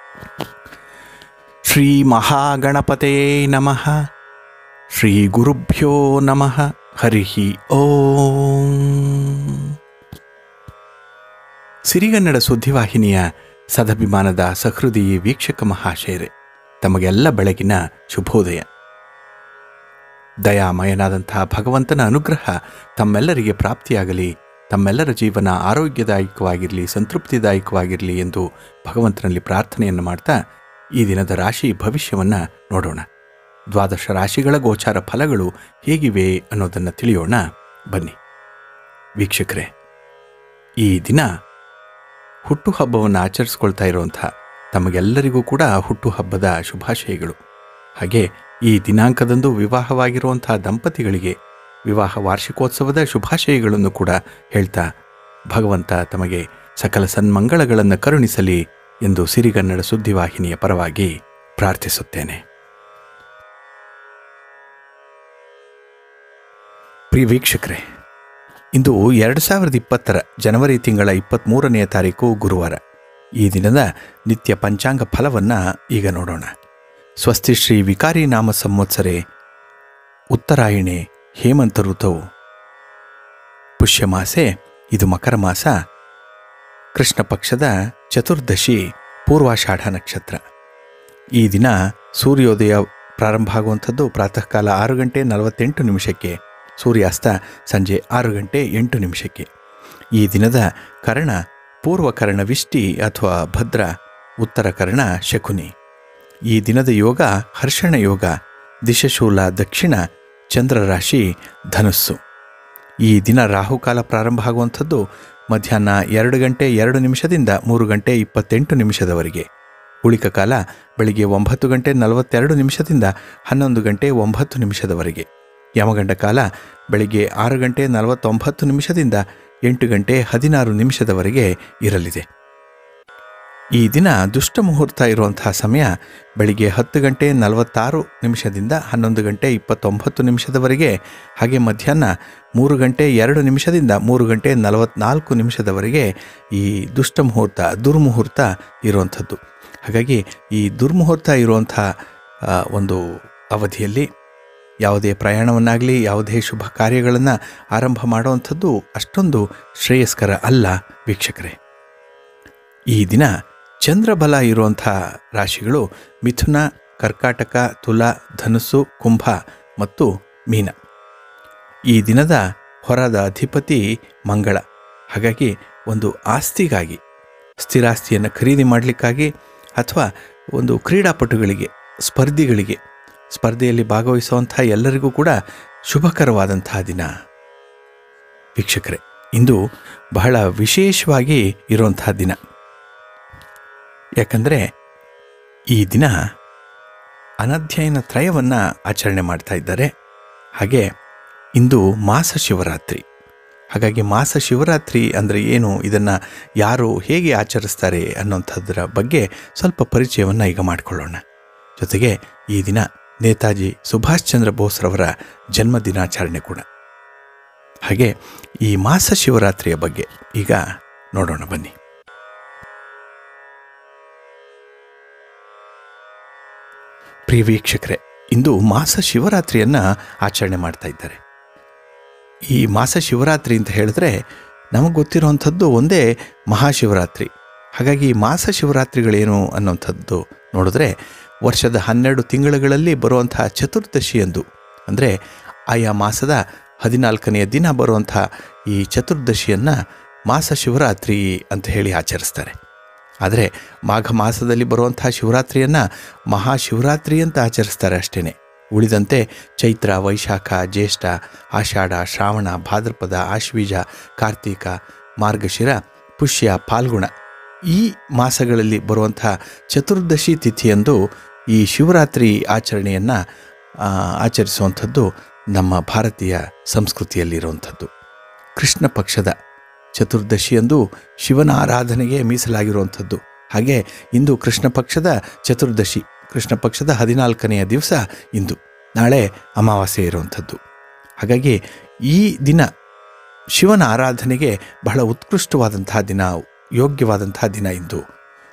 ಶ್ರೀ ಮಹಾಗಣಪತೇ ನಮಃ ಶ್ರೀ ಗುರುಭ್ಯೋ ನಮಃ ಹರಿ ಓಂ ಸಿರಿಗನ್ನಡ ಸುದ್ದಿವಾಹಿನಿಯ ಸದಭಿಮಾನದ ಸಹೃದಯಿ ವೀಕ್ಷಕ ಮಹಾಶಯರೇ ತಮಗೆಲ್ಲ ಬೆಳಗಿನ ಶುಭೋದಯ ದಯಾಮಯನಾದಂತಹ ಭಗವಂತನ ಅನುಗ್ರಹ ತಮ್ಮೆಲ್ಲರಿಗೆ ಪ್ರಾಪ್ತಿಯಾಗಲಿ ತಮ್ಮೆಲ್ಲರ ಜೀವನ ಆರೋಗ್ಯದಾಯಕವಾಗಿರಲಿ ಸಂತೃಪ್ತಿದಾಯಕವಾಗಿರಲಿ ಎಂದು ಭಗವಂತನಲ್ಲಿ ಪ್ರಾರ್ಥನೆಯನ್ನು ಮಾಡ್ತಾ ಈ ದಿನದ ರಾಶಿ ಭವಿಷ್ಯವನ್ನು ನೋಡೋಣ ದ್ವಾದಶ ರಾಶಿಗಳ ಗೋಚಾರ ಫಲಗಳು ಹೇಗಿವೆ ಅನ್ನೋದನ್ನು ತಿಳಿಯೋಣ ಬನ್ನಿ ವೀಕ್ಷಕರೇ ಈ ದಿನ ಹುಟ್ಟುಹಬ್ಬವನ್ನು ಆಚರಿಸ್ಕೊಳ್ತಾ ಇರುವಂಥ ತಮಗೆಲ್ಲರಿಗೂ ಕೂಡ ಹುಟ್ಟುಹಬ್ಬದ ಶುಭಾಶಯಗಳು ಹಾಗೆ ಈ ದಿನಾಂಕದಂದು ವಿವಾಹವಾಗಿರುವಂಥ ದಂಪತಿಗಳಿಗೆ ವಿವಾಹ ವಾರ್ಷಿಕೋತ್ಸವದ ಶುಭಾಶಯಗಳನ್ನು ಕೂಡ ಹೇಳ್ತಾ ಭಗವಂತ ತಮಗೆ ಸಕಲ ಸನ್ಮಂಗಳಗಳನ್ನು ಕರುಣಿಸಲಿ ಎಂದು ಸಿರಿಗನ್ನಡ ಸುದ್ದಿವಾಹಿನಿಯ ಪರವಾಗಿ ಪ್ರಾರ್ಥಿಸುತ್ತೇನೆ ಪ್ರಿಯ ವೀಕ್ಷಕರೇ ಇಂದು ಎರಡು ಸಾವಿರದ ಇಪ್ಪತ್ತರ ಜನವರಿ ತಿಂಗಳ ಇಪ್ಪತ್ತ್ಮೂರನೆಯ ತಾರೀಕು ಗುರುವಾರ ಈ ದಿನದ ನಿತ್ಯ ಪಂಚಾಂಗ ಫಲವನ್ನು ಈಗ ನೋಡೋಣ ಸ್ವಸ್ತಿ ಶ್ರೀ ವಿಕಾರಿ ನಾಮ ಸಂವತ್ಸರೆ ಉತ್ತರಾಯಣೆ ಹೇಮಂತ ಋತವು ಪುಷ್ಯಮಾಸೆ ಇದು ಮಕರ ಮಾಸ ಕೃಷ್ಣ ಪಕ್ಷದ ಚತುರ್ದಶಿ ಪೂರ್ವಾಷಾಢ ನಕ್ಷತ್ರ ಈ ದಿನ ಸೂರ್ಯೋದಯ ಪ್ರಾರಂಭ ಆಗುವಂಥದ್ದು ಪ್ರಾತಃ ಕಾಲ ಆರು ಗಂಟೆ ನಲವತ್ತೆಂಟು ನಿಮಿಷಕ್ಕೆ ಸೂರ್ಯಾಸ್ತ ಸಂಜೆ ಆರು ಗಂಟೆ ಎಂಟು ನಿಮಿಷಕ್ಕೆ ಈ ದಿನದ ಕರ್ಣ ಪೂರ್ವಕರ್ಣ ವಿಷ್ಟಿ ಅಥವಾ ಭದ್ರ ಉತ್ತರ ಕರ್ಣ ಶಕುನಿ ಈ ದಿನದ ಯೋಗ ಹರ್ಷಣ ಯೋಗ ದಿಶಶೂಲ ದಕ್ಷಿಣ ಚಂದ್ರ ರಾಶಿ ಧನುಸ್ಸು ಈ ದಿನ ರಾಹುಕಾಲ ಪ್ರಾರಂಭ ಆಗುವಂಥದ್ದು ಮಧ್ಯಾಹ್ನ ಎರಡು ಗಂಟೆ ಎರಡು ನಿಮಿಷದಿಂದ ಮೂರು ಗಂಟೆ ಇಪ್ಪತ್ತೆಂಟು ನಿಮಿಷದವರೆಗೆ ಉಳಿಕ ಕಾಲ ಬೆಳಿಗ್ಗೆ ಒಂಬತ್ತು ಗಂಟೆ ನಲವತ್ತೆರಡು ನಿಮಿಷದಿಂದ ಹನ್ನೊಂದು ಗಂಟೆ ಒಂಬತ್ತು ನಿಮಿಷದವರೆಗೆ ಯಮಗಂಡ ಕಾಲ ಬೆಳಿಗ್ಗೆ ಆರು ಗಂಟೆ ನಲವತ್ತೊಂಬತ್ತು ನಿಮಿಷದಿಂದ ಎಂಟು ಗಂಟೆ ಹದಿನಾರು ನಿಮಿಷದವರೆಗೆ ಇರಲಿದೆ ಈ ದಿನ ದುಷ್ಟ ಮುಹೂರ್ತ ಇರುವಂತಹ ಸಮಯ ಬೆಳಿಗ್ಗೆ ಹತ್ತು ಗಂಟೆ ನಲವತ್ತಾರು ನಿಮಿಷದಿಂದ ಹನ್ನೊಂದು ಗಂಟೆ ಇಪ್ಪತ್ತೊಂಬತ್ತು ನಿಮಿಷದವರೆಗೆ ಹಾಗೆ ಮಧ್ಯಾಹ್ನ ಮೂರು ಗಂಟೆ ಎರಡು ನಿಮಿಷದಿಂದ ಮೂರು ಗಂಟೆ ನಲವತ್ನಾಲ್ಕು ನಿಮಿಷದವರೆಗೆ ಈ ದುಷ್ಟ ಮುಹೂರ್ತ ದುರ್ಮುಹೂರ್ತ ಇರುವಂಥದ್ದು ಹಾಗಾಗಿ ಈ ದುರ್ಮುಹೂರ್ತ ಇರುವಂಥ ಆ, ಒಂದು ಅವಧಿಯಲ್ಲಿ ಯಾವುದೇ ಪ್ರಯಾಣವನ್ನಾಗಲಿ ಯಾವುದೇ ಶುಭ ಕಾರ್ಯಗಳನ್ನು ಆರಂಭ ಮಾಡುವಂಥದ್ದು ಅಷ್ಟೊಂದು ಶ್ರೇಯಸ್ಕರ ಅಲ್ಲ ವೀಕ್ಷಕರೇ ಈ ದಿನ ಚಂದ್ರಬಲ ಇರುವಂಥ ರಾಶಿಗಳು ಮಿಥುನ ಕರ್ಕಾಟಕ ತುಲ ಧನುಸ್ಸು ಕುಂಭ ಮತ್ತು ಮೀನ ಈ ದಿನದ ಹೊರದ ಅಧಿಪತಿ ಮಂಗಳ ಹಾಗಾಗಿ ಒಂದು ಆಸ್ತಿಗಾಗಿ ಸ್ಥಿರಾಸ್ತಿಯನ್ನು ಖರೀದಿ ಮಾಡಲಿಕ್ಕಾಗಿ ಅಥವಾ ಒಂದು ಕ್ರೀಡಾಪಟುಗಳಿಗೆ ಸ್ಪರ್ಧಿಗಳಿಗೆ ಸ್ಪರ್ಧೆಯಲ್ಲಿ ಭಾಗವಹಿಸುವಂಥ ಎಲ್ಲರಿಗೂ ಕೂಡ ಶುಭಕರವಾದಂತಹ ದಿನ ವೀಕ್ಷಕರೇ ಇಂದು ಬಹಳ ವಿಶೇಷವಾಗಿ ಇರುವಂತಹ ದಿನ ಯಾಕಂದರೆ ಈ ದಿನ ಅನಧ್ಯಯನ ತ್ರಯವನ್ನು ಆಚರಣೆ ಮಾಡ್ತಾ ಇದ್ದಾರೆ ಹಾಗೆ ಇಂದು ಮಾಸ ಶಿವರಾತ್ರಿ ಹಾಗಾಗಿ ಮಾಸ ಶಿವರಾತ್ರಿ ಅಂದರೆ ಏನು ಇದನ್ನು ಯಾರು ಹೇಗೆ ಆಚರಿಸ್ತಾರೆ ಅನ್ನೋಂಥದ್ರ ಬಗ್ಗೆ ಸ್ವಲ್ಪ ಪರಿಚಯವನ್ನು ಈಗ ಮಾಡಿಕೊಳ್ಳೋಣ ಜೊತೆಗೆ ಈ ದಿನ ನೇತಾಜಿ ಸುಭಾಷ್ ಚಂದ್ರ ಬೋಸ್ರವರ ಜನ್ಮ ದಿನಾಚರಣೆ ಕೂಡ ಹಾಗೆ ಈ ಮಾಸ ಶಿವರಾತ್ರಿಯ ಬಗ್ಗೆ ಈಗ ನೋಡೋಣ ಬನ್ನಿ ಪ್ರಿಯ ವೀಕ್ಷಕರೇ ಇಂದು ಮಾಸ ಶಿವರಾತ್ರಿಯನ್ನು ಆಚರಣೆ ಮಾಡ್ತಾ ಇದ್ದಾರೆ ಈ ಮಾಸ ಶಿವರಾತ್ರಿ ಅಂತ ಹೇಳಿದ್ರೆ ನಮಗೆ ಗೊತ್ತಿರುವಂಥದ್ದು ಒಂದೇ ಮಹಾಶಿವರಾತ್ರಿ ಹಾಗಾಗಿ ಈ ಮಾಸ ಶಿವರಾತ್ರಿಗಳೇನು ಅನ್ನೋಂಥದ್ದು ನೋಡಿದ್ರೆ ವರ್ಷದ ಹನ್ನೆರಡು ತಿಂಗಳುಗಳಲ್ಲಿ ಬರುವಂತಹ ಚತುರ್ದಶಿಯಂದು ಅಂದರೆ ಆಯಾ ಮಾಸದ ಹದಿನಾಲ್ಕನೆಯ ದಿನ ಬರುವಂಥ ಈ ಚತುರ್ದಶಿಯನ್ನು ಮಾಸ ಶಿವರಾತ್ರಿ ಅಂತ ಹೇಳಿ ಆಚರಿಸ್ತಾರೆ ಆದರೆ ಮಾಘ ಮಾಸದಲ್ಲಿ ಬರುವಂಥ ಶಿವರಾತ್ರಿಯನ್ನು ಮಹಾಶಿವರಾತ್ರಿ ಅಂತ ಆಚರಿಸ್ತಾರೆ ಅಷ್ಟೇ ಉಳಿದಂತೆ ಚೈತ್ರ ವೈಶಾಖ ಜ್ಯೇಷ್ಠ ಆಷಾಢ ಶ್ರಾವಣ ಭಾದ್ರಪದ ಆಶ್ವೀಜ ಕಾರ್ತೀಕ ಮಾರ್ಗಶಿರ ಪುಷ್ಯ ಫಾಲ್ಗುಣ ಈ ಮಾಸಗಳಲ್ಲಿ ಬರುವಂಥ ಚತುರ್ದಶಿ ತಿಥಿಯಂದು ಈ ಶಿವರಾತ್ರಿ ಆಚರಣೆಯನ್ನು ಆಚರಿಸುವಂಥದ್ದು ನಮ್ಮ ಭಾರತೀಯ ಸಂಸ್ಕೃತಿಯಲ್ಲಿರುವಂಥದ್ದು ಕೃಷ್ಣ ಪಕ್ಷದ ಚತುರ್ದಶಿಯಂದು ಶಿವನ ಆರಾಧನೆಗೆ ಮೀಸಲಾಗಿರುವಂಥದ್ದು ಹಾಗೆ ಇಂದು ಕೃಷ್ಣ ಪಕ್ಷದ ಚತುರ್ದಶಿ ಕೃಷ್ಣ ಪಕ್ಷದ ಹದಿನಾಲ್ಕನೆಯ ದಿವಸ ಇಂದು ನಾಳೆ ಅಮಾವಾಸ್ಯೆ ಇರುವಂಥದ್ದು ಹಾಗಾಗಿ ಈ ದಿನ ಶಿವನ ಆರಾಧನೆಗೆ ಬಹಳ ಉತ್ಕೃಷ್ಟವಾದಂತಹ ದಿನ ಯೋಗ್ಯವಾದಂತಹ ದಿನ ಇಂದು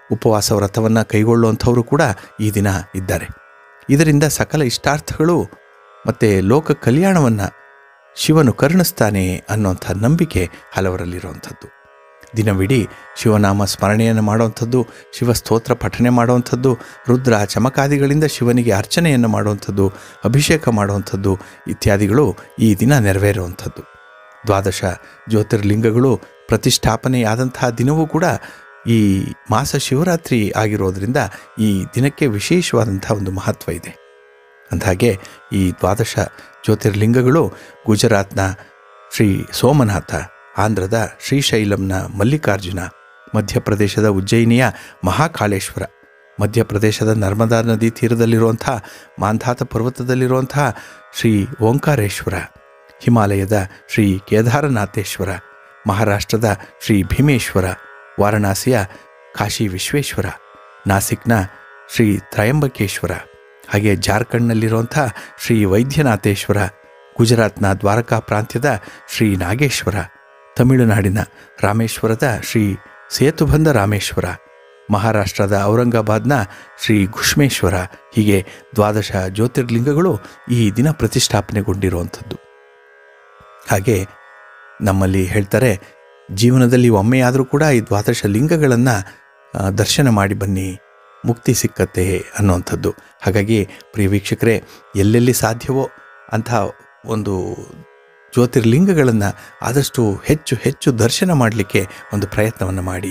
ಉಪವಾಸ ವ್ರತವನ್ನು ಕೈಗೊಳ್ಳುವಂಥವರು ಕೂಡ ಈ ದಿನ ಇದ್ದಾರೆ ಇದರಿಂದ ಸಕಲ ಇಷ್ಟಾರ್ಥಗಳು ಮತ್ತು ಲೋಕ ಕಲ್ಯಾಣವನ್ನು ಶಿವನು ಕರುಣಿಸ್ತಾನೆ ಅನ್ನುವಂಥ ನಂಬಿಕೆ ಹಲವರಲ್ಲಿರುವಂಥದ್ದು ದಿನವಿಡೀ ಶಿವನಾಮ ಸ್ಮರಣೆಯನ್ನು ಮಾಡುವಂಥದ್ದು ಶಿವ ಸ್ತೋತ್ರ ಪಠನೆ ಮಾಡುವಂಥದ್ದು ರುದ್ರ ಚಮಕಾದಿಗಳಿಂದ ಶಿವನಿಗೆ ಅರ್ಚನೆಯನ್ನು ಮಾಡುವಂಥದ್ದು ಅಭಿಷೇಕ ಮಾಡುವಂಥದ್ದು ಇತ್ಯಾದಿಗಳು ಈ ದಿನ ನೆರವೇರುವಂಥದ್ದು ದ್ವಾದಶ ಜ್ಯೋತಿರ್ಲಿಂಗಗಳು ಪ್ರತಿಷ್ಠಾಪನೆಯಾದಂತಹ ದಿನವೂ ಕೂಡ ಈ ಮಾಸ ಶಿವರಾತ್ರಿ ಆಗಿರೋದ್ರಿಂದ ಈ ದಿನಕ್ಕೆ ವಿಶೇಷವಾದಂಥ ಒಂದು ಮಹತ್ವ ಇದೆ ಅಂದಹಾಗೆ ಈ ದ್ವಾದಶ ಜ್ಯೋತಿರ್ಲಿಂಗಗಳು ಗುಜರಾತ್ನ ಶ್ರೀ ಸೋಮನಾಥ ಆಂಧ್ರದ ಶ್ರೀಶೈಲಂನ ಮಲ್ಲಿಕಾರ್ಜುನ ಮಧ್ಯಪ್ರದೇಶದ ಉಜ್ಜಯಿನಿಯ ಮಹಾಕಾಳೇಶ್ವರ ಮಧ್ಯಪ್ರದೇಶದ ನರ್ಮದಾ ನದಿ ತೀರದಲ್ಲಿರುವಂಥ ಮಾಂಧಾತ ಪರ್ವತದಲ್ಲಿರುವಂಥ ಶ್ರೀ ಓಂಕಾರೇಶ್ವರ ಹಿಮಾಲಯದ ಶ್ರೀ ಕೇದಾರನಾಥೇಶ್ವರ ಮಹಾರಾಷ್ಟ್ರದ ಶ್ರೀ ಭೀಮೇಶ್ವರ ವಾರಣಾಸಿಯ ಕಾಶಿ ವಿಶ್ವೇಶ್ವರ ನಾಸಿಕ್ನ ಶ್ರೀ ತ್ರಯಂಬಕೇಶ್ವರ ಹಾಗೆ ಜಾರ್ಖಂಡ್ನಲ್ಲಿರುವಂಥ ಶ್ರೀ ವೈದ್ಯನಾಥೇಶ್ವರ ಗುಜರಾತ್ನ ದ್ವಾರಕಾ ಪ್ರಾಂತ್ಯದ ಶ್ರೀ ನಾಗೇಶ್ವರ ತಮಿಳುನಾಡಿನ ರಾಮೇಶ್ವರದ ಶ್ರೀ ಸೇತುಬಂಧ ರಾಮೇಶ್ವರ ಮಹಾರಾಷ್ಟ್ರದ ಔರಂಗಾಬಾದ್ನ ಶ್ರೀ ಘುಷ್ಮೇಶ್ವರ ಹೀಗೆ ದ್ವಾದಶ ಜ್ಯೋತಿರ್ಲಿಂಗಗಳು ಈ ದಿನ ಪ್ರತಿಷ್ಠಾಪನೆಗೊಂಡಿರುವಂಥದ್ದು ಹಾಗೆ ನಮ್ಮಲ್ಲಿ ಹೇಳ್ತಾರೆ ಜೀವನದಲ್ಲಿ ಒಮ್ಮೆಯಾದರೂ ಕೂಡ ಈ ದ್ವಾದಶ ಲಿಂಗಗಳನ್ನು ದರ್ಶನ ಮಾಡಿ ಬನ್ನಿ ಮುಕ್ತಿ ಸಿಕ್ಕತ್ತೆ ಅನ್ನುವಂಥದ್ದು ಹಾಗಾಗಿ ಪ್ರಿಯ ವೀಕ್ಷಕರೇ ಎಲ್ಲೆಲ್ಲಿ ಸಾಧ್ಯವೋ ಅಂಥ ಒಂದು ಜ್ಯೋತಿರ್ಲಿಂಗಗಳನ್ನು ಆದಷ್ಟು ಹೆಚ್ಚು ಹೆಚ್ಚು ದರ್ಶನ ಮಾಡಲಿಕ್ಕೆ ಒಂದು ಪ್ರಯತ್ನವನ್ನು ಮಾಡಿ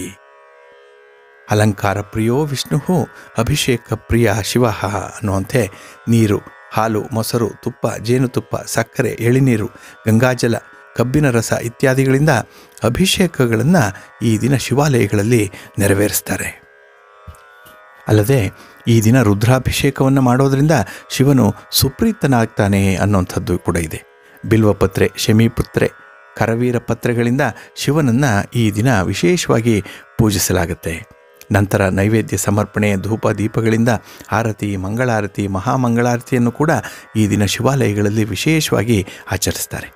ಅಲಂಕಾರ ಪ್ರಿಯೋ ವಿಷ್ಣು ಅಭಿಷೇಕ ಪ್ರಿಯ ಶಿವ ಅನ್ನುವಂತೆ ನೀರು ಹಾಲು ಮೊಸರು ತುಪ್ಪ ಜೇನುತುಪ್ಪ ಸಕ್ಕರೆ ಎಳಿನೀರು ಗಂಗಾಜಲ ಕಬ್ಬಿನ ರಸ ಇತ್ಯಾದಿಗಳಿಂದ ಅಭಿಷೇಕಗಳನ್ನು ಈ ದಿನ ಶಿವಾಲಯಗಳಲ್ಲಿ ನೆರವೇರಿಸ್ತಾರೆ ಅಲ್ಲದೆ ಈ ದಿನ ರುದ್ರಾಭಿಷೇಕವನ್ನು ಮಾಡೋದರಿಂದ ಶಿವನು ಸುಪ್ರೀತನಾಗ್ತಾನೆ ಅನ್ನುವಂಥದ್ದು ಕೂಡ ಇದೆ ಬಿಲ್ವಪತ್ರೆ ಶಮೀಪುತ್ರೆ ಕರವೀರ ಪತ್ರೆಗಳಿಂದ ಶಿವನನ್ನು ಈ ದಿನ ವಿಶೇಷವಾಗಿ ಪೂಜಿಸಲಾಗುತ್ತೆ ನಂತರ ನೈವೇದ್ಯ ಸಮರ್ಪಣೆ ಧೂಪ ದೀಪಗಳಿಂದ ಆರತಿ ಮಂಗಳಾರತಿ ಮಹಾಮಂಗಳಾರತಿಯನ್ನು ಕೂಡ ಈ ದಿನ ಶಿವಾಲಯಗಳಲ್ಲಿ ವಿಶೇಷವಾಗಿ ಆಚರಿಸ್ತಾರೆ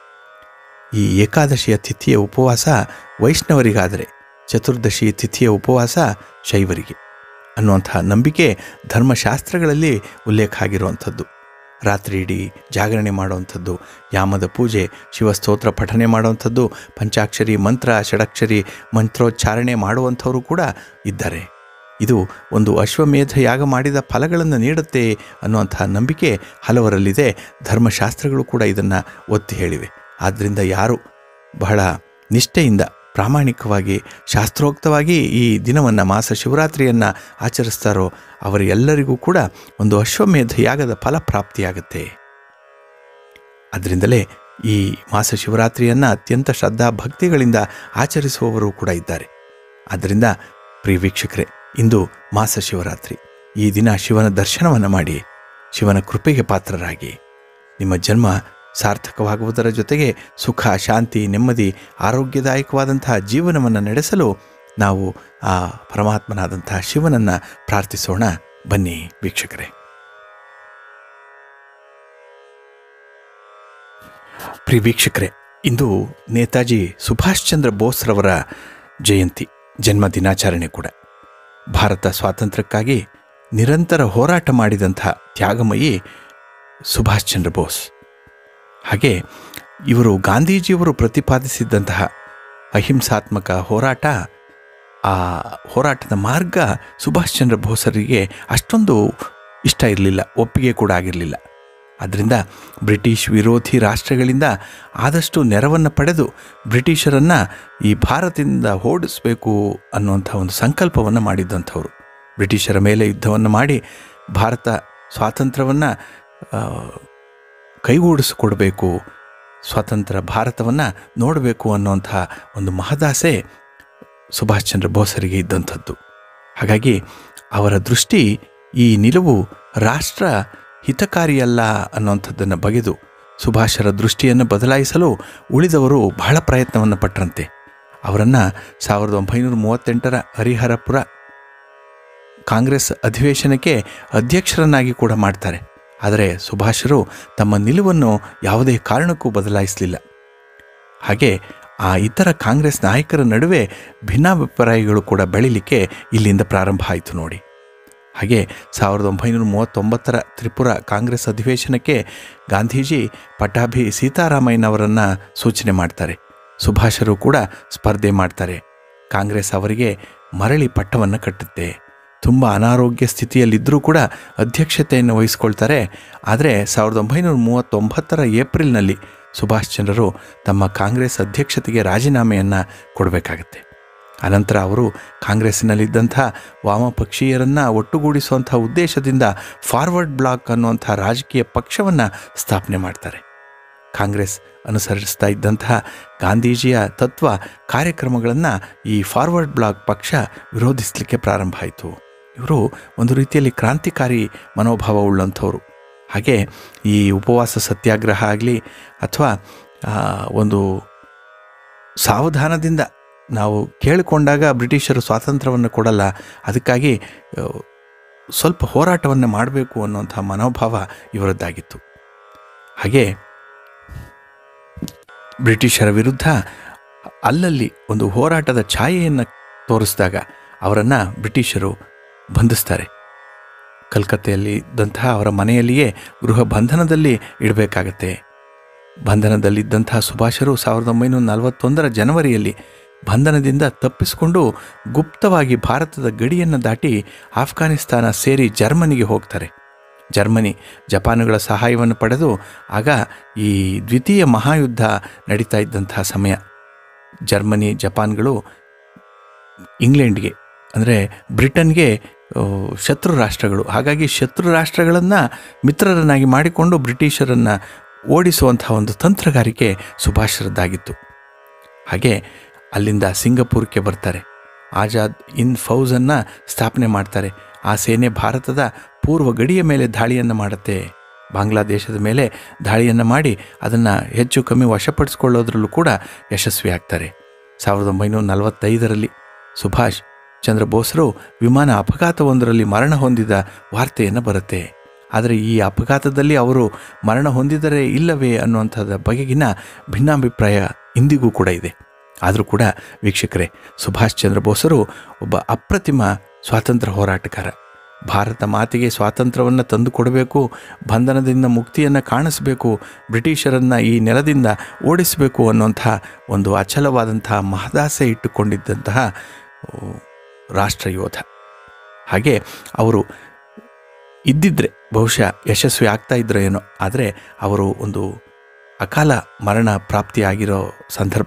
ಈ ಏಕಾದಶಿಯ ತಿಥಿಯ ಉಪವಾಸ ವೈಷ್ಣವರಿಗಾದರೆ ಚತುರ್ದಶಿ ತಿಥಿಯ ಉಪವಾಸ ಶೈವರಿಗೆ ಅನ್ನುವಂತಹ ನಂಬಿಕೆ ಧರ್ಮಶಾಸ್ತ್ರಗಳಲ್ಲಿ ಉಲ್ಲೇಖ ಆಗಿರುವಂಥದ್ದು ರಾತ್ರಿ ಇಡೀ ಜಾಗರಣೆ ಮಾಡುವಂಥದ್ದು ಯಾಮದ ಪೂಜೆ ಶಿವಸ್ತೋತ್ರ ಪಠನೆ ಮಾಡುವಂಥದ್ದು ಪಂಚಾಕ್ಷರಿ ಮಂತ್ರ ಷಡಕ್ಷರಿ ಮಂತ್ರೋಚ್ಚಾರಣೆ ಮಾಡುವಂಥವರು ಕೂಡ ಇದ್ದಾರೆ ಇದು ಒಂದು ಅಶ್ವಮೇಧ ಯಾಗ ಮಾಡಿದ ಫಲಗಳನ್ನು ನೀಡುತ್ತೆ ಅನ್ನುವಂಥ ನಂಬಿಕೆ ಹಲವರಲ್ಲಿದೆ ಧರ್ಮಶಾಸ್ತ್ರಗಳು ಕೂಡ ಇದನ್ನು ಒತ್ತಿ ಹೇಳಿವೆ ಆದ್ದರಿಂದ ಯಾರು ಬಹಳ ನಿಷ್ಠೆಯಿಂದ ಪ್ರಾಮಾಣಿಕವಾಗಿ ಶಾಸ್ತ್ರೋಕ್ತವಾಗಿ ಈ ದಿನವನ್ನು ಮಾಸ ಶಿವರಾತ್ರಿಯನ್ನು ಆಚರಿಸ್ತಾರೋ ಅವರೆಲ್ಲರಿಗೂ ಕೂಡ ಒಂದು ಅಶ್ವಮೇಧ ಯಾಗದ ಫಲ ಪ್ರಾಪ್ತಿಯಾಗುತ್ತೆ ಅದರಿಂದಲೇ ಈ ಮಾಸ ಶಿವರಾತ್ರಿಯನ್ನು ಅತ್ಯಂತ ಶ್ರದ್ಧಾ ಭಕ್ತಿಗಳಿಂದ ಆಚರಿಸುವವರು ಕೂಡ ಇದ್ದಾರೆ ಆದ್ದರಿಂದ ಪ್ರಿಯ ವೀಕ್ಷಕರೇ ಇಂದು ಮಾಸ ಶಿವರಾತ್ರಿ ಈ ದಿನ ಶಿವನ ದರ್ಶನವನ್ನು ಮಾಡಿ ಶಿವನ ಕೃಪೆಗೆ ಪಾತ್ರರಾಗಿ ನಿಮ್ಮ ಜನ್ಮ ಸಾರ್ಥಕವಾಗುವುದರ ಜೊತೆಗೆ ಸುಖ ಶಾಂತಿ ನೆಮ್ಮದಿ ಆರೋಗ್ಯದಾಯಕವಾದಂತಹ ಜೀವನವನ್ನು ನಡೆಸಲು ನಾವು ಆ ಪರಮಾತ್ಮನಾದಂತಹ ಶಿವನನ್ನು ಪ್ರಾರ್ಥಿಸೋಣ ಬನ್ನಿ ವೀಕ್ಷಕರೇ ಪ್ರಿಯ ವೀಕ್ಷಕರೇ ಇಂದು ನೇತಾಜಿ ಸುಭಾಷ್ ಚಂದ್ರ ಬೋಸ್ರವರ ಜಯಂತಿ ಜನ್ಮ ದಿನಾಚರಣೆ ಕೂಡ ಭಾರತ ಸ್ವಾತಂತ್ರ್ಯಕ್ಕಾಗಿ ನಿರಂತರ ಹೋರಾಟ ಮಾಡಿದಂಥ ತ್ಯಾಗಮಯಿ ಸುಭಾಷ್ ಚಂದ್ರ ಬೋಸ್ ಹಾಗೆ ಇವರು ಗಾಂಧೀಜಿಯವರು ಪ್ರತಿಪಾದಿಸಿದ್ದಂತಹ ಅಹಿಂಸಾತ್ಮಕ ಹೋರಾಟ ಆ ಹೋರಾಟದ ಮಾರ್ಗ ಸುಭಾಷ್ ಚಂದ್ರ ಬೋಸರಿಗೆ ಅಷ್ಟೊಂದು ಇಷ್ಟ ಇರಲಿಲ್ಲ ಒಪ್ಪಿಗೆ ಕೂಡ ಆಗಿರಲಿಲ್ಲ ಅದರಿಂದ ಬ್ರಿಟಿಷ್ ವಿರೋಧಿ ರಾಷ್ಟ್ರಗಳಿಂದ ಆದಷ್ಟು ನೆರವನ್ನು ಪಡೆದು ಬ್ರಿಟಿಷರನ್ನು ಈ ಭಾರತದಿಂದ ಓಡಿಸಬೇಕು ಅನ್ನುವಂಥ ಒಂದು ಸಂಕಲ್ಪವನ್ನು ಮಾಡಿದ್ದಂಥವ್ರು ಬ್ರಿಟಿಷರ ಮೇಲೆ ಯುದ್ಧವನ್ನು ಮಾಡಿ ಭಾರತ ಸ್ವಾತಂತ್ರ್ಯವನ್ನು ಕೈಗೂಡಿಸಿಕೊಡ್ಬೇಕು ಸ್ವತಂತ್ರ ಭಾರತವನ್ನು ನೋಡಬೇಕು ಅನ್ನುವಂಥ ಒಂದು ಮಹದಾಸೆ ಸುಭಾಷ್ ಚಂದ್ರ ಬೋಸರಿಗೆ ಇದ್ದಂಥದ್ದು ಹಾಗಾಗಿ ಅವರ ದೃಷ್ಟಿ ಈ ನಿಲುವು ರಾಷ್ಟ್ರ ಹಿತಕಾರಿಯಲ್ಲ ಅನ್ನುವಂಥದ್ದನ್ನು ಬಗೆದು ಸುಭಾಷರ ದೃಷ್ಟಿಯನ್ನು ಬದಲಾಯಿಸಲು ಉಳಿದವರು ಬಹಳ ಪ್ರಯತ್ನವನ್ನು ಪಟ್ಟರಂತೆ ಅವರನ್ನು ಸಾವಿರದ ಒಂಬೈನೂರ ಮೂವತ್ತೆಂಟರ ಹರಿಹರಪುರ ಕಾಂಗ್ರೆಸ್ ಅಧಿವೇಶನಕ್ಕೆ ಅಧ್ಯಕ್ಷರನ್ನಾಗಿ ಕೂಡ ಮಾಡ್ತಾರೆ ಆದರೆ ಸುಭಾಷರು ತಮ್ಮ ನಿಲುವನ್ನು ಯಾವುದೇ ಕಾರಣಕ್ಕೂ ಬದಲಾಯಿಸಲಿಲ್ಲ ಹಾಗೆ ಆ ಇತರ ಕಾಂಗ್ರೆಸ್ ನಾಯಕರ ನಡುವೆ ಭಿನ್ನಾಭಿಪ್ರಾಯಗಳು ಕೂಡ ಬೆಳಿಲಿಕ್ಕೆ ಇಲ್ಲಿಂದ ಪ್ರಾರಂಭ ಆಯಿತು ನೋಡಿ ಹಾಗೆ ಸಾವಿರದ ಒಂಬೈನೂರ ಮೂವತ್ತೊಂಬತ್ತರ ತ್ರಿಪುರ ಕಾಂಗ್ರೆಸ್ ಅಧಿವೇಶನಕ್ಕೆ ಗಾಂಧೀಜಿ ಪಟ್ಟಾಭಿ ಸೀತಾರಾಮಯ್ಯನವರನ್ನು ಸೂಚನೆ ಮಾಡ್ತಾರೆ ಸುಭಾಷರು ಕೂಡ ಸ್ಪರ್ಧೆ ಮಾಡ್ತಾರೆ ಕಾಂಗ್ರೆಸ್ ಅವರಿಗೆ ಮರಳಿ ಪಟ್ಟವನ್ನು ಕಟ್ಟುತ್ತೆ ತುಂಬ ಅನಾರೋಗ್ಯ ಸ್ಥಿತಿಯಲ್ಲಿದ್ದರೂ ಕೂಡ ಅಧ್ಯಕ್ಷತೆಯನ್ನು ವಹಿಸ್ಕೊಳ್ತಾರೆ ಆದರೆ ಸಾವಿರದ ಒಂಬೈನೂರ ಮೂವತ್ತೊಂಬತ್ತರ ಏಪ್ರಿಲ್ನಲ್ಲಿ ಸುಭಾಷ್ ಚಂದ್ರರು ತಮ್ಮ ಕಾಂಗ್ರೆಸ್ ಅಧ್ಯಕ್ಷತೆಗೆ ರಾಜೀನಾಮೆಯನ್ನು ಕೊಡಬೇಕಾಗತ್ತೆ ಅನಂತರ ಅವರು ಕಾಂಗ್ರೆಸ್ಸಿನಲ್ಲಿದ್ದಂಥ ವಾಮಪಕ್ಷೀಯರನ್ನು ಒಟ್ಟುಗೂಡಿಸುವಂಥ ಉದ್ದೇಶದಿಂದ ಫಾರ್ವರ್ಡ್ ಬ್ಲಾಕ್ ಅನ್ನುವಂಥ ರಾಜಕೀಯ ಪಕ್ಷವನ್ನು ಸ್ಥಾಪನೆ ಮಾಡ್ತಾರೆ ಕಾಂಗ್ರೆಸ್ ಅನುಸರಿಸ್ತಾ ಇದ್ದಂತಹ ಗಾಂಧೀಜಿಯ ತತ್ವ ಕಾರ್ಯಕ್ರಮಗಳನ್ನು ಈ ಫಾರ್ವರ್ಡ್ ಬ್ಲಾಕ್ ಪಕ್ಷ ವಿರೋಧಿಸಲಿಕ್ಕೆ ಪ್ರಾರಂಭ ಆಯಿತು ಇವರು ಒಂದು ರೀತಿಯಲ್ಲಿ ಕ್ರಾಂತಿಕಾರಿ ಮನೋಭಾವ ಉಳ್ಳಂಥವ್ರು ಹಾಗೆ ಈ ಉಪವಾಸ ಸತ್ಯಾಗ್ರಹ ಆಗಲಿ ಅಥವಾ ಒಂದು ಸಾವಧಾನದಿಂದ ನಾವು ಕೇಳಿಕೊಂಡಾಗ ಬ್ರಿಟಿಷರು ಸ್ವಾತಂತ್ರ್ಯವನ್ನು ಕೊಡಲ್ಲ ಅದಕ್ಕಾಗಿ ಸ್ವಲ್ಪ ಹೋರಾಟವನ್ನು ಮಾಡಬೇಕು ಅನ್ನುವಂಥ ಮನೋಭಾವ ಇವರದ್ದಾಗಿತ್ತು ಹಾಗೆ ಬ್ರಿಟಿಷರ ವಿರುದ್ಧ ಅಲ್ಲಲ್ಲಿ ಒಂದು ಹೋರಾಟದ ಛಾಯೆಯನ್ನು ತೋರಿಸಿದಾಗ ಅವರನ್ನು ಬ್ರಿಟಿಷರು ಬಂಧಿಸ್ತಾರೆ ಕಲ್ಕತ್ತೆಯಲ್ಲಿ ಇದ್ದಂತಹ ಅವರ ಮನೆಯಲ್ಲಿಯೇ ಗೃಹ ಬಂಧನದಲ್ಲಿ ಇಡಬೇಕಾಗತ್ತೆ ಬಂಧನದಲ್ಲಿದ್ದಂತಹ ಸುಭಾಷರು ಸಾವಿರದ ಒಂಬೈನೂರ ನಲವತ್ತೊಂದರ ಜನವರಿಯಲ್ಲಿ ಬಂಧನದಿಂದ ತಪ್ಪಿಸಿಕೊಂಡು ಗುಪ್ತವಾಗಿ ಭಾರತದ ಗಡಿಯನ್ನು ದಾಟಿ ಆಫ್ಘಾನಿಸ್ತಾನ ಸೇರಿ ಜರ್ಮನಿಗೆ ಹೋಗ್ತಾರೆ ಜರ್ಮನಿ ಜಪಾನುಗಳ ಸಹಾಯವನ್ನು ಪಡೆದು ಆಗ ಈ ದ್ವಿತೀಯ ಮಹಾಯುದ್ಧ ನಡೀತಾ ಇದ್ದಂತಹ ಸಮಯ ಜರ್ಮನಿ ಜಪಾನ್ಗಳು ಇಂಗ್ಲೆಂಡ್ಗೆ ಅಂದರೆ ಬ್ರಿಟನ್ಗೆ ಶತ್ರು ರಾಷ್ಟ್ರಗಳು ಹಾಗಾಗಿ ಶತ್ರು ರಾಷ್ಟ್ರಗಳನ್ನು ಮಿತ್ರರನ್ನಾಗಿ ಮಾಡಿಕೊಂಡು ಬ್ರಿಟಿಷರನ್ನು ಓಡಿಸುವಂಥ ಒಂದು ತಂತ್ರಗಾರಿಕೆ ಸುಭಾಷರದ್ದಾಗಿತ್ತು ಹಾಗೆ ಅಲ್ಲಿಂದ ಸಿಂಗಪುರಕ್ಕೆ ಬರ್ತಾರೆ ಆಜಾದ್ ಇನ್ ಫೌಜನ್ನು ಸ್ಥಾಪನೆ ಮಾಡ್ತಾರೆ ಆ ಸೇನೆ ಭಾರತದ ಪೂರ್ವ ಗಡಿಯ ಮೇಲೆ ದಾಳಿಯನ್ನು ಮಾಡುತ್ತೆ ಬಾಂಗ್ಲಾದೇಶದ ಮೇಲೆ ದಾಳಿಯನ್ನು ಮಾಡಿ ಅದನ್ನು ಹೆಚ್ಚು ಕಮ್ಮಿ ವಶಪಡಿಸ್ಕೊಳ್ಳೋದ್ರಲ್ಲೂ ಕೂಡ ಯಶಸ್ವಿ ಆಗ್ತಾರೆ ಸಾವಿರದ ಒಂಬೈನೂರ ನಲವತ್ತೈದರಲ್ಲಿ ಸುಭಾಷ್ ಚಂದ್ರ ಬೋಸ್ರು ವಿಮಾನ ಅಪಘಾತವೊಂದರಲ್ಲಿ ಮರಣ ಹೊಂದಿದ ವಾರ್ತೆಯನ್ನು ಬರುತ್ತೆ ಆದರೆ ಈ ಅಪಘಾತದಲ್ಲಿ ಅವರು ಮರಣ ಹೊಂದಿದರೆ ಇಲ್ಲವೇ ಅನ್ನುವಂಥದ್ದು ಬಗೆಗಿನ ಭಿನ್ನಾಭಿಪ್ರಾಯ ಇಂದಿಗೂ ಕೂಡ ಇದೆ ಆದರೂ ಕೂಡ ವೀಕ್ಷಕರೇ ಸುಭಾಷ್ ಚಂದ್ರ ಬೋಸರು ಒಬ್ಬ ಅಪ್ರತಿಮ ಸ್ವಾತಂತ್ರ್ಯ ಹೋರಾಟಗಾರ ಭಾರತ ಮಾತಿಗೆ ಸ್ವಾತಂತ್ರ್ಯವನ್ನು ತಂದು ಕೊಡಬೇಕು ಬಂಧನದಿಂದ ಮುಕ್ತಿಯನ್ನು ಕಾಣಿಸಬೇಕು ಬ್ರಿಟಿಷರನ್ನು ಈ ನೆಲದಿಂದ ಓಡಿಸಬೇಕು ಅನ್ನುವಂಥ ಒಂದು ಅಚಲವಾದಂಥ ಮಹದಾಸೆ ಇಟ್ಟುಕೊಂಡಿದ್ದಂತಹ ರಾಷ್ಟ್ರಯೋಧ ಹಾಗೆ ಅವರು ಇದ್ದಿದ್ರೆ ಬಹುಶಃ ಯಶಸ್ವಿ ಆಗ್ತಾ ಇದ್ರು ಏನೋ ಆದರೆ ಅವರು ಒಂದು ಅಕಾಲ ಮರಣ ಪ್ರಾಪ್ತಿಯಾಗಿರೋ ಸಂದರ್ಭ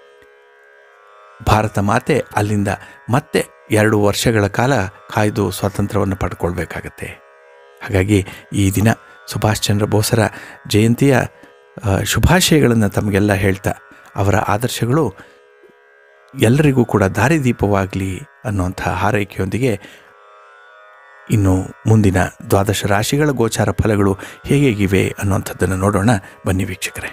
ಭಾರತ ಮಾತೆ ಅಲ್ಲಿಂದ ಮತ್ತೆ ಎರಡು ವರ್ಷಗಳ ಕಾಲ ಕಾಯ್ದು ಸ್ವಾತಂತ್ರ್ಯವನ್ನು ಪಡ್ಕೊಳ್ಬೇಕಾಗತ್ತೆ ಹಾಗಾಗಿ ಈ ದಿನ ಸುಭಾಷ್ ಚಂದ್ರ ಬೋಸರ ಜಯಂತಿಯ ಶುಭಾಶಯಗಳನ್ನು ತಮಗೆಲ್ಲ ಹೇಳ್ತಾ ಅವರ ಆದರ್ಶಗಳು ಎಲ್ಲರಿಗೂ ಕೂಡ ದಾರಿದೀಪವಾಗಲಿ ಅನ್ನುವಂಥ ಹಾರೈಕೆಯೊಂದಿಗೆ ಇನ್ನು ಮುಂದಿನ ದ್ವಾದಶ ರಾಶಿಗಳ ಗೋಚಾರ ಫಲಗಳು ಹೇಗೇಗಿವೆ ಅನ್ನುವಂಥದ್ದನ್ನು ನೋಡೋಣ ಬನ್ನಿ ವೀಕ್ಷಕರೇ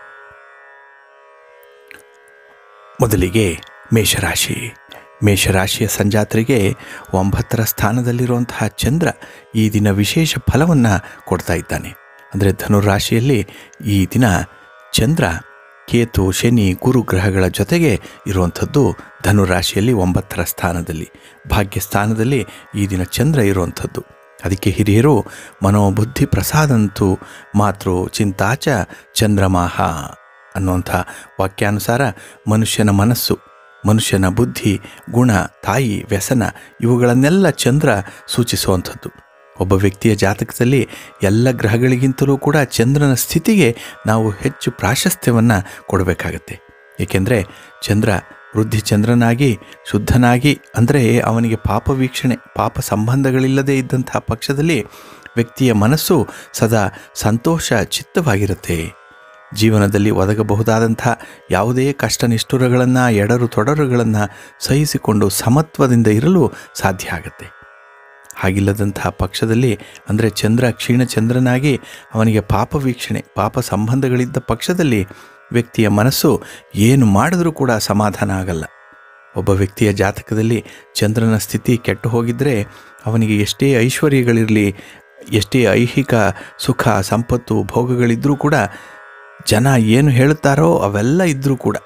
ಮೊದಲಿಗೆ ಮೇಷರಾಶಿ ಮೇಷರಾಶಿಯ ಸಂಜಾತರಿಗೆ ಒಂಬತ್ತರ ಸ್ಥಾನದಲ್ಲಿರುವಂತಹ ಚಂದ್ರ ಈ ದಿನ ವಿಶೇಷ ಫಲವನ್ನು ಕೊಡ್ತಾ ಇದ್ದಾನೆ ಅಂದರೆ ಧನುರಾಶಿಯಲ್ಲಿ ಈ ದಿನ ಚಂದ್ರ ಕೇತು ಶನಿ ಗುರು ಗ್ರಹಗಳ ಜೊತೆಗೆ ಇರುವಂಥದ್ದು ಧನುರಾಶಿಯಲ್ಲಿ ಒಂಬತ್ತರ ಸ್ಥಾನದಲ್ಲಿ ಭಾಗ್ಯ ಸ್ಥಾನದಲ್ಲಿ ಈ ದಿನ ಚಂದ್ರ ಇರುವಂಥದ್ದು ಅದಕ್ಕೆ ಹಿರಿಯರು ಮನೋಬುದ್ಧಿ ಪ್ರಸಾದಂತು ಮಾತೃ ಚಿಂತಾಚ ಚಂದ್ರಮಾಹ ಅನ್ನುವಂಥ ವಾಕ್ಯಾನುಸಾರ ಮನುಷ್ಯನ ಮನಸ್ಸು ಮನುಷ್ಯನ ಬುದ್ಧಿ ಗುಣ ತಾಯಿ ವ್ಯಸನ ಇವುಗಳನ್ನೆಲ್ಲ ಚಂದ್ರ ಸೂಚಿಸುವಂಥದ್ದು ಒಬ್ಬ ವ್ಯಕ್ತಿಯ ಜಾತಕದಲ್ಲಿ ಎಲ್ಲ ಗ್ರಹಗಳಿಗಿಂತಲೂ ಕೂಡ ಚಂದ್ರನ ಸ್ಥಿತಿಗೆ ನಾವು ಹೆಚ್ಚು ಪ್ರಾಶಸ್ತ್ಯವನ್ನು ಕೊಡಬೇಕಾಗತ್ತೆ ಏಕೆಂದರೆ ಚಂದ್ರ ವೃದ್ಧಿ ಚಂದ್ರನಾಗಿ ಶುದ್ಧನಾಗಿ ಅಂದರೆ ಅವನಿಗೆ ಪಾಪ ವೀಕ್ಷಣೆ ಪಾಪ ಸಂಬಂಧಗಳಿಲ್ಲದೆ ಇದ್ದಂತಹ ಪಕ್ಷದಲ್ಲಿ ವ್ಯಕ್ತಿಯ ಮನಸ್ಸು ಸದಾ ಸಂತೋಷ ಚಿತ್ತವಾಗಿರುತ್ತೆ ಜೀವನದಲ್ಲಿ ಒದಗಬಹುದಾದಂಥ ಯಾವುದೇ ಕಷ್ಟ ನಿಷ್ಠುರಗಳನ್ನು ಎಡರು ತೊಡರುಗಳನ್ನು ಸಹಿಸಿಕೊಂಡು ಸಮತ್ವದಿಂದ ಇರಲು ಸಾಧ್ಯ ಆಗುತ್ತೆ ಹಾಗಿಲ್ಲದಂತಹ ಪಕ್ಷದಲ್ಲಿ ಅಂದರೆ ಚಂದ್ರ ಕ್ಷೀಣಚಂದ್ರನಾಗಿ ಅವನಿಗೆ ಪಾಪ ವೀಕ್ಷಣೆ ಪಾಪ ಸಂಬಂಧಗಳಿದ್ದ ಪಕ್ಷದಲ್ಲಿ ವ್ಯಕ್ತಿಯ ಮನಸ್ಸು ಏನು ಮಾಡಿದ್ರೂ ಕೂಡ ಸಮಾಧಾನ ಆಗಲ್ಲ ಒಬ್ಬ ವ್ಯಕ್ತಿಯ ಜಾತಕದಲ್ಲಿ ಚಂದ್ರನ ಸ್ಥಿತಿ ಕೆಟ್ಟು ಹೋಗಿದ್ದರೆ ಅವನಿಗೆ ಎಷ್ಟೇ ಐಶ್ವರ್ಯಗಳಿರಲಿ ಎಷ್ಟೇ ಐಹಿಕ ಸುಖ ಸಂಪತ್ತು ಭೋಗಗಳಿದ್ದರೂ ಕೂಡ ಜನ ಏನು ಹೇಳುತ್ತಾರೋ ಅವೆಲ್ಲ ಇದ್ದರೂ ಕೂಡ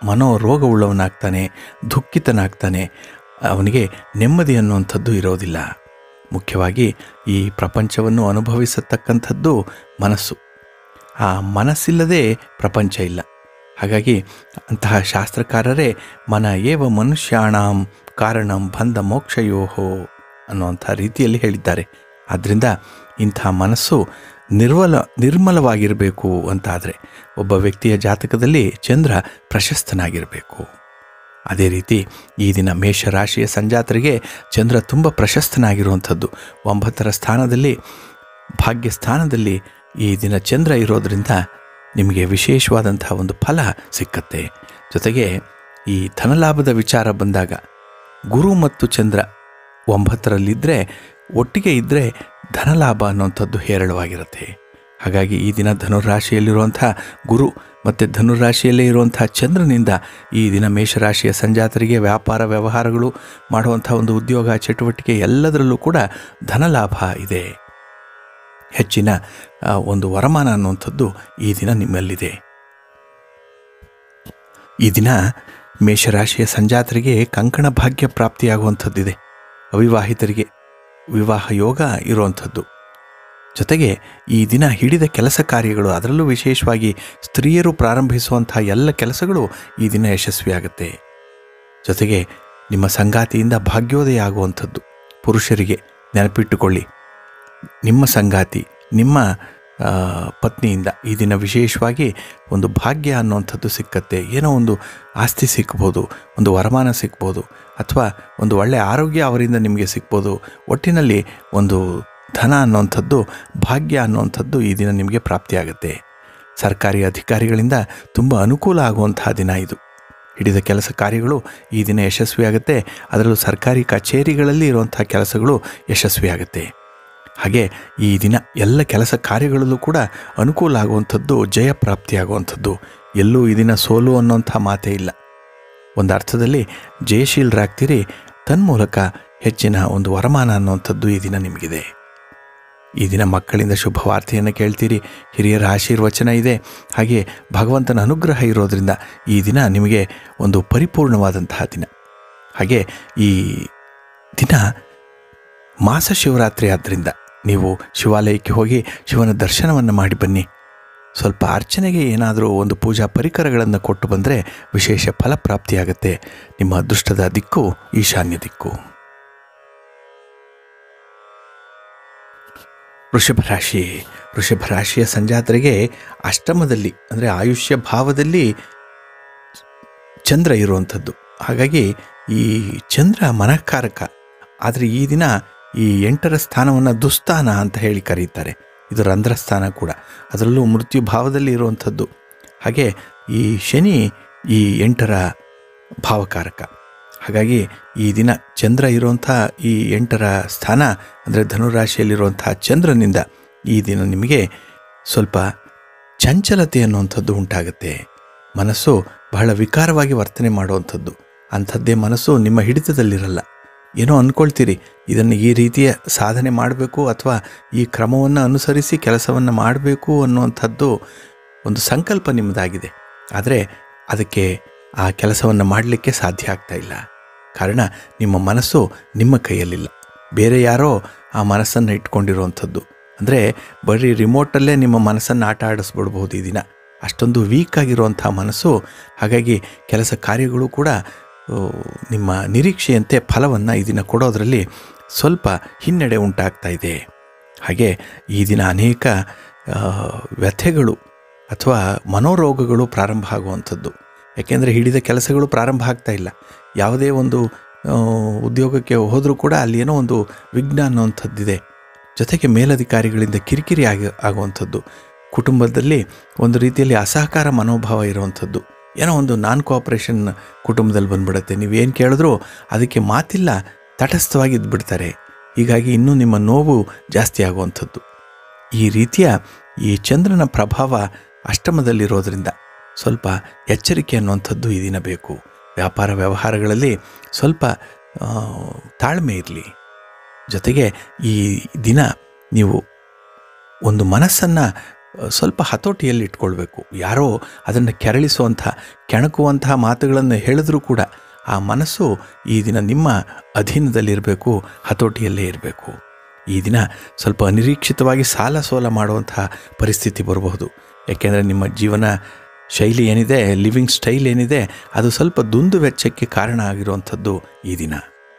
ಮನೋರೋಗವುಳ್ಳವನಾಗ್ತಾನೆ ದುಃಖಿತನಾಗ್ತಾನೆ ಅವನಿಗೆ ನೆಮ್ಮದಿ ಅನ್ನುವಂಥದ್ದು ಇರೋದಿಲ್ಲ ಮುಖ್ಯವಾಗಿ ಈ ಪ್ರಪಂಚವನ್ನು ಅನುಭವಿಸತಕ್ಕಂಥದ್ದು ಮನಸ್ಸು ಆ ಮನಸ್ಸಿಲ್ಲದೆ ಪ್ರಪಂಚ ಇಲ್ಲ ಹಾಗಾಗಿ ಅಂತಹ ಶಾಸ್ತ್ರಕಾರರೇ ಮನ ಏವ ಮನುಷ್ಯಾಣಂ ಕಾರಣಂ ಬಂಧ ಮೋಕ್ಷಯೋಹೋ ಅನ್ನುವಂಥ ರೀತಿಯಲ್ಲಿ ಹೇಳಿದ್ದಾರೆ ಆದ್ದರಿಂದ ಇಂಥ ಮನಸ್ಸು ನಿರ್ಮಲ ನಿರ್ಮಲವಾಗಿರಬೇಕು ಅಂತಾದರೆ ಒಬ್ಬ ವ್ಯಕ್ತಿಯ ಜಾತಕದಲ್ಲಿ ಚಂದ್ರ ಪ್ರಶಸ್ತನಾಗಿರಬೇಕು ಅದೇ ರೀತಿ ಈ ದಿನ ಮೇಷರಾಶಿಯ ಸಂಜಾತರಿಗೆ ಚಂದ್ರ ತುಂಬ ಪ್ರಶಸ್ತನಾಗಿರುವಂಥದ್ದು ಒಂಬತ್ತರ ಸ್ಥಾನದಲ್ಲಿ ಭಾಗ್ಯ ಸ್ಥಾನದಲ್ಲಿ ಈ ದಿನ ಚಂದ್ರ ಇರೋದರಿಂದ ನಿಮಗೆ ವಿಶೇಷವಾದಂತಹ ಒಂದು ಫಲ ಸಿಕ್ಕತ್ತೆ ಜೊತೆಗೆ ಈ ಧನಲಾಭದ ವಿಚಾರ ಬಂದಾಗ ಗುರು ಮತ್ತು ಚಂದ್ರ ಒಂಬತ್ತರಲ್ಲಿದ್ದರೆ ಒಟ್ಟಿಗೆ ಇದ್ದರೆ ಧನಲಾಭ ಅನ್ನುವಂಥದ್ದು ಹೇರಳವಾಗಿರುತ್ತೆ ಹಾಗಾಗಿ ಈ ದಿನ ಧನುರಾಶಿಯಲ್ಲಿರುವಂಥ ಗುರು ಮತ್ತು ಧನುರಾಶಿಯಲ್ಲೇ ಇರುವಂಥ ಚಂದ್ರನಿಂದ ಈ ದಿನ ಮೇಷರಾಶಿಯ ಸಂಜಾತರಿಗೆ ವ್ಯಾಪಾರ ವ್ಯವಹಾರಗಳು ಮಾಡುವಂಥ ಒಂದು ಉದ್ಯೋಗ ಚಟುವಟಿಕೆ ಎಲ್ಲದರಲ್ಲೂ ಕೂಡ ಧನಲಾಭ ಇದೆ ಹೆಚ್ಚಿನ ಆ, ಒಂದು ವರಮಾನ ಅನ್ನುವಂಥದ್ದು ಈ ದಿನ ನಿಮ್ಮಲ್ಲಿದೆ ಈ ದಿನ ಮೇಷರಾಶಿಯ ಸಂಜಾತರಿಗೆ ಕಂಕಣ ಭಾಗ್ಯ ಪ್ರಾಪ್ತಿಯಾಗುವಂಥದ್ದಿದೆ ಅವಿವಾಹಿತರಿಗೆ ವಿವಾಹ ಯೋಗ ಇರುವಂಥದ್ದು ಜೊತೆಗೆ ಈ ದಿನ ಹಿಡಿದ ಕೆಲಸ ಕಾರ್ಯಗಳು ಅದರಲ್ಲೂ ವಿಶೇಷವಾಗಿ ಸ್ತ್ರೀಯರು ಪ್ರಾರಂಭಿಸುವಂಥ ಎಲ್ಲ ಕೆಲಸಗಳು ಈ ದಿನ ಯಶಸ್ವಿಯಾಗುತ್ತೆ ಜೊತೆಗೆ ನಿಮ್ಮ ಸಂಗಾತಿಯಿಂದ ಭಾಗ್ಯೋದಯ ಆಗುವಂಥದ್ದು ಪುರುಷರಿಗೆ ನೆನಪಿಟ್ಟುಕೊಳ್ಳಿ ನಿಮ್ಮ ಸಂಗಾತಿ ನಿಮ್ಮ ಆ, ಪತ್ನಿಯಿಂದ ಈ ದಿನ ವಿಶೇಷವಾಗಿ ಒಂದು ಭಾಗ್ಯ ಅನ್ನುವಂಥದ್ದು ಸಿಕ್ಕತ್ತೆ ಏನೋ ಒಂದು ಆಸ್ತಿ ಸಿಕ್ಬೋದು ಒಂದು ವರಮಾನ ಸಿಕ್ಬೋದು ಅಥವಾ ಒಂದು ಒಳ್ಳೆಯ ಆರೋಗ್ಯ ಅವರಿಂದ ನಿಮಗೆ ಸಿಗ್ಬೋದು ಒಟ್ಟಿನಲ್ಲಿ ಒಂದು ಧನ ಅನ್ನುವಂಥದ್ದು ಭಾಗ್ಯ ಅನ್ನುವಂಥದ್ದು ಈ ದಿನ ನಿಮಗೆ ಪ್ರಾಪ್ತಿಯಾಗುತ್ತೆ ಸರ್ಕಾರಿ ಅಧಿಕಾರಿಗಳಿಂದ ತುಂಬ ಅನುಕೂಲ ಆಗುವಂತಹ ದಿನ ಇದು ಹಿಡಿದ ಕೆಲಸ ಕಾರ್ಯಗಳು ಈ ದಿನ ಯಶಸ್ವಿಯಾಗುತ್ತೆ ಅದರಲ್ಲೂ ಸರ್ಕಾರಿ ಕಚೇರಿಗಳಲ್ಲಿ ಇರುವಂಥ ಕೆಲಸಗಳು ಯಶಸ್ವಿಯಾಗುತ್ತೆ ಹಾಗೆ ಈ ದಿನ ಎಲ್ಲ ಕೆಲಸ ಕಾರ್ಯಗಳಲ್ಲೂ ಕೂಡ ಅನುಕೂಲ ಆಗುವಂಥದ್ದು ಜಯ ಪ್ರಾಪ್ತಿಯಾಗುವಂಥದ್ದು ಎಲ್ಲೂ ಈ ದಿನ ಸೋಲು ಅನ್ನೋಂಥ ಮಾತೇ ಇಲ್ಲ ಒಂದು ಅರ್ಥದಲ್ಲಿ ಜಯಶೀಲರಾಗ್ತೀರಿ ತನ್ಮೂಲಕ ಹೆಚ್ಚಿನ ಒಂದು ವರಮಾನ ಅನ್ನುವಂಥದ್ದು ಈ ದಿನ ನಿಮಗಿದೆ ಈ ದಿನ ಮಕ್ಕಳಿಂದ ಶುಭ ವಾರ್ತೆಯನ್ನು ಕೇಳ್ತೀರಿ ಹಿರಿಯರ ಆಶೀರ್ವಚನ ಇದೆ ಹಾಗೆ ಭಗವಂತನ ಅನುಗ್ರಹ ಇರೋದರಿಂದ ಈ ದಿನ ನಿಮಗೆ ಒಂದು ಪರಿಪೂರ್ಣವಾದಂತಹ ದಿನ ಹಾಗೆ ಈ ದಿನ ಮಾಸ ಶಿವರಾತ್ರಿ ಆದ್ದರಿಂದ ನೀವು ಶಿವಾಲಯಕ್ಕೆ ಹೋಗಿ ಶಿವನ ದರ್ಶನವನ್ನು ಮಾಡಿ ಬನ್ನಿ ಸ್ವಲ್ಪ ಅರ್ಚನೆಗೆ ಏನಾದರೂ ಒಂದು ಪೂಜಾ ಪರಿಕರಗಳನ್ನು ಕೊಟ್ಟು ಬಂದರೆ ವಿಶೇಷ ಫಲಪ್ರಾಪ್ತಿಯಾಗುತ್ತೆ ನಿಮ್ಮ ಅದೃಷ್ಟದ ದಿಕ್ಕು ಈಶಾನ್ಯ ದಿಕ್ಕು ವೃಷಭ ರಾಶಿ ವೃಷಭ ರಾಶಿಯ ಸಂಜಾತರಿಗೆ ಅಷ್ಟಮದಲ್ಲಿ ಅಂದರೆ ಆಯುಷ್ಯ ಭಾವದಲ್ಲಿ ಚಂದ್ರ ಇರುವಂಥದ್ದು ಹಾಗಾಗಿ ಈ ಚಂದ್ರ ಮನಃಕಾರಕ ಆದರೆ ಈ ದಿನ ಈ ಎಂಟರ ಸ್ಥಾನವನ್ನು ದುಸ್ಥಾನ ಅಂತ ಹೇಳಿ ಕರೀತಾರೆ ಇದು ರಂಧ್ರಸ್ಥಾನ ಕೂಡ ಅದರಲ್ಲೂ ಮೃತ್ಯು ಭಾವದಲ್ಲಿ ಇರುವಂಥದ್ದು ಹಾಗೆ ಈ ಶನಿ ಈ ಎಂಟರ ಭಾವಕಾರಕ ಹಾಗಾಗಿ ಈ ದಿನ ಚಂದ್ರ ಇರುವಂಥ ಈ ಎಂಟರ ಸ್ಥಾನ ಅಂದರೆ ಧನುರಾಶಿಯಲ್ಲಿರುವಂಥ ಚಂದ್ರನಿಂದ ಈ ದಿನ ನಿಮಗೆ ಸ್ವಲ್ಪ ಚಂಚಲತೆ ಅನ್ನುವಂಥದ್ದು ಉಂಟಾಗುತ್ತೆ ಮನಸ್ಸು ಬಹಳ ವಿಕಾರವಾಗಿ ವರ್ತನೆ ಮಾಡುವಂಥದ್ದು ಅಂಥದ್ದೇ ಮನಸ್ಸು ನಿಮ್ಮ ಹಿಡಿತದಲ್ಲಿರಲ್ಲ ಏನೋ ಅಂದ್ಕೊಳ್ತೀರಿ ಇದನ್ನು ಈ ರೀತಿಯ ಸಾಧನೆ ಮಾಡಬೇಕು ಅಥವಾ ಈ ಕ್ರಮವನ್ನು ಅನುಸರಿಸಿ ಕೆಲಸವನ್ನು ಮಾಡಬೇಕು ಅನ್ನುವಂಥದ್ದು ಒಂದು ಸಂಕಲ್ಪ ನಿಮ್ಮದಾಗಿದೆ ಆದರೆ ಅದಕ್ಕೆ ಆ ಕೆಲಸವನ್ನು ಮಾಡಲಿಕ್ಕೆ ಸಾಧ್ಯ ಆಗ್ತಾ ಇಲ್ಲ ಕಾರಣ ನಿಮ್ಮ ಮನಸ್ಸು ನಿಮ್ಮ ಕೈಯಲ್ಲಿಲ್ಲ ಬೇರೆ ಯಾರೋ ಆ ಮನಸ್ಸನ್ನು ಇಟ್ಕೊಂಡಿರುವಂಥದ್ದು ಅಂದರೆ ಬರೀ ರಿಮೋಟಲ್ಲೇ ನಿಮ್ಮ ಮನಸ್ಸನ್ನು ಆಟ ಆಡಿಸ್ಬಿಡ್ಬೋದು ಈ ದಿನ ಅಷ್ಟೊಂದು ವೀಕ್ ಆಗಿರುವಂಥ ಮನಸ್ಸು ಹಾಗಾಗಿ ಕೆಲಸ ಕಾರ್ಯಗಳು ಕೂಡ ಆ, ನಿಮ್ಮ ನಿರೀಕ್ಷೆಯಂತೆ ಫಲವನ್ನು ಈ ದಿನ ಕೊಡೋದರಲ್ಲಿ ಸ್ವಲ್ಪ ಹಿನ್ನಡೆ ಉಂಟಾಗ್ತಾ ಇದೆ ಹಾಗೆ ಈ ದಿನ ಅನೇಕ ಆ, ವ್ಯಥೆಗಳು ಅಥವಾ ಮನೋರೋಗಗಳು ಪ್ರಾರಂಭ ಆಗುವಂಥದ್ದು ಯಾಕೆಂದರೆ ಹಿಡಿದ ಕೆಲಸಗಳು ಪ್ರಾರಂಭ ಆಗ್ತಾ ಇಲ್ಲ ಯಾವುದೇ ಒಂದು ಆ, ಉದ್ಯೋಗಕ್ಕೆ ಹೋದರೂ ಕೂಡ ಅಲ್ಲಿ ಏನೋ ಒಂದು ವಿಘ್ನ ಅನ್ನುವಂಥದ್ದಿದೆ ಜೊತೆಗೆ ಮೇಲಧಿಕಾರಿಗಳಿಂದ ಕಿರಿಕಿರಿ ಆಗಿ ಆಗುವಂಥದ್ದು ಕುಟುಂಬದಲ್ಲಿ ಒಂದು ರೀತಿಯಲ್ಲಿ ಅಸಹಕಾರ ಮನೋಭಾವ ಇರುವಂಥದ್ದು ಏನೋ ಒಂದು ನಾನ್ ಕೋಆಪ್ರೇಷನ್ ಕುಟುಂಬದಲ್ಲಿ ಬಂದ್ಬಿಡುತ್ತೆ ನೀವೇನು ಕೇಳಿದ್ರೂ ಅದಕ್ಕೆ ಮಾತಿಲ್ಲ ತಟಸ್ಥವಾಗಿ ಇದ್ಬಿಡ್ತಾರೆ ಹೀಗಾಗಿ ಇನ್ನೂ ನಿಮ್ಮ ನೋವು ಜಾಸ್ತಿ ಆಗುವಂಥದ್ದು ಈ ರೀತಿಯ ಈ ಚಂದ್ರನ ಪ್ರಭಾವ ಅಷ್ಟಮದಲ್ಲಿರೋದ್ರಿಂದ ಸ್ವಲ್ಪ ಎಚ್ಚರಿಕೆ ಅನ್ನುವಂಥದ್ದು ಈ ದಿನ ಬೇಕು ವ್ಯಾಪಾರ ವ್ಯವಹಾರಗಳಲ್ಲಿ ಸ್ವಲ್ಪ ಆ, ತಾಳ್ಮೆ ಇರಲಿ ಜೊತೆಗೆ ಈ ದಿನ ನೀವು ಒಂದು ಮನಸ್ಸನ್ನು ಸ್ವಲ್ಪ ಹತೋಟಿಯಲ್ಲಿ ಇಟ್ಕೊಳ್ಬೇಕು ಯಾರೋ ಅದನ್ನು ಕೆರಳಿಸುವಂಥ ಕೆಣಕುವಂತಹ ಮಾತುಗಳನ್ನು ಹೇಳಿದ್ರೂ ಕೂಡ ಆ ಮನಸ್ಸು ಈ ದಿನ ನಿಮ್ಮ ಅಧೀನದಲ್ಲಿರಬೇಕು ಹತೋಟಿಯಲ್ಲೇ ಇರಬೇಕು ಈ ದಿನ ಸ್ವಲ್ಪ ಅನಿರೀಕ್ಷಿತವಾಗಿ ಸಾಲ ಸೋಲ ಮಾಡುವಂತಹ ಪರಿಸ್ಥಿತಿ ಬರಬಹುದು ಯಾಕೆಂದರೆ ನಿಮ್ಮ ಜೀವನ ಶೈಲಿ ಏನಿದೆ ಲಿವಿಂಗ್ ಸ್ಟೈಲ್ ಏನಿದೆ ಅದು ಸ್ವಲ್ಪ ದುಂದು ವೆಚ್ಚಕ್ಕೆ ಕಾರಣ ಆಗಿರುವಂಥದ್ದು ಈ ದಿನ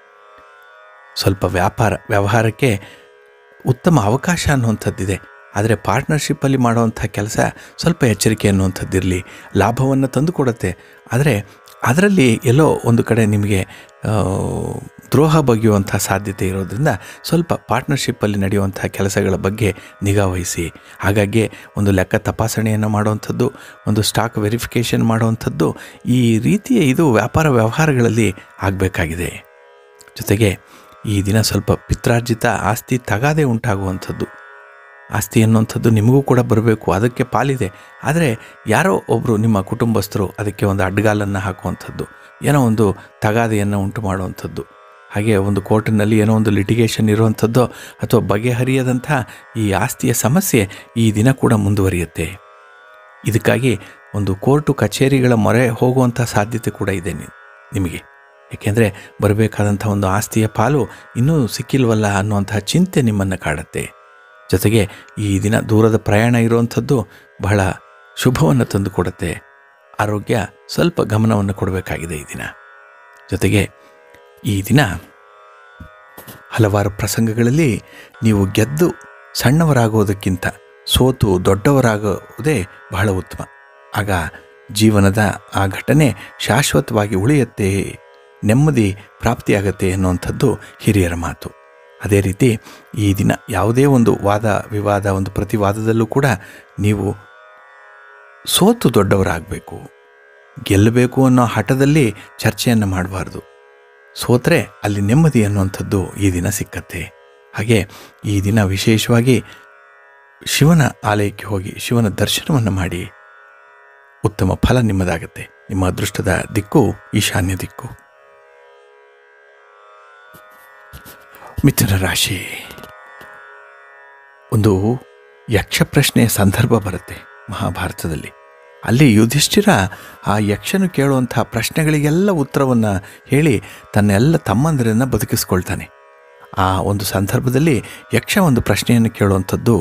ಸ್ವಲ್ಪ ವ್ಯಾಪಾರ ವ್ಯವಹಾರಕ್ಕೆ ಉತ್ತಮ ಅವಕಾಶ ಅನ್ನುವಂಥದ್ದಿದೆ ಆದರೆ ಪಾರ್ಟ್ನರ್ಶಿಪ್ಪಲ್ಲಿ ಮಾಡುವಂಥ ಕೆಲಸ ಸ್ವಲ್ಪ ಎಚ್ಚರಿಕೆ ಅನ್ನುವಂಥದ್ದಿರಲಿ ಲಾಭವನ್ನು ತಂದುಕೊಡುತ್ತೆ ಆದರೆ ಅದರಲ್ಲಿ ಎಲ್ಲೋ ಒಂದು ಕಡೆ ನಿಮಗೆ ಆ, ದ್ರೋಹ ಬಗೆಯುವಂಥ ಸಾಧ್ಯತೆ ಇರೋದ್ರಿಂದ ಸ್ವಲ್ಪ ಪಾರ್ಟ್ನರ್ಶಿಪ್ಪಲ್ಲಿ ನಡೆಯುವಂಥ ಕೆಲಸಗಳ ಬಗ್ಗೆ ನಿಗಾ ವಹಿಸಿ ಹಾಗಾಗಿ ಒಂದು ಲೆಕ್ಕ ತಪಾಸಣೆಯನ್ನು ಮಾಡುವಂಥದ್ದು ಒಂದು ಸ್ಟಾಕ್ ವೆರಿಫಿಕೇಷನ್ ಮಾಡುವಂಥದ್ದು ಈ ರೀತಿಯ ಇದು ವ್ಯಾಪಾರ ವ್ಯವಹಾರಗಳಲ್ಲಿ ಆಗಬೇಕಾಗಿದೆ ಜೊತೆಗೆ ಈ ದಿನ ಸ್ವಲ್ಪ ಪಿತ್ರಾರ್ಜಿತ ಆಸ್ತಿ ತಗಾದೆ ಉಂಟಾಗುವಂಥದ್ದು ಆಸ್ತಿ ಅನ್ನುವಂಥದ್ದು ನಿಮಗೂ ಕೂಡ ಬರಬೇಕು ಅದಕ್ಕೆ ಪಾಲಿದೆ ಆದರೆ ಯಾರೋ ಒಬ್ಬರು ನಿಮ್ಮ ಕುಟುಂಬಸ್ಥರು ಅದಕ್ಕೆ ಒಂದು ಅಡ್ಡಗಾಲನ್ನು ಹಾಕುವಂಥದ್ದು ಏನೋ ಒಂದು ತಗಾದೆಯನ್ನು ಉಂಟು ಮಾಡುವಂಥದ್ದು ಹಾಗೆ ಒಂದು ಕೋರ್ಟಿನಲ್ಲಿ ಏನೋ ಒಂದು ಲಿಟಿಗೇಷನ್ ಇರುವಂಥದ್ದು ಅಥವಾ ಬಗೆಹರಿಯದಂಥ ಈ ಆಸ್ತಿಯ ಸಮಸ್ಯೆ ಈ ದಿನ ಕೂಡ ಮುಂದುವರಿಯುತ್ತೆ ಇದಕ್ಕಾಗಿ ಒಂದು ಕೋರ್ಟು ಕಚೇರಿಗಳ ಮೊರೆ ಹೋಗುವಂಥ ಸಾಧ್ಯತೆ ಕೂಡ ಇದೆ ನಿ- ನಿಮಗೆ ಏಕೆಂದರೆ ಬರಬೇಕಾದಂಥ ಒಂದು ಆಸ್ತಿಯ ಪಾಲು ಇನ್ನೂ ಸಿಕ್ಕಿಲ್ವಲ್ಲ ಅನ್ನುವಂತಹ ಚಿಂತೆ ನಿಮ್ಮನ್ನು ಕಾಡುತ್ತೆ ಜೊತೆಗೆ ಈ ದಿನ ದೂರದ ಪ್ರಯಾಣ ಇರುವಂಥದ್ದು ಬಹಳ ಶುಭವನ್ನು ತಂದುಕೊಡುತ್ತೆ ಆರೋಗ್ಯ ಸ್ವಲ್ಪ ಗಮನವನ್ನು ಕೊಡಬೇಕಾಗಿದೆ ಈ ದಿನ ಜೊತೆಗೆ ಈ ದಿನ ಹಲವಾರು ಪ್ರಸಂಗಗಳಲ್ಲಿ ನೀವು ಗೆದ್ದು ಸಣ್ಣವರಾಗುವುದಕ್ಕಿಂತ ಸೋತು ದೊಡ್ಡವರಾಗುವುದೇ ಬಹಳ ಉತ್ತಮ ಆಗ ಜೀವನದ ಆ ಘಟನೆ ಶಾಶ್ವತವಾಗಿ ಉಳಿಯುತ್ತೆ ನೆಮ್ಮದಿ ಪ್ರಾಪ್ತಿಯಾಗತ್ತೆ ಅನ್ನುವಂಥದ್ದು ಹಿರಿಯರ ಮಾತು ಅದೇ ರೀತಿ ಈ ದಿನ ಯಾವುದೇ ಒಂದು ವಾದ ವಿವಾದ ಒಂದು ಪ್ರತಿವಾದದಲ್ಲೂ ಕೂಡ ನೀವು ಸೋತು ದೊಡ್ಡವರಾಗಬೇಕು ಗೆಲ್ಲಬೇಕು ಅನ್ನೋ ಹಠದಲ್ಲಿ ಚರ್ಚೆಯನ್ನು ಮಾಡಬಾರ್ದು ಸೋತ್ರೆ ಅಲ್ಲಿ ನೆಮ್ಮದಿ ಅನ್ನುವಂಥದ್ದು ಈ ದಿನ ಸಿಕ್ಕತ್ತೆ ಹಾಗೆ ಈ ದಿನ ವಿಶೇಷವಾಗಿ ಶಿವನ ಆಲಯಕ್ಕೆ ಹೋಗಿ ಶಿವನ ದರ್ಶನವನ್ನು ಮಾಡಿ ಉತ್ತಮ ಫಲ ನಿಮ್ಮದಾಗತ್ತೆ ನಿಮ್ಮ ಅದೃಷ್ಟದ ದಿಕ್ಕು ಈಶಾನ್ಯ ದಿಕ್ಕು ಮಿಥುನ ರಾಶಿ ಒಂದು ಯಕ್ಷ ಪ್ರಶ್ನೆಯ ಸಂದರ್ಭ ಬರುತ್ತೆ ಮಹಾಭಾರತದಲ್ಲಿ ಅಲ್ಲಿ ಯುಧಿಷ್ಠಿರ ಆ ಯಕ್ಷನು ಕೇಳುವಂಥ ಪ್ರಶ್ನೆಗಳಿಗೆಲ್ಲ ಉತ್ತರವನ್ನು ಹೇಳಿ ತನ್ನೆಲ್ಲ ತಮ್ಮಂದಿರನ್ನು ಬದುಕಿಸ್ಕೊಳ್ತಾನೆ ಆ ಒಂದು ಸಂದರ್ಭದಲ್ಲಿ ಯಕ್ಷ ಒಂದು ಪ್ರಶ್ನೆಯನ್ನು ಕೇಳುವಂಥದ್ದು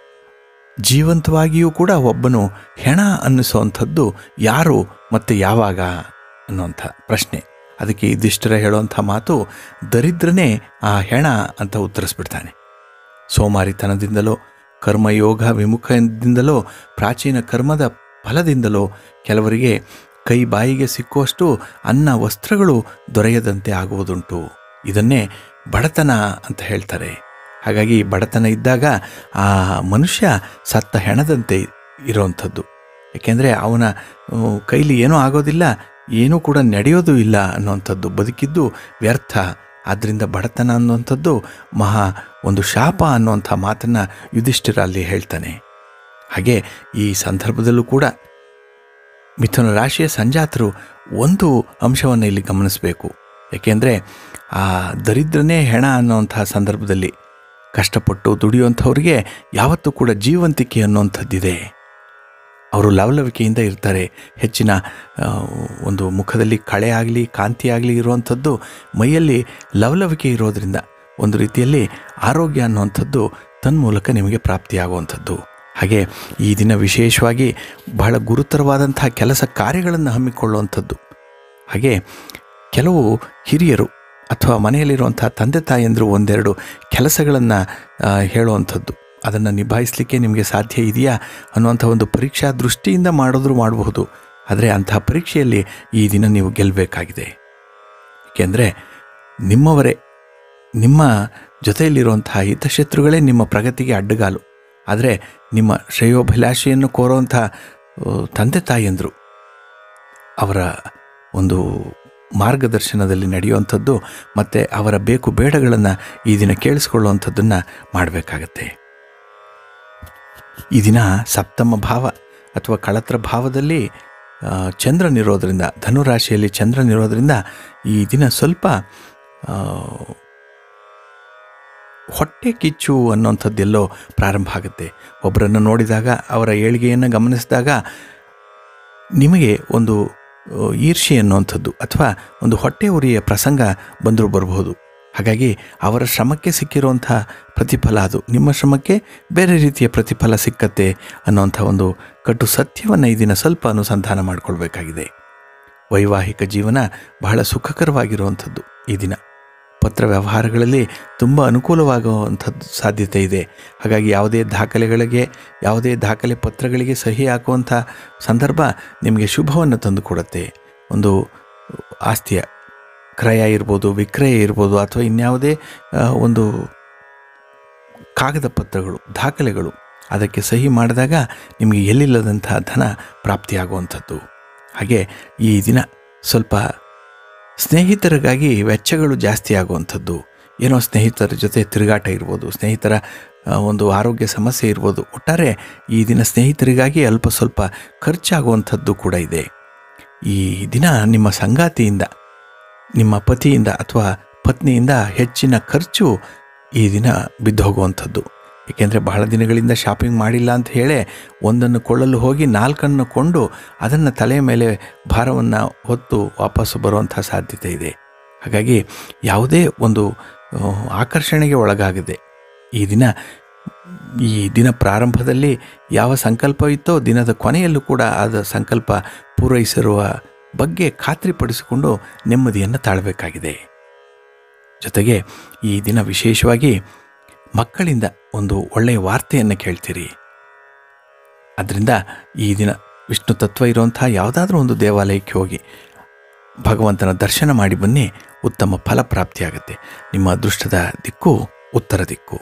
ಜೀವಂತವಾಗಿಯೂ ಕೂಡ ಒಬ್ಬನು ಹೆಣ ಅನ್ನಿಸುವಂಥದ್ದು ಯಾರು ಮತ್ತು ಯಾವಾಗ ಅನ್ನುವಂಥ ಪ್ರಶ್ನೆ ಅದಕ್ಕೆ ಯುಧಿಷ್ಠಿರ ಹೇಳುವಂಥ ಮಾತು ದರಿದ್ರನೇ ಆ ಹೆಣ ಅಂತ ಉತ್ತರಿಸ್ಬಿಡ್ತಾನೆ ಸೋಮಾರಿತನದಿಂದಲೋ ಕರ್ಮಯೋಗ ವಿಮುಖದಿಂದಲೋ ಪ್ರಾಚೀನ ಕರ್ಮದ ಫಲದಿಂದಲೋ ಕೆಲವರಿಗೆ ಕೈ ಬಾಯಿಗೆ ಸಿಕ್ಕುವಷ್ಟು ಅನ್ನ ವಸ್ತ್ರಗಳು ದೊರೆಯದಂತೆ ಆಗುವುದುಂಟು ಇದನ್ನೇ ಬಡತನ ಅಂತ ಹೇಳ್ತಾರೆ ಹಾಗಾಗಿ ಬಡತನ ಇದ್ದಾಗ ಆ ಮನುಷ್ಯ ಸತ್ತ ಹೆಣದಂತೆ ಇರೋವಂಥದ್ದು ಏಕೆಂದರೆ ಅವನ ಆ, ಕೈಲಿ ಏನೂ ಆಗೋದಿಲ್ಲ ಏನೂ ಕೂಡ ನಡೆಯೋದು ಇಲ್ಲ ಅನ್ನುವಂಥದ್ದು ಬದುಕಿದ್ದು ವ್ಯರ್ಥ ಆದ್ದರಿಂದ ಬಡತನ ಅನ್ನುವಂಥದ್ದು ಮಹಾ ಒಂದು ಶಾಪ ಅನ್ನುವಂಥ ಮಾತನ್ನು ಯುಧಿಷ್ಠಿರ ಅಲ್ಲಿ ಹೇಳ್ತಾನೆ ಹಾಗೆ ಈ ಸಂದರ್ಭದಲ್ಲೂ ಕೂಡ ಮಿಥುನ ರಾಶಿಯ ಸಂಜಾತರು ಒಂದು ಅಂಶವನ್ನು ಇಲ್ಲಿ ಗಮನಿಸಬೇಕು ಏಕೆಂದರೆ ಆ ದರಿದ್ರನೇ ಹೆಣ ಅನ್ನುವಂತಹ ಸಂದರ್ಭದಲ್ಲಿ ಕಷ್ಟಪಟ್ಟು ದುಡಿಯುವಂಥವ್ರಿಗೆ ಯಾವತ್ತೂ ಕೂಡ ಜೀವಂತಿಕೆ ಅನ್ನುವಂಥದ್ದಿದೆ ಅವರು ಲವಲವಿಕೆಯಿಂದ ಇರ್ತಾರೆ ಹೆಚ್ಚಿನ ಆ, ಒಂದು ಮುಖದಲ್ಲಿ ಕಳೆ ಆಗಲಿ ಕಾಂತಿ ಆಗಲಿ ಇರುವಂಥದ್ದು ಮೈಯಲ್ಲಿ ಲವಲವಿಕೆ ಇರೋದರಿಂದ ಒಂದು ರೀತಿಯಲ್ಲಿ ಆರೋಗ್ಯ ಅನ್ನುವಂಥದ್ದು ತನ್ಮೂಲಕ ನಿಮಗೆ ಪ್ರಾಪ್ತಿಯಾಗುವಂಥದ್ದು ಹಾಗೆ ಈ ದಿನ ವಿಶೇಷವಾಗಿ ಬಹಳ ಗುರುತರವಾದಂತಹ ಕೆಲಸ ಕಾರ್ಯಗಳನ್ನು ಹಮ್ಮಿಕೊಳ್ಳುವಂಥದ್ದು ಹಾಗೆ ಕೆಲವು ಹಿರಿಯರು ಅಥವಾ ಮನೆಯಲ್ಲಿರುವಂಥ ತಂದೆ ತಾಯಂದರು ಒಂದೆರಡು ಕೆಲಸಗಳನ್ನು ಹೇಳುವಂಥದ್ದು ಅದನ್ನು ನಿಭಾಯಿಸಲಿಕ್ಕೆ ನಿಮಗೆ ಸಾಧ್ಯ ಇದೆಯಾ ಅನ್ನುವಂಥ ಒಂದು ಪರೀಕ್ಷಾ ದೃಷ್ಟಿಯಿಂದ ಮಾಡಿದ್ರೂ ಮಾಡಬಹುದು ಆದರೆ ಅಂತಹ ಪರೀಕ್ಷೆಯಲ್ಲಿ ಈ ದಿನ ನೀವು ಗೆಲ್ಲಬೇಕಾಗಿದೆ ಏಕೆಂದರೆ ನಿಮ್ಮವರೇ ನಿಮ್ಮ ಜೊತೆಯಲ್ಲಿರುವಂತಹ ಹಿತಶತ್ರುಗಳೇ ನಿಮ್ಮ ಪ್ರಗತಿಗೆ ಅಡ್ಡಗಾಲು ಆದರೆ ನಿಮ್ಮ ಶ್ರೇಯೋಭಿಲಾಷೆಯನ್ನು ಕೋರುವಂಥ ಆ, ತಂದೆ ತಾಯಂದರು ಅವರ ಒಂದು ಮಾರ್ಗದರ್ಶನದಲ್ಲಿ ನಡೆಯುವಂಥದ್ದು ಮತ್ತು ಅವರ ಬೇಕು ಬೇಡಗಳನ್ನು ಈ ದಿನ ಕೇಳಿಸ್ಕೊಳ್ಳುವಂಥದ್ದನ್ನು ಮಾಡಬೇಕಾಗತ್ತೆ ಈ ದಿನ ಸಪ್ತಮ ಭಾವ ಅಥವಾ ಕಳತ್ರ ಭಾವದಲ್ಲಿ ಆ, ಚಂದ್ರನಿರೋದ್ರಿಂದ ಧನುರಾಶಿಯಲ್ಲಿ ಚಂದ್ರನಿರೋದ್ರಿಂದ ಈ ದಿನ ಸ್ವಲ್ಪ ಆ, ಹೊಟ್ಟೆ ಕಿಚ್ಚು ಅನ್ನೋಂಥದ್ದೆಲ್ಲೋ ಪ್ರಾರಂಭ ಆಗುತ್ತೆ ಒಬ್ಬರನ್ನು ನೋಡಿದಾಗ ಅವರ ಏಳಿಗೆಯನ್ನು ಗಮನಿಸಿದಾಗ ನಿಮಗೆ ಒಂದು ಆ, ಈರ್ಷೆ ಅನ್ನುವಂಥದ್ದು ಅಥವಾ ಒಂದು ಹೊಟ್ಟೆ ಉರಿಯ ಪ್ರಸಂಗ ಬಂದರೂ ಬರಬಹುದು ಹಾಗಾಗಿ ಅವರ ಶ್ರಮಕ್ಕೆ ಸಿಕ್ಕಿರುವಂಥ ಪ್ರತಿಫಲ ಅದು ನಿಮ್ಮ ಶ್ರಮಕ್ಕೆ ಬೇರೆ ರೀತಿಯ ಪ್ರತಿಫಲ ಸಿಕ್ಕತ್ತೆ ಅನ್ನೋಂಥ ಒಂದು ಕಟ್ಟು ಸತ್ಯವನ್ನು ಈ ದಿನ ಸ್ವಲ್ಪ ಅನುಸಂಧಾನ ಮಾಡಿಕೊಳ್ಬೇಕಾಗಿದೆ ವೈವಾಹಿಕ ಜೀವನ ಬಹಳ ಸುಖಕರವಾಗಿರುವಂಥದ್ದು ಈ ದಿನ ಪತ್ರ ವ್ಯವಹಾರಗಳಲ್ಲಿ ತುಂಬ ಅನುಕೂಲವಾಗುವಂಥದ್ದು ಸಾಧ್ಯತೆ ಇದೆ ಹಾಗಾಗಿ ಯಾವುದೇ ದಾಖಲೆಗಳಿಗೆ ಯಾವುದೇ ದಾಖಲೆ ಪತ್ರಗಳಿಗೆ ಸಹಿ ಹಾಕುವಂಥ ಸಂದರ್ಭ ನಿಮಗೆ ಶುಭವನ್ನು ತಂದುಕೊಡುತ್ತೆ ಒಂದು ಆಸ್ತಿಯ ಕ್ರಯ ಇರ್ಬೋದು ವಿಕ್ರಯ ಇರ್ಬೋದು ಅಥವಾ ಇನ್ಯಾವುದೇ ಆ, ಒಂದು ಕಾಗದ ಪತ್ರಗಳು ದಾಖಲೆಗಳು ಅದಕ್ಕೆ ಸಹಿ ಮಾಡಿದಾಗ ನಿಮಗೆ ಎಲ್ಲಿಲ್ಲದಂಥ ಧನ ಪ್ರಾಪ್ತಿಯಾಗುವಂಥದ್ದು ಹಾಗೆ ಈ ದಿನ ಸ್ವಲ್ಪ ಸ್ನೇಹಿತರಿಗಾಗಿ ವೆಚ್ಚಗಳು ಜಾಸ್ತಿ ಆಗುವಂಥದ್ದು ಏನೋ ಸ್ನೇಹಿತರ ಜೊತೆ ತಿರುಗಾಟ ಇರ್ಬೋದು ಸ್ನೇಹಿತರ ಆ, ಒಂದು ಆರೋಗ್ಯ ಸಮಸ್ಯೆ ಇರ್ಬೋದು ಒಟ್ಟಾರೆ ಈ ದಿನ ಸ್ನೇಹಿತರಿಗಾಗಿ ಅಲ್ಪ ಸ್ವಲ್ಪ ಖರ್ಚಾಗುವಂಥದ್ದು ಕೂಡ ಇದೆ ಈ ದಿನ ನಿಮ್ಮ ಸಂಗಾತಿಯಿಂದ ನಿಮ್ಮ ಪತಿಯಿಂದ ಅಥವಾ ಪತ್ನಿಯಿಂದ ಹೆಚ್ಚಿನ ಖರ್ಚು ಈ ದಿನ ಬಿದ್ದು ಹೋಗುವಂಥದ್ದು ಏಕೆಂದರೆ ಬಹಳ ದಿನಗಳಿಂದ ಶಾಪಿಂಗ್ ಮಾಡಿಲ್ಲ ಅಂತ ಹೇಳಿ ಒಂದನ್ನು ಕೊಳ್ಳಲು ಹೋಗಿ ನಾಲ್ಕನ್ನು ಕೊಂಡು ಅದನ್ನು ತಲೆಯ ಮೇಲೆ ಭಾರವನ್ನು ಹೊತ್ತು ವಾಪಸ್ಸು ಬರುವಂಥ ಸಾಧ್ಯತೆ ಇದೆ ಹಾಗಾಗಿ ಯಾವುದೇ ಒಂದು ಆ, ಆಕರ್ಷಣೆಗೆ ಒಳಗಾಗದೆ ಈ ದಿನ ಈ ದಿನ ಪ್ರಾರಂಭದಲ್ಲಿ ಯಾವ ಸಂಕಲ್ಪ ಇತ್ತೋ ದಿನದ ಕೊನೆಯಲ್ಲೂ ಕೂಡ ಆದ ಸಂಕಲ್ಪ ಪೂರೈಸಿರುವ ಬಗ್ಗೆ ಖಾತ್ರಿಪಡಿಸಿಕೊಂಡು ನೆಮ್ಮದಿಯನ್ನು ತಾಳಬೇಕಾಗಿದೆ ಜೊತೆಗೆ ಈ ದಿನ ವಿಶೇಷವಾಗಿ ಮಕ್ಕಳಿಂದ ಒಂದು ಒಳ್ಳೆಯ ವಾರ್ತೆಯನ್ನು ಕೇಳ್ತೀರಿ ಅದರಿಂದ ಈ ದಿನ ವಿಷ್ಣು ತತ್ವ ಇರುವಂಥ ಯಾವುದಾದ್ರೂ ಒಂದು ದೇವಾಲಯಕ್ಕೆ ಹೋಗಿ ಭಗವಂತನ ದರ್ಶನ ಮಾಡಿ ಬನ್ನಿ ಉತ್ತಮ ಫಲಪ್ರಾಪ್ತಿಯಾಗುತ್ತೆ ನಿಮ್ಮ ಅದೃಷ್ಟದ ದಿಕ್ಕು ಉತ್ತರ ದಿಕ್ಕು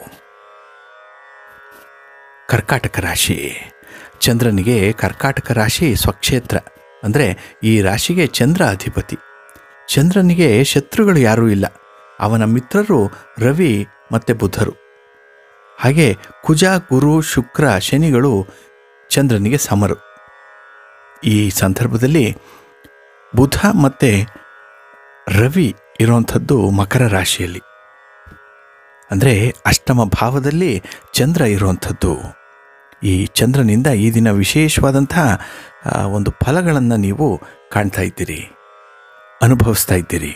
ಕರ್ಕಾಟಕ ರಾಶಿ ಚಂದ್ರನಿಗೆ ಕರ್ಕಾಟಕ ರಾಶಿ ಸ್ವಕ್ಷೇತ್ರ ಅಂದರೆ ಈ ರಾಶಿಗೆ ಚಂದ್ರ ಅಧಿಪತಿ ಚಂದ್ರನಿಗೆ ಶತ್ರುಗಳು ಯಾರೂ ಇಲ್ಲ ಅವನ ಮಿತ್ರರು ರವಿ ಮತ್ತು ಬುಧರು ಹಾಗೆ ಕುಜ ಗುರು ಶುಕ್ರ ಶನಿಗಳು ಚಂದ್ರನಿಗೆ ಸಮರು ಈ ಸಂದರ್ಭದಲ್ಲಿ ಬುಧ ಮತ್ತು ರವಿ ಇರುವಂಥದ್ದು ಮಕರ ರಾಶಿಯಲ್ಲಿ ಅಂದರೆ ಅಷ್ಟಮ ಭಾವದಲ್ಲಿ ಚಂದ್ರ ಇರುವಂಥದ್ದು ಈ ಚಂದ್ರನಿಂದ ಈ ದಿನ ವಿಶೇಷವಾದಂಥ ಆ, ಒಂದು ಫಲಗಳನ್ನು ನೀವು ಕಾಣ್ತಾ ಇದ್ದೀರಿ ಅನುಭವಿಸ್ತಾ ಇದ್ದೀರಿ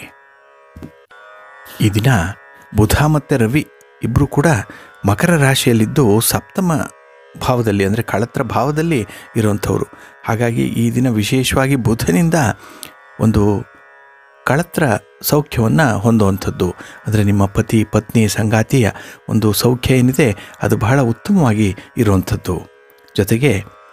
ಈ ದಿನ ಬುಧ ಮತ್ತು ರವಿ ಇಬ್ಬರು ಕೂಡ ಮಕರ ರಾಶಿಯಲ್ಲಿದ್ದು ಸಪ್ತಮ ಭಾವದಲ್ಲಿ ಅಂದರೆ ಕಳತ್ರ ಭಾವದಲ್ಲಿ ಇರುವಂಥವ್ರು ಹಾಗಾಗಿ ಈ ದಿನ ವಿಶೇಷವಾಗಿ ಬುಧನಿಂದ ಒಂದು ಕಳತ್ರ ಸೌಖ್ಯವನ್ನು ಹೊಂದುವಂಥದ್ದು ಅಂದರೆ ನಿಮ್ಮ ಪತಿ ಪತ್ನಿ ಸಂಗಾತಿಯ ಒಂದು ಸೌಖ್ಯ ಏನಿದೆ ಅದು ಬಹಳ ಉತ್ತಮವಾಗಿ ಇರುವಂಥದ್ದು ಜೊತೆಗೆ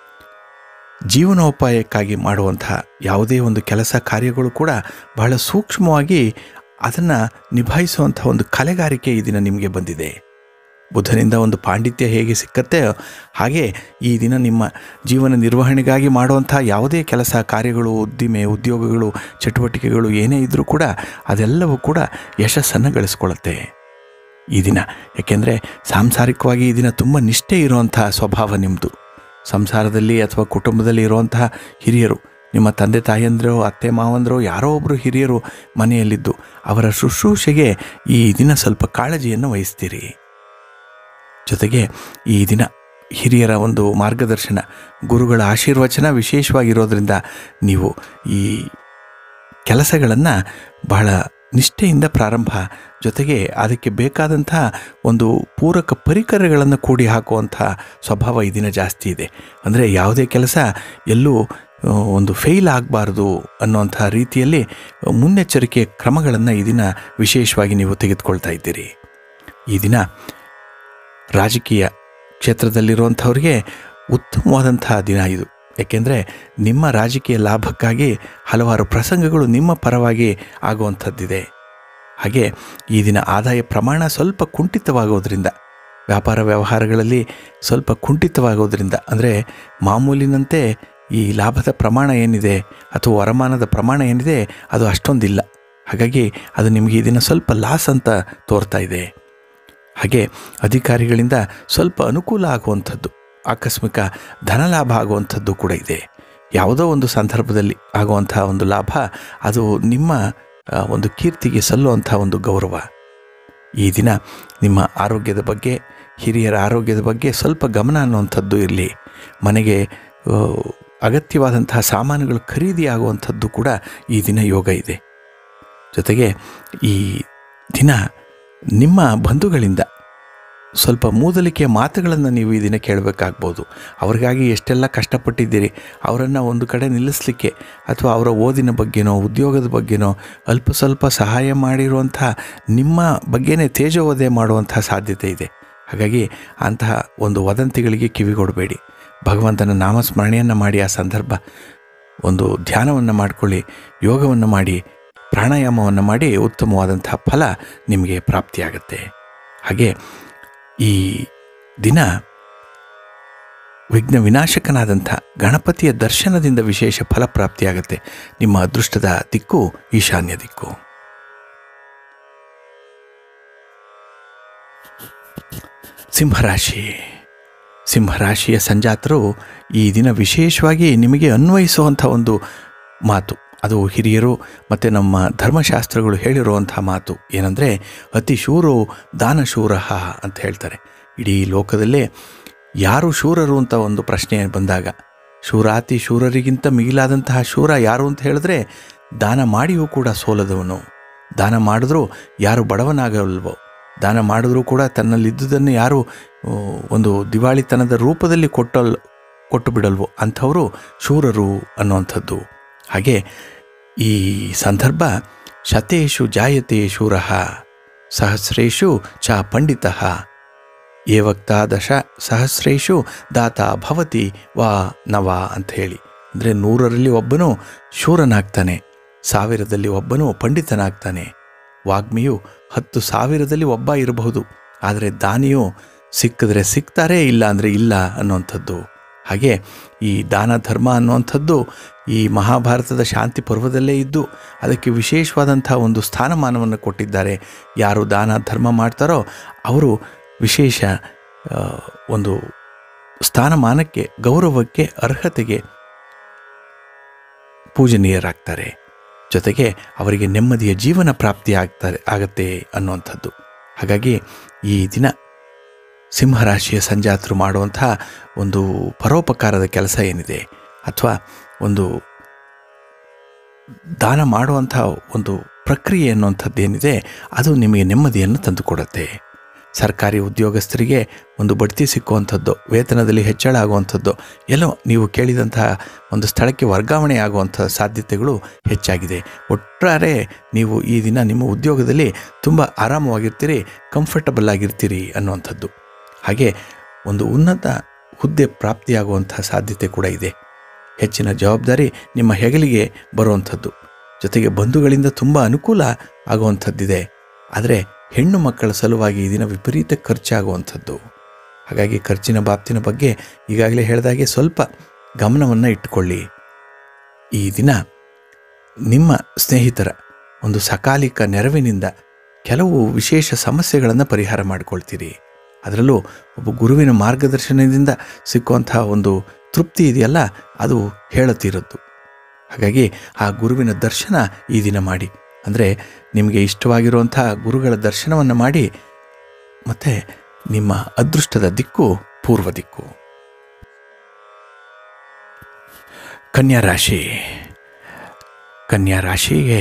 ಜೀವನೋಪಾಯಕ್ಕಾಗಿ ಮಾಡುವಂಥ ಯಾವುದೇ ಒಂದು ಕೆಲಸ ಕಾರ್ಯಗಳು ಕೂಡ ಬಹಳ ಸೂಕ್ಷ್ಮವಾಗಿ ಅದನ್ನು ನಿಭಾಯಿಸುವಂಥ ಒಂದು ಕಲೆಗಾರಿಕೆ ಈ ದಿನ ನಿಮಗೆ ಬಂದಿದೆ ಬುಧನಿಂದ ಒಂದು ಪಾಂಡಿತ್ಯ ಹೇಗೆ ಸಿಕ್ಕತ್ತೆ ಹಾಗೆ ಈ ದಿನ ನಿಮ್ಮ ಜೀವನ ನಿರ್ವಹಣೆಗಾಗಿ ಮಾಡುವಂಥ ಯಾವುದೇ ಕೆಲಸ ಕಾರ್ಯಗಳು ಉದ್ದಿಮೆ ಉದ್ಯೋಗಗಳು ಚಟುವಟಿಕೆಗಳು ಏನೇ ಇದ್ದರೂ ಕೂಡ ಅದೆಲ್ಲವೂ ಕೂಡ ಯಶಸ್ಸನ್ನು ಗಳಿಸ್ಕೊಳ್ಳುತ್ತೆ ಈ ದಿನ ಯಾಕೆಂದರೆ ಸಾಂಸಾರಿಕವಾಗಿ ಈ ದಿನ ತುಂಬ ನಿಷ್ಠೆ ಇರುವಂಥ ಸ್ವಭಾವ ನಿಮ್ಮದು ಸಂಸಾರದಲ್ಲಿ ಅಥವಾ ಕುಟುಂಬದಲ್ಲಿ ಇರುವಂತಹ ಹಿರಿಯರು ನಿಮ್ಮ ತಂದೆ ತಾಯಂದಿರೋ ಅತ್ತೆ ಮಾವಂದಿರೋ ಯಾರೋ ಒಬ್ಬರು ಹಿರಿಯರು ಮನೆಯಲ್ಲಿದ್ದು ಅವರ ಶುಶ್ರೂಷೆಗೆ ಈ ದಿನ ಸ್ವಲ್ಪ ಕಾಳಜಿಯನ್ನು ವಹಿಸ್ತೀರಿ ಜೊತೆಗೆ ಈ ದಿನ ಹಿರಿಯರ ಒಂದು ಮಾರ್ಗದರ್ಶನ ಗುರುಗಳ ಆಶೀರ್ವಚನ ವಿಶೇಷವಾಗಿರೋದ್ರಿಂದ ನೀವು ಈ ಕೆಲಸಗಳನ್ನು ಬಹಳ ನಿಷ್ಠೆಯಿಂದ ಪ್ರಾರಂಭ ಜೊತೆಗೆ ಅದಕ್ಕೆ ಬೇಕಾದಂಥ ಒಂದು ಪೂರಕ ಪರಿಕರಗಳನ್ನು ಕೂಡಿ ಹಾಕುವಂಥ ಸ್ವಭಾವ ಈ ದಿನ ಜಾಸ್ತಿ ಇದೆ ಅಂದರೆ ಯಾವುದೇ ಕೆಲಸ ಎಲ್ಲೂ ಆ, ಒಂದು ಫೇಲ್ ಆಗಬಾರ್ದು ಅನ್ನುವಂಥ ರೀತಿಯಲ್ಲಿ ಮುನ್ನೆಚ್ಚರಿಕೆ ಕ್ರಮಗಳನ್ನು ಈ ದಿನ ವಿಶೇಷವಾಗಿ ನೀವು ತೆಗೆದುಕೊಳ್ತಾ ಇದ್ದೀರಿ ಈ ದಿನ ರಾಜಕೀಯ ಕ್ಷೇತ್ರದಲ್ಲಿರುವಂಥವ್ರಿಗೆ ಉತ್ತಮವಾದಂತಹ ದಿನ ಇದು ಏಕೆಂದರೆ ನಿಮ್ಮ ರಾಜಕೀಯ ಲಾಭಕ್ಕಾಗಿ ಹಲವಾರು ಪ್ರಸಂಗಗಳು ನಿಮ್ಮ ಪರವಾಗಿ ಆಗುವಂಥದ್ದಿದೆ ಹಾಗೆ ಈ ದಿನ ಆದಾಯ ಪ್ರಮಾಣ ಸ್ವಲ್ಪ ಕುಂಠಿತವಾಗೋದ್ರಿಂದ ವ್ಯಾಪಾರ ವ್ಯವಹಾರಗಳಲ್ಲಿ ಸ್ವಲ್ಪ ಕುಂಠಿತವಾಗೋದ್ರಿಂದ ಅಂದರೆ ಮಾಮೂಲಿನಂತೆ ಈ ಲಾಭದ ಪ್ರಮಾಣ ಏನಿದೆ ಅಥವಾ ವರಮಾನದ ಪ್ರಮಾಣ ಏನಿದೆ ಅದು ಅಷ್ಟೊಂದಿಲ್ಲ ಹಾಗಾಗಿ ಅದು ನಿಮಗೆ ಈ ದಿನ ಸ್ವಲ್ಪ ಲಾಸ್ ಅಂತ ತೋರ್ತಾ ಇದೆ ಹಾಗೆ ಅಧಿಕಾರಿಗಳಿಂದ ಸ್ವಲ್ಪ ಅನುಕೂಲ ಆಗುವಂಥದ್ದು ಆಕಸ್ಮಿಕ ಧನಲಾಭ ಆಗುವಂಥದ್ದು ಕೂಡ ಇದೆ ಯಾವುದೋ ಒಂದು ಸಂದರ್ಭದಲ್ಲಿ ಆಗುವಂಥ ಒಂದು ಲಾಭ ಅದು ನಿಮ್ಮ ಆ, ಒಂದು ಕೀರ್ತಿಗೆ ಸಲ್ಲುವಂಥ ಒಂದು ಗೌರವ ಈ ದಿನ ನಿಮ್ಮ ಆರೋಗ್ಯದ ಬಗ್ಗೆ ಹಿರಿಯರ ಆರೋಗ್ಯದ ಬಗ್ಗೆ ಸ್ವಲ್ಪ ಗಮನ ಅನ್ನುವಂಥದ್ದು ಇರಲಿ ಮನೆಗೆ ಆ, ಅಗತ್ಯವಾದಂತಹ ಸಾಮಾನುಗಳು ಖರೀದಿ ಆಗುವಂಥದ್ದು ಕೂಡ ಈ ದಿನ ಯೋಗ ಇದೆ ಜೊತೆಗೆ ಈ ದಿನ ನಿಮ್ಮ ಬಂಧುಗಳಿಂದ ಸ್ವಲ್ಪ ಮೂದಲಿಕೆಯ ಮಾತುಗಳನ್ನು ನೀವು ಈ ದಿನ ಕೇಳಬೇಕಾಗ್ಬೋದು ಅವ್ರಿಗಾಗಿ ಎಷ್ಟೆಲ್ಲ ಕಷ್ಟಪಟ್ಟಿದ್ದೀರಿ ಅವರನ್ನು ಒಂದು ಕಡೆ ನಿಲ್ಲಿಸಲಿಕ್ಕೆ ಅಥವಾ ಅವರ ಓದಿನ ಬಗ್ಗೆನೋ ಉದ್ಯೋಗದ ಬಗ್ಗೆನೋ ಅಲ್ಪ ಸ್ವಲ್ಪ ಸಹಾಯ ಮಾಡಿರುವಂಥ ನಿಮ್ಮ ಬಗ್ಗೆನೇ ತೇಜೋವಧೆ ಮಾಡುವಂಥ ಸಾಧ್ಯತೆ ಇದೆ ಹಾಗಾಗಿ ಅಂತಹ ಒಂದು ವದಂತಿಗಳಿಗೆ ಕಿವಿಗೊಡಬೇಡಿ ಭಗವಂತನ ನಾಮಸ್ಮರಣೆಯನ್ನು ಮಾಡಿ ಆ ಸಂದರ್ಭ ಒಂದು ಧ್ಯಾನವನ್ನು ಮಾಡಿಕೊಳ್ಳಿ ಯೋಗವನ್ನು ಮಾಡಿ ಪ್ರಾಣಾಯಾಮವನ್ನು ಮಾಡಿ ಉತ್ತಮವಾದಂತಹ ಫಲ ನಿಮಗೆ ಪ್ರಾಪ್ತಿಯಾಗತ್ತೆ ಹಾಗೆ ಈ ದಿನ ವಿಘ್ನ ವಿನಾಶಕನಾದಂಥ ಗಣಪತಿಯ ದರ್ಶನದಿಂದ ವಿಶೇಷ ಫಲ ಪ್ರಾಪ್ತಿಯಾಗತ್ತೆ ನಿಮ್ಮ ಅದೃಷ್ಟದ ದಿಕ್ಕು ಈಶಾನ್ಯ ದಿಕ್ಕು ಸಿಂಹರಾಶಿ ಸಿಂಹರಾಶಿಯ ಸಂಜಾತರು ಈ ದಿನ ವಿಶೇಷವಾಗಿ ನಿಮಗೆ ಅನ್ವಯಿಸುವಂಥ ಒಂದು ಮಾತು ಅದು ಹಿರಿಯರು ಮತ್ತು ನಮ್ಮ ಧರ್ಮಶಾಸ್ತ್ರಗಳು ಹೇಳಿರುವಂಥ ಮಾತು ಏನಂದರೆ ಅತಿ ಶೂರೋ ದಾನಶೂರ ಅಂತ ಹೇಳ್ತಾರೆ ಇಡೀ ಲೋಕದಲ್ಲೇ ಯಾರು ಶೂರರು ಅಂತ ಒಂದು ಪ್ರಶ್ನೆ ಬಂದಾಗ ಶೂರಾತಿ ಶೂರರಿಗಿಂತ ಮಿಗಿಲಾದಂತಹ ಶೂರ ಯಾರು ಅಂತ ಹೇಳಿದ್ರೆ ದಾನ ಮಾಡಿಯೂ ಕೂಡ ಸೋಲದವನು ದಾನ ಮಾಡಿದ್ರೂ ಯಾರು ಬಡವನಾಗಲ್ವೋ ದಾನ ಮಾಡಿದ್ರೂ ಕೂಡ ತನ್ನಲ್ಲಿದ್ದುದನ್ನು ಯಾರು ಆ, ಒಂದು ದಿವಾಳಿತನದ ರೂಪದಲ್ಲಿ ಕೊಟ್ಟಲ್ ಕೊಟ್ಟು ಬಿಡಲ್ವೋ ಅಂಥವರು ಶೂರರು ಅನ್ನುವಂಥದ್ದು ಹಾಗೆ ಈ ಸಂದರ್ಭ ಶತೇಶು ಜಾಯತೆ ಶೂರ ಸಹಸ್ರೇಶು ಚ ಪಂಡಿತ ಏವಕ್ತ ದಶ ಸಹಸ್ರೇಶು ದಾತ ಭವತಿ ವಾ ನವ ಅಂತ ಹೇಳಿ ಅಂದರೆ ನೂರರಲ್ಲಿ ಒಬ್ಬನು ಶೂರನಾಗ್ತಾನೆ ಸಾವಿರದಲ್ಲಿ ಒಬ್ಬನು ಪಂಡಿತನಾಗ್ತಾನೆ ವಾಗ್ಮಿಯು ಹತ್ತು ಸಾವಿರದಲ್ಲಿ ಒಬ್ಬ ಇರಬಹುದು ಆದರೆ ದಾನಿಯು ಸಿಕ್ಕಿದ್ರೆ ಸಿಗ್ತಾರೆ ಇಲ್ಲ ಅಂದರೆ ಇಲ್ಲ ಅನ್ನುವಂಥದ್ದು ಹಾಗೆ ಈ ದಾನ ಧರ್ಮ ಅನ್ನುವಂಥದ್ದು ಈ ಮಹಾಭಾರತದ ಶಾಂತಿ ಪರ್ವದಲ್ಲೇ ಇದ್ದು ಅದಕ್ಕೆ ವಿಶೇಷವಾದಂಥ ಒಂದು ಸ್ಥಾನಮಾನವನ್ನು ಕೊಟ್ಟಿದ್ದಾರೆ ಯಾರು ದಾನ ಧರ್ಮ ಮಾಡ್ತಾರೋ ಅವರು ವಿಶೇಷ ಆ, ಒಂದು ಸ್ಥಾನಮಾನಕ್ಕೆ ಗೌರವಕ್ಕೆ ಅರ್ಹತೆಗೆ ಪೂಜನೀಯರಾಗ್ತಾರೆ ಜೊತೆಗೆ ಅವರಿಗೆ ನೆಮ್ಮದಿಯ ಜೀವನ ಪ್ರಾಪ್ತಿ ಆಗ್ತಾರೆ ಆಗತ್ತೆ ಅನ್ನುವಂಥದ್ದು ಹಾಗಾಗಿ ಈ ದಿನ ಸಿಂಹರಾಶಿಯ ಸಂಜಾತರು ಮಾಡುವಂತಹ ಒಂದು ಪರೋಪಕಾರದ ಕೆಲಸ ಏನಿದೆ ಅಥವಾ ಒಂದು ದಾನ ಮಾಡುವಂಥ ಒಂದು ಪ್ರಕ್ರಿಯೆ ಅನ್ನುವಂಥದ್ದು ಏನಿದೆ ಅದು ನಿಮಗೆ ನೆಮ್ಮದಿಯನ್ನು ತಂದುಕೊಡುತ್ತೆ ಸರ್ಕಾರಿ ಉದ್ಯೋಗಸ್ಥರಿಗೆ ಒಂದು ಬಡ್ತಿ ಸಿಕ್ಕುವಂಥದ್ದು ವೇತನದಲ್ಲಿ ಹೆಚ್ಚಳ ಆಗುವಂಥದ್ದು ಎಲ್ಲೋ ನೀವು ಕೇಳಿದಂತಹ ಒಂದು ಸ್ಥಳಕ್ಕೆ ವರ್ಗಾವಣೆ ಆಗುವಂಥ ಸಾಧ್ಯತೆಗಳು ಹೆಚ್ಚಾಗಿದೆ ಒಟ್ಟಾರೆ ನೀವು ಈ ದಿನ ನಿಮ್ಮ ಉದ್ಯೋಗದಲ್ಲಿ ತುಂಬ ಆರಾಮವಾಗಿರ್ತೀರಿ ಕಂಫರ್ಟಬಲ್ ಆಗಿರ್ತೀರಿ ಅನ್ನುವಂಥದ್ದು ಹಾಗೆ ಒಂದು ಉನ್ನತ ಹುದ್ದೆ ಪ್ರಾಪ್ತಿಯಾಗುವಂಥ ಸಾಧ್ಯತೆ ಕೂಡ ಇದೆ ಹೆಚ್ಚಿನ ಜವಾಬ್ದಾರಿ ನಿಮ್ಮ ಹೆಗಲಿಗೆ ಬರುವಂಥದ್ದು ಜೊತೆಗೆ ಬಂಧುಗಳಿಂದ ತುಂಬ ಅನುಕೂಲ ಆಗುವಂಥದ್ದಿದೆ ಆದರೆ ಹೆಣ್ಣು ಮಕ್ಕಳ ಸಲುವಾಗಿ ಈ ದಿನ ವಿಪರೀತ ಖರ್ಚಾಗುವಂಥದ್ದು ಹಾಗಾಗಿ ಖರ್ಚಿನ ಬಾಪ್ತಿನ ಬಗ್ಗೆ ಈಗಾಗಲೇ ಹೇಳಿದಾಗೆ ಸ್ವಲ್ಪ ಗಮನವನ್ನು ಇಟ್ಟುಕೊಳ್ಳಿ ಈ ದಿನ ನಿಮ್ಮ ಸ್ನೇಹಿತರ ಒಂದು ಸಕಾಲಿಕ ನೆರವಿನಿಂದ ಕೆಲವು ವಿಶೇಷ ಸಮಸ್ಯೆಗಳನ್ನು ಪರಿಹಾರ ಮಾಡಿಕೊಳ್ತೀರಿ ಅದರಲ್ಲೂ ಒಬ್ಬ ಗುರುವಿನ ಮಾರ್ಗದರ್ಶನದಿಂದ ಸಿಕ್ಕುವಂತಹ ಒಂದು ತೃಪ್ತಿ ಇದೆಯಲ್ಲ ಅದು ಹೇಳುತ್ತಿರದ್ದು ಹಾಗಾಗಿ ಆ ಗುರುವಿನ ದರ್ಶನ ಈ ದಿನ ಮಾಡಿ ಅಂದರೆ ನಿಮಗೆ ಇಷ್ಟವಾಗಿರುವಂಥ ಗುರುಗಳ ದರ್ಶನವನ್ನು ಮಾಡಿ ಮತ್ತು ನಿಮ್ಮ ಅದೃಷ್ಟದ ದಿಕ್ಕು ಪೂರ್ವ ದಿಕ್ಕು ಕನ್ಯಾ ರಾಶಿ ಕನ್ಯಾ ರಾಶಿಗೆ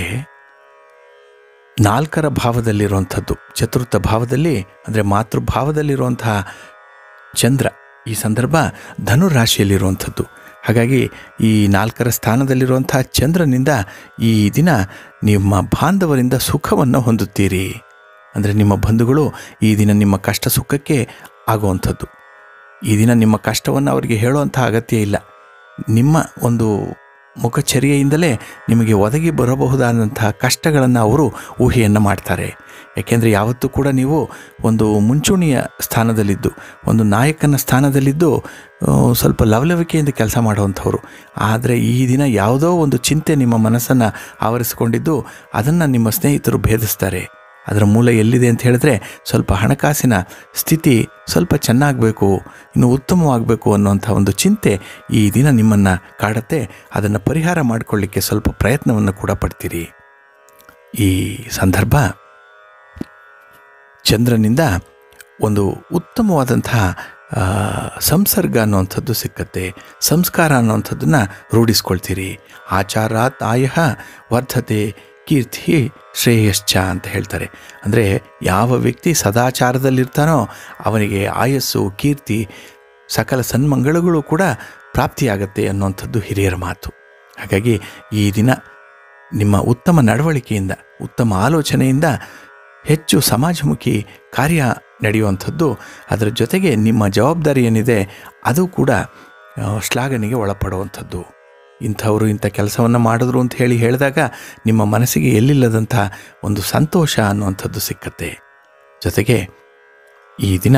ನಾಲ್ಕರ ಭಾವದಲ್ಲಿರುವಂಥದ್ದು ಚತುರ್ಥ ಭಾವದಲ್ಲಿ ಅಂದರೆ ಮಾತೃಭಾವದಲ್ಲಿರುವಂತಹ ಚಂದ್ರ ಈ ಸಂದರ್ಭ ಧನು ರಾಶಿಯಲ್ಲಿರುವಂಥದ್ದು ಹಾಗಾಗಿ ಈ ನಾಲ್ಕರ ಸ್ಥಾನದಲ್ಲಿರುವಂಥ ಚಂದ್ರನಿಂದ ಈ ದಿನ ನಿಮ್ಮ ಬಾಂಧವರಿಂದ ಸುಖವನ್ನು ಹೊಂದುತ್ತೀರಿ ಅಂದರೆ ನಿಮ್ಮ ಬಂಧುಗಳು ಈ ದಿನ ನಿಮ್ಮ ಕಷ್ಟ ಸುಖಕ್ಕೆ ಆಗುವಂಥದ್ದು ಈ ದಿನ ನಿಮ್ಮ ಕಷ್ಟವನ್ನು ಅವರಿಗೆ ಹೇಳುವಂಥ ಅಗತ್ಯ ಇಲ್ಲ ನಿಮ್ಮ ಒಂದು ಮುಖಚರ್ಯೆಯಿಂದಲೇ ನಿಮಗೆ ಒದಗಿ ಬರಬಹುದಾದಂತಹ ಕಷ್ಟಗಳನ್ನು ಅವರು ಊಹೆಯನ್ನು ಮಾಡ್ತಾರೆ ಯಾಕೆಂದರೆ ಯಾವತ್ತೂ ಕೂಡ ನೀವು ಒಂದು ಮುಂಚೂಣಿಯ ಸ್ಥಾನದಲ್ಲಿದ್ದು ಒಂದು ನಾಯಕನ ಸ್ಥಾನದಲ್ಲಿದ್ದು ಆ, ಸ್ವಲ್ಪ ಲವಲವಿಕೆಯಿಂದ ಕೆಲಸ ಮಾಡುವಂಥವ್ರು ಆದರೆ ಈ ದಿನ ಯಾವುದೋ ಒಂದು ಚಿಂತೆ ನಿಮ್ಮ ಮನಸ್ಸನ್ನು ಆವರಿಸಿಕೊಂಡಿದ್ದು ಅದನ್ನು ನಿಮ್ಮ ಸ್ನೇಹಿತರು ಭೇದಿಸ್ತಾರೆ ಅದರ ಮೂಲ ಎಲ್ಲಿದೆ ಅಂತ ಹೇಳಿದ್ರೆ ಸ್ವಲ್ಪ ಹಣಕಾಸಿನ ಸ್ಥಿತಿ ಸ್ವಲ್ಪ ಚೆನ್ನಾಗಬೇಕು ಇನ್ನು ಉತ್ತಮವಾಗಬೇಕು ಅನ್ನುವಂಥ ಒಂದು ಚಿಂತೆ ಈ ದಿನ ನಿಮ್ಮನ್ನು ಕಾಡತ್ತೆ ಅದನ್ನು ಪರಿಹಾರ ಮಾಡಿಕೊಳ್ಳಿಕ್ಕೆ ಸ್ವಲ್ಪ ಪ್ರಯತ್ನವನ್ನು ಕೂಡ ಪಡ್ತೀರಿ ಈ ಸಂದರ್ಭ ಚಂದ್ರನಿಂದ ಒಂದು ಉತ್ತಮವಾದಂತಹ ಆ, ಸಂಸರ್ಗ ಅನ್ನುವಂಥದ್ದು ಸಿಕ್ಕತ್ತೆ ಸಂಸ್ಕಾರ ಅನ್ನುವಂಥದ್ದನ್ನು ರೂಢಿಸ್ಕೊಳ್ತೀರಿ ಆಚಾರಾತ್ ಆಯ ವರ್ಧತೆ ಕೀರ್ತಿ ಶ್ರೇಯಶ್ಚ ಅಂತ ಹೇಳ್ತಾರೆ ಅಂದರೆ ಯಾವ ವ್ಯಕ್ತಿ ಸದಾಚಾರದಲ್ಲಿರ್ತಾನೋ ಅವನಿಗೆ ಆಯಸ್ಸು ಕೀರ್ತಿ ಸಕಲ ಸನ್ಮಂಗಳಗಳು ಕೂಡ ಪ್ರಾಪ್ತಿಯಾಗತ್ತೆ ಅನ್ನುವಂಥದ್ದು ಹಿರಿಯರ ಮಾತು ಹಾಗಾಗಿ ಈ ದಿನ ನಿಮ್ಮ ಉತ್ತಮ ನಡವಳಿಕೆಯಿಂದ ಉತ್ತಮ ಆಲೋಚನೆಯಿಂದ ಹೆಚ್ಚು ಸಮಾಜಮುಖಿ ಕಾರ್ಯ ನಡೆಯುವಂಥದ್ದು ಅದರ ಜೊತೆಗೆ ನಿಮ್ಮ ಜವಾಬ್ದಾರಿ ಏನಿದೆ ಅದು ಕೂಡ ಆ, ಶ್ಲಾಘನೆಗೆ ಒಳಪಡುವಂಥದ್ದು ಇಂಥವರು ಇಂಥ ಕೆಲಸವನ್ನು ಮಾಡಿದ್ರು ಅಂತ ಹೇಳಿ ಹೇಳಿದಾಗ ನಿಮ್ಮ ಮನಸ್ಸಿಗೆ ಎಲ್ಲಿಲ್ಲದಂಥ ಒಂದು ಸಂತೋಷ ಅನ್ನುವಂಥದ್ದು ಸಿಕ್ಕತ್ತೆ ಜೊತೆಗೆ ಈ ದಿನ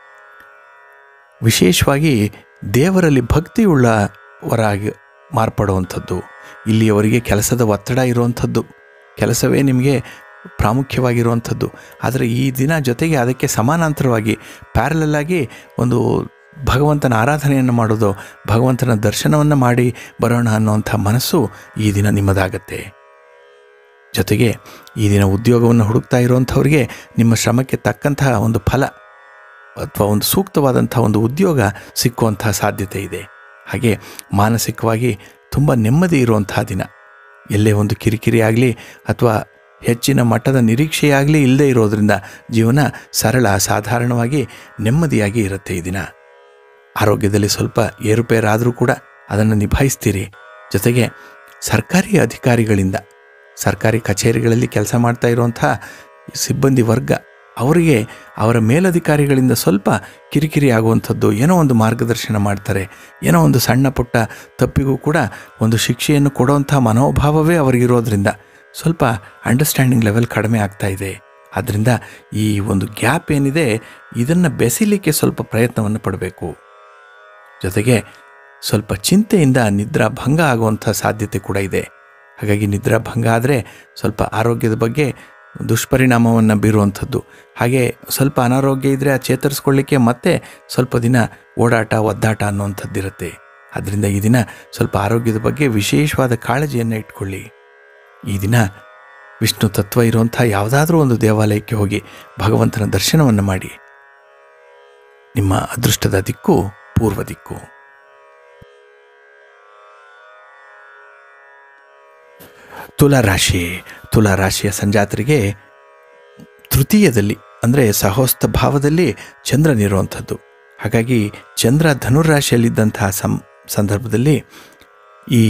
ವಿಶೇಷವಾಗಿ ದೇವರಲ್ಲಿ ಭಕ್ತಿಯುಳ್ಳವರಾಗಿ ಮಾರ್ಪಡುವಂಥದ್ದು ಇಲ್ಲಿಯವರಿಗೆ ಕೆಲಸದ ಒತ್ತಡ ಇರುವಂಥದ್ದು ಕೆಲಸವೇ ನಿಮಗೆ ಪ್ರಾಮುಖ್ಯವಾಗಿರುವಂಥದ್ದು ಆದರೆ ಈ ದಿನ ಜೊತೆಗೆ ಅದಕ್ಕೆ ಸಮಾನಾಂತರವಾಗಿ ಪ್ಯಾರಲಲ್ ಆಗಿ ಒಂದು ಭಗವಂತನ ಆರಾಧನೆಯನ್ನು ಮಾಡೋದು ಭಗವಂತನ ದರ್ಶನವನ್ನು ಮಾಡಿ ಬರೋಣ ಅನ್ನುವಂಥ ಮನಸ್ಸು ಈ ದಿನ ನಿಮ್ಮದಾಗತ್ತೆ ಜೊತೆಗೆ ಈ ದಿನ ಉದ್ಯೋಗವನ್ನು ಹುಡುಕ್ತಾ ಇರುವಂಥವ್ರಿಗೆ ನಿಮ್ಮ ಶ್ರಮಕ್ಕೆ ತಕ್ಕಂತಹ ಒಂದು ಫಲ ಅಥವಾ ಒಂದು ಸೂಕ್ತವಾದಂಥ ಒಂದು ಉದ್ಯೋಗ ಸಿಕ್ಕುವಂತಹ ಸಾಧ್ಯತೆ ಇದೆ ಹಾಗೆ ಮಾನಸಿಕವಾಗಿ ತುಂಬ ನೆಮ್ಮದಿ ಇರುವಂತಹ ದಿನ ಎಲ್ಲೇ ಒಂದು ಕಿರಿಕಿರಿ ಆಗಲಿ ಅಥವಾ ಹೆಚ್ಚಿನ ಮಟ್ಟದ ನಿರೀಕ್ಷೆಯಾಗಲಿ ಇಲ್ಲದೆ ಇರೋದ್ರಿಂದ ಜೀವನ ಸರಳ ಸಾಧಾರಣವಾಗಿ ನೆಮ್ಮದಿಯಾಗಿ ಇರುತ್ತೆ ಈ ದಿನ ಆರೋಗ್ಯದಲ್ಲಿ ಸ್ವಲ್ಪ ಏರುಪೇರಾದರೂ ಕೂಡ ಅದನ್ನು ನಿಭಾಯಿಸ್ತೀರಿ ಜೊತೆಗೆ ಸರ್ಕಾರಿ ಅಧಿಕಾರಿಗಳಿಂದ ಸರ್ಕಾರಿ ಕಚೇರಿಗಳಲ್ಲಿ ಕೆಲಸ ಮಾಡ್ತಾ ಇರುವಂಥ ಸಿಬ್ಬಂದಿ ವರ್ಗ ಅವರಿಗೆ ಅವರ ಮೇಲಧಿಕಾರಿಗಳಿಂದ ಸ್ವಲ್ಪ ಕಿರಿಕಿರಿ ಆಗುವಂಥದ್ದು ಏನೋ ಒಂದು ಮಾರ್ಗದರ್ಶನ ಮಾಡ್ತಾರೆ ಏನೋ ಒಂದು ಸಣ್ಣ ಪುಟ್ಟ ತಪ್ಪಿಗೂ ಕೂಡ ಒಂದು ಶಿಕ್ಷೆಯನ್ನು ಕೊಡುವಂಥ ಮನೋಭಾವವೇ ಅವರಿಗಿರೋದ್ರಿಂದ ಸ್ವಲ್ಪ ಅಂಡರ್ಸ್ಟ್ಯಾಂಡಿಂಗ್ ಲೆವೆಲ್ ಕಡಿಮೆ ಆಗ್ತಾ ಇದೆ ಆದ್ದರಿಂದ ಈ ಒಂದು ಗ್ಯಾಪ್ ಏನಿದೆ ಇದನ್ನು ಬೆಸಿಲಿಕ್ಕೆ ಸ್ವಲ್ಪ ಪ್ರಯತ್ನವನ್ನು ಪಡಬೇಕು ಜೊತೆಗೆ ಸ್ವಲ್ಪ ಚಿಂತೆಯಿಂದ ನಿದ್ರಾ ಭಂಗ ಆಗುವಂಥ ಸಾಧ್ಯತೆ ಕೂಡ ಇದೆ ಹಾಗಾಗಿ ನಿದ್ರಾ ಭಂಗ ಆದರೆ ಸ್ವಲ್ಪ ಆರೋಗ್ಯದ ಬಗ್ಗೆ ದುಷ್ಪರಿಣಾಮವನ್ನು ಬೀರುವಂಥದ್ದು ಹಾಗೆ ಸ್ವಲ್ಪ ಅನಾರೋಗ್ಯ ಇದ್ದರೆ ಆ ಚೇತರಿಸ್ಕೊಳ್ಳಿಕ್ಕೆ ಮತ್ತೆ ಸ್ವಲ್ಪ ದಿನ ಓಡಾಟ ಒದ್ದಾಟ ಅನ್ನುವಂಥದ್ದಿರುತ್ತೆ ಆದ್ದರಿಂದ ಈ ದಿನ ಸ್ವಲ್ಪ ಆರೋಗ್ಯದ ಬಗ್ಗೆ ವಿಶೇಷವಾದ ಕಾಳಜಿಯನ್ನು ಇಟ್ಕೊಳ್ಳಿ ಈ ದಿನ ವಿಷ್ಣು ತತ್ವ ಇರುವಂಥ ಯಾವುದಾದ್ರೂ ಒಂದು ದೇವಾಲಯಕ್ಕೆ ಹೋಗಿ ಭಗವಂತನ ದರ್ಶನವನ್ನು ಮಾಡಿ ನಿಮ್ಮ ಅದೃಷ್ಟದ ದಿಕ್ಕು ಪೂರ್ವ ದಿಕ್ಕು ತುಲಾ ರಾಶಿ ತುಲಾ ರಾಶಿಯ ಸಂಜಾತರಿಗೆ ತೃತೀಯದಲ್ಲಿ ಅಂದರೆ ಸಹೋಸ್ತ ಭಾವದಲ್ಲಿ ಚಂದ್ರನಿರುವಂಥದ್ದು ಹಾಗಾಗಿ ಚಂದ್ರ ಧನುರಾಶಿಯಲ್ಲಿದ್ದಂತಹ ಸಂ ಸಂದರ್ಭದಲ್ಲಿ ಈ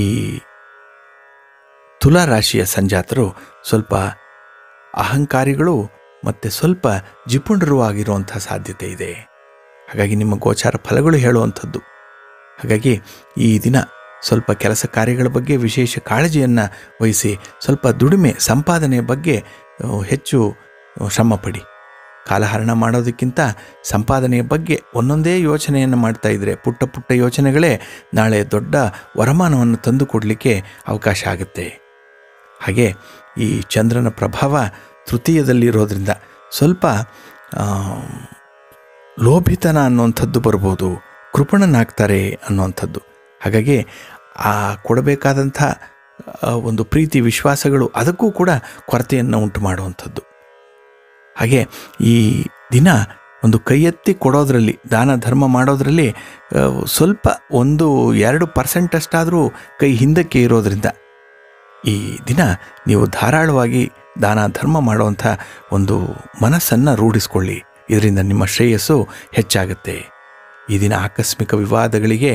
ತುಲಾ ರಾಶಿಯ ಸಂಜಾತರು ಸ್ವಲ್ಪ ಅಹಂಕಾರಿಗಳು ಮತ್ತು ಸ್ವಲ್ಪ ಜಿಪುಣರು ಆಗಿರುವಂಥ ಸಾಧ್ಯತೆ ಇದೆ ಹಾಗಾಗಿ ನಿಮ್ಮ ಗೋಚಾರ ಫಲಗಳು ಹೇಳುವಂಥದ್ದು ಹಾಗಾಗಿ ಈ ದಿನ ಸ್ವಲ್ಪ ಕೆಲಸ ಕಾರ್ಯಗಳ ಬಗ್ಗೆ ವಿಶೇಷ ಕಾಳಜಿಯನ್ನು ವಹಿಸಿ ಸ್ವಲ್ಪ ದುಡಿಮೆ ಸಂಪಾದನೆಯ ಬಗ್ಗೆ ಆ, ಹೆಚ್ಚು ಆ, ಶ್ರಮ ಪಡಿ ಕಾಲಹರಣ ಮಾಡೋದಕ್ಕಿಂತ ಸಂಪಾದನೆಯ ಬಗ್ಗೆ ಒಂದೊಂದೇ ಯೋಚನೆಯನ್ನು ಮಾಡ್ತಾ ಇದ್ದರೆ ಪುಟ್ಟ ಪುಟ್ಟ ಯೋಚನೆಗಳೇ ನಾಳೆ ದೊಡ್ಡ ವರಮಾನವನ್ನು ತಂದು ಕೊಡಲಿಕ್ಕೆ ಅವಕಾಶ ಆಗುತ್ತೆ ಹಾಗೆ ಈ ಚಂದ್ರನ ಪ್ರಭಾವ ತೃತೀಯದಲ್ಲಿರೋದ್ರಿಂದ ಸ್ವಲ್ಪ ಆ, ಲೋಭಿತನ ಅನ್ನುವಂಥದ್ದು ಬರ್ಬೋದು ಕೃಪಣನಾಗ್ತಾರೆ ಅನ್ನುವಂಥದ್ದು ಹಾಗಾಗಿ ಆ ಕೊಡಬೇಕಾದಂಥ ಆ, ಒಂದು ಪ್ರೀತಿ ವಿಶ್ವಾಸಗಳು ಅದಕ್ಕೂ ಕೂಡ ಕೊರತೆಯನ್ನು ಉಂಟು ಮಾಡುವಂಥದ್ದು ಹಾಗೆ ಈ ದಿನ ಒಂದು ಕೈ ಎತ್ತಿ ಕೊಡೋದ್ರಲ್ಲಿ ದಾನ ಧರ್ಮ ಮಾಡೋದ್ರಲ್ಲಿ ಆ, ಸ್ವಲ್ಪ ಒಂದು ಎರಡು ಪರ್ಸೆಂಟಷ್ಟಾದರೂ ಕೈ ಹಿಂದಕ್ಕೆ ಇರೋದ್ರಿಂದ ಈ ದಿನ ನೀವು ಧಾರಾಳವಾಗಿ ದಾನ ಧರ್ಮ ಮಾಡುವಂಥ ಒಂದು ಮನಸ್ಸನ್ನು ರೂಢಿಸ್ಕೊಳ್ಳಿ ಇದರಿಂದ ನಿಮ್ಮ ಶ್ರೇಯಸ್ಸು ಹೆಚ್ಚಾಗುತ್ತೆ ಈ ದಿನ ಆಕಸ್ಮಿಕ ವಿವಾದಗಳಿಗೆ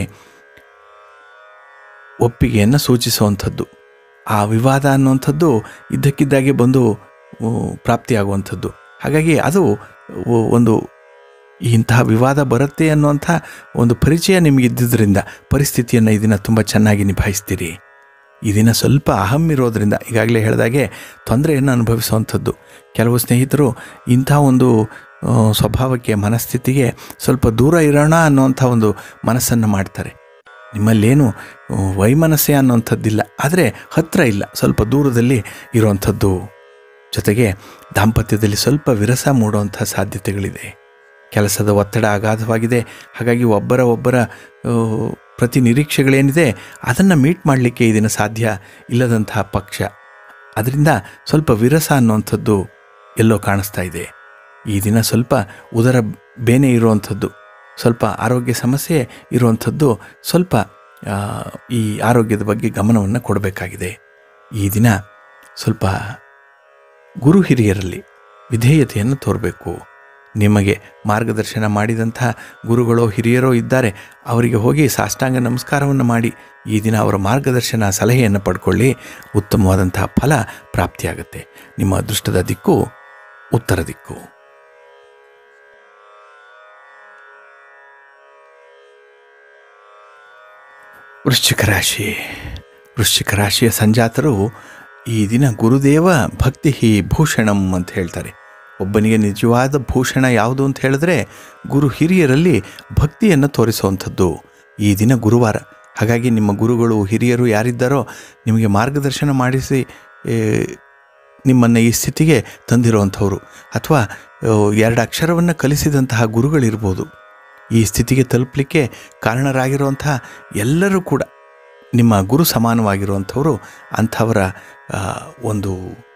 ಒಪ್ಪಿಗೆಯನ್ನು ಸೂಚಿಸುವಂಥದ್ದು ಆ ವಿವಾದ ಅನ್ನುವಂಥದ್ದು ಇದ್ದಕ್ಕಿದ್ದಾಗೆ ಬಂದು ಉ, ಪ್ರಾಪ್ತಿಯಾಗುವಂಥದ್ದು ಹಾಗಾಗಿ ಅದು ಉ, ಒಂದು ಇಂತಹ ವಿವಾದ ಬರುತ್ತೆ ಅನ್ನುವಂಥ ಒಂದು ಪರಿಚಯ ನಿಮಗಿದ್ದುದರಿಂದ ಪರಿಸ್ಥಿತಿಯನ್ನು ಈ ದಿನ ತುಂಬ ಚೆನ್ನಾಗಿ ನಿಭಾಯಿಸ್ತೀರಿ ಈ ದಿನ ಸ್ವಲ್ಪ ಅಹಂ ಇರೋದ್ರಿಂದ ಈಗಾಗಲೇ ಹೇಳಿದಾಗೆ ತೊಂದರೆಯನ್ನು ಅನುಭವಿಸುವಂಥದ್ದು ಕೆಲವು ಸ್ನೇಹಿತರು ಇಂಥ ಒಂದು ಆ, ಸ್ವಭಾವಕ್ಕೆ ಮನಸ್ಥಿತಿಗೆ ಸ್ವಲ್ಪ ದೂರ ಇರೋಣ ಅನ್ನುವಂಥ ಒಂದು ಮನಸ್ಸನ್ನು ಮಾಡ್ತಾರೆ ನಿಮ್ಮಲ್ಲೇನು ಆ, ವೈಮನಸ್ಸೆ ಅನ್ನುವಂಥದ್ದಿಲ್ಲ ಆದರೆ ಹತ್ತಿರ ಇಲ್ಲ ಸ್ವಲ್ಪ ದೂರದಲ್ಲಿ ಇರುವಂಥದ್ದು ಜೊತೆಗೆ ದಾಂಪತ್ಯದಲ್ಲಿ ಸ್ವಲ್ಪ ವಿರಸ ಮೂಡುವಂಥ ಸಾಧ್ಯತೆಗಳಿದೆ ಕೆಲಸದ ಒತ್ತಡ ಅಗಾಧವಾಗಿದೆ ಹಾಗಾಗಿ ಒಬ್ಬರ ಒಬ್ಬರ ಆ, ಪ್ರತಿ ನಿರೀಕ್ಷೆಗಳೇನಿದೆ ಅದನ್ನು ಮೀಟ್ ಮಾಡಲಿಕ್ಕೆ ಈ ದಿನ ಸಾಧ್ಯ ಇಲ್ಲದಂತಹ ಪಕ್ಷ ಅದರಿಂದ ಸ್ವಲ್ಪ ವಿರಸ ಅನ್ನುವಂಥದ್ದು ಎಲ್ಲೋ ಕಾಣಿಸ್ತಾ ಇದೆ ಈ ದಿನ ಸ್ವಲ್ಪ ಉದರ ಬೇನೆ ಇರುವಂಥದ್ದು ಸ್ವಲ್ಪ ಆರೋಗ್ಯ ಸಮಸ್ಯೆ ಇರುವಂಥದ್ದು ಸ್ವಲ್ಪ ಆ, ಈ ಆರೋಗ್ಯದ ಬಗ್ಗೆ ಗಮನವನ್ನು ಕೊಡಬೇಕಾಗಿದೆ ಈ ದಿನ ಸ್ವಲ್ಪ ಗುರು ಹಿರಿಯರಲ್ಲಿ ವಿಧೇಯತೆಯನ್ನು ತೋರಬೇಕು ನಿಮಗೆ ಮಾರ್ಗದರ್ಶನ ಮಾಡಿದಂತಹ ಗುರುಗಳೋ ಹಿರಿಯರೋ ಇದ್ದಾರೆ ಅವರಿಗೆ ಹೋಗಿ ಸಾಷ್ಟಾಂಗ ನಮಸ್ಕಾರವನ್ನು ಮಾಡಿ ಈ ದಿನ ಅವರ ಮಾರ್ಗದರ್ಶನ ಸಲಹೆಯನ್ನು ಪಡ್ಕೊಳ್ಳಿ ಉತ್ತಮವಾದಂತಹ ಫಲ ಪ್ರಾಪ್ತಿಯಾಗುತ್ತೆ ನಿಮ್ಮ ಅದೃಷ್ಟದ ದಿಕ್ಕು ಉತ್ತರ ದಿಕ್ಕು ವೃಶ್ಚಿಕ ರಾಶಿ ವೃಶ್ಚಿಕ ರಾಶಿಯ ಸಂಜಾತರು ಈ ದಿನ ಗುರುದೇವ ಭಕ್ತಿ ಭೂಷಣಂ ಅಂತ ಹೇಳ್ತಾರೆ ಒಬ್ಬನಿಗೆ ನಿಜವಾದ ಭೂಷಣ ಯಾವುದು ಅಂತ ಹೇಳಿದ್ರೆ ಗುರು ಹಿರಿಯರಲ್ಲಿ ಭಕ್ತಿಯನ್ನು ತೋರಿಸುವಂಥದ್ದು ಈ ದಿನ ಗುರುವಾರ ಹಾಗಾಗಿ ನಿಮ್ಮ ಗುರುಗಳು ಹಿರಿಯರು ಯಾರಿದ್ದಾರೋ ನಿಮಗೆ ಮಾರ್ಗದರ್ಶನ ಮಾಡಿಸಿ ಏ, ನಿಮ್ಮನ್ನು ಈ ಸ್ಥಿತಿಗೆ ತಂದಿರುವಂಥವ್ರು ಅಥವಾ ಆ, ಎರಡು ಅಕ್ಷರವನ್ನು ಕಲಿಸಿದಂತಹ ಗುರುಗಳಿರ್ಬೋದು ಈ ಸ್ಥಿತಿಗೆ ತಲುಪಲಿಕ್ಕೆ ಕಾರಣರಾಗಿರುವಂತಹ ಎಲ್ಲರೂ ಕೂಡ ನಿಮ್ಮ ಗುರು ಸಮಾನವಾಗಿರುವಂಥವರು ಅಂಥವರ ಆ, ಒಂದು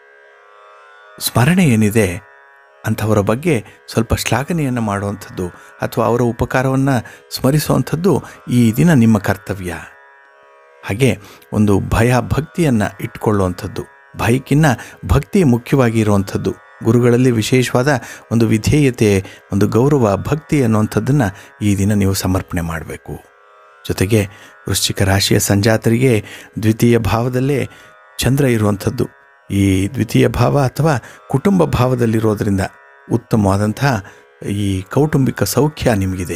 ಸ್ಮರಣೆ ಏನಿದೆ ಅಂಥವರ ಬಗ್ಗೆ ಸ್ವಲ್ಪ ಶ್ಲಾಘನೆಯನ್ನು ಮಾಡುವಂಥದ್ದು ಅಥವಾ ಅವರ ಉಪಕಾರವನ್ನು ಸ್ಮರಿಸುವಂಥದ್ದು ಈ ದಿನ ನಿಮ್ಮ ಕರ್ತವ್ಯ ಹಾಗೆ ಒಂದು ಭಯ ಭಕ್ತಿಯನ್ನು ಇಟ್ಕೊಳ್ಳುವಂಥದ್ದು ಭಯಕ್ಕಿನ್ನ ಭಕ್ತಿ ಮುಖ್ಯವಾಗಿ ಇರುವಂಥದ್ದು ಗುರುಗಳಲ್ಲಿ ವಿಶೇಷವಾದ ಒಂದು ವಿಧೇಯತೆ ಒಂದು ಗೌರವ ಭಕ್ತಿ ಅನ್ನುವಂಥದ್ದನ್ನು ಈ ದಿನ ನೀವು ಸಮರ್ಪಣೆ ಮಾಡಬೇಕು ಜೊತೆಗೆ ವೃಶ್ಚಿಕ ರಾಶಿಯ ಸಂಜಾತರಿಗೆ ದ್ವಿತೀಯ ಭಾವದಲ್ಲೇ ಚಂದ್ರ ಇರುವಂಥದ್ದು ಈ ದ್ವಿತೀಯ ಭಾವ ಅಥವಾ ಕುಟುಂಬ ಭಾವದಲ್ಲಿರೋದರಿಂದ ಉತ್ತಮವಾದಂಥ ಈ ಕೌಟುಂಬಿಕ ಸೌಖ್ಯ ನಿಮಗಿದೆ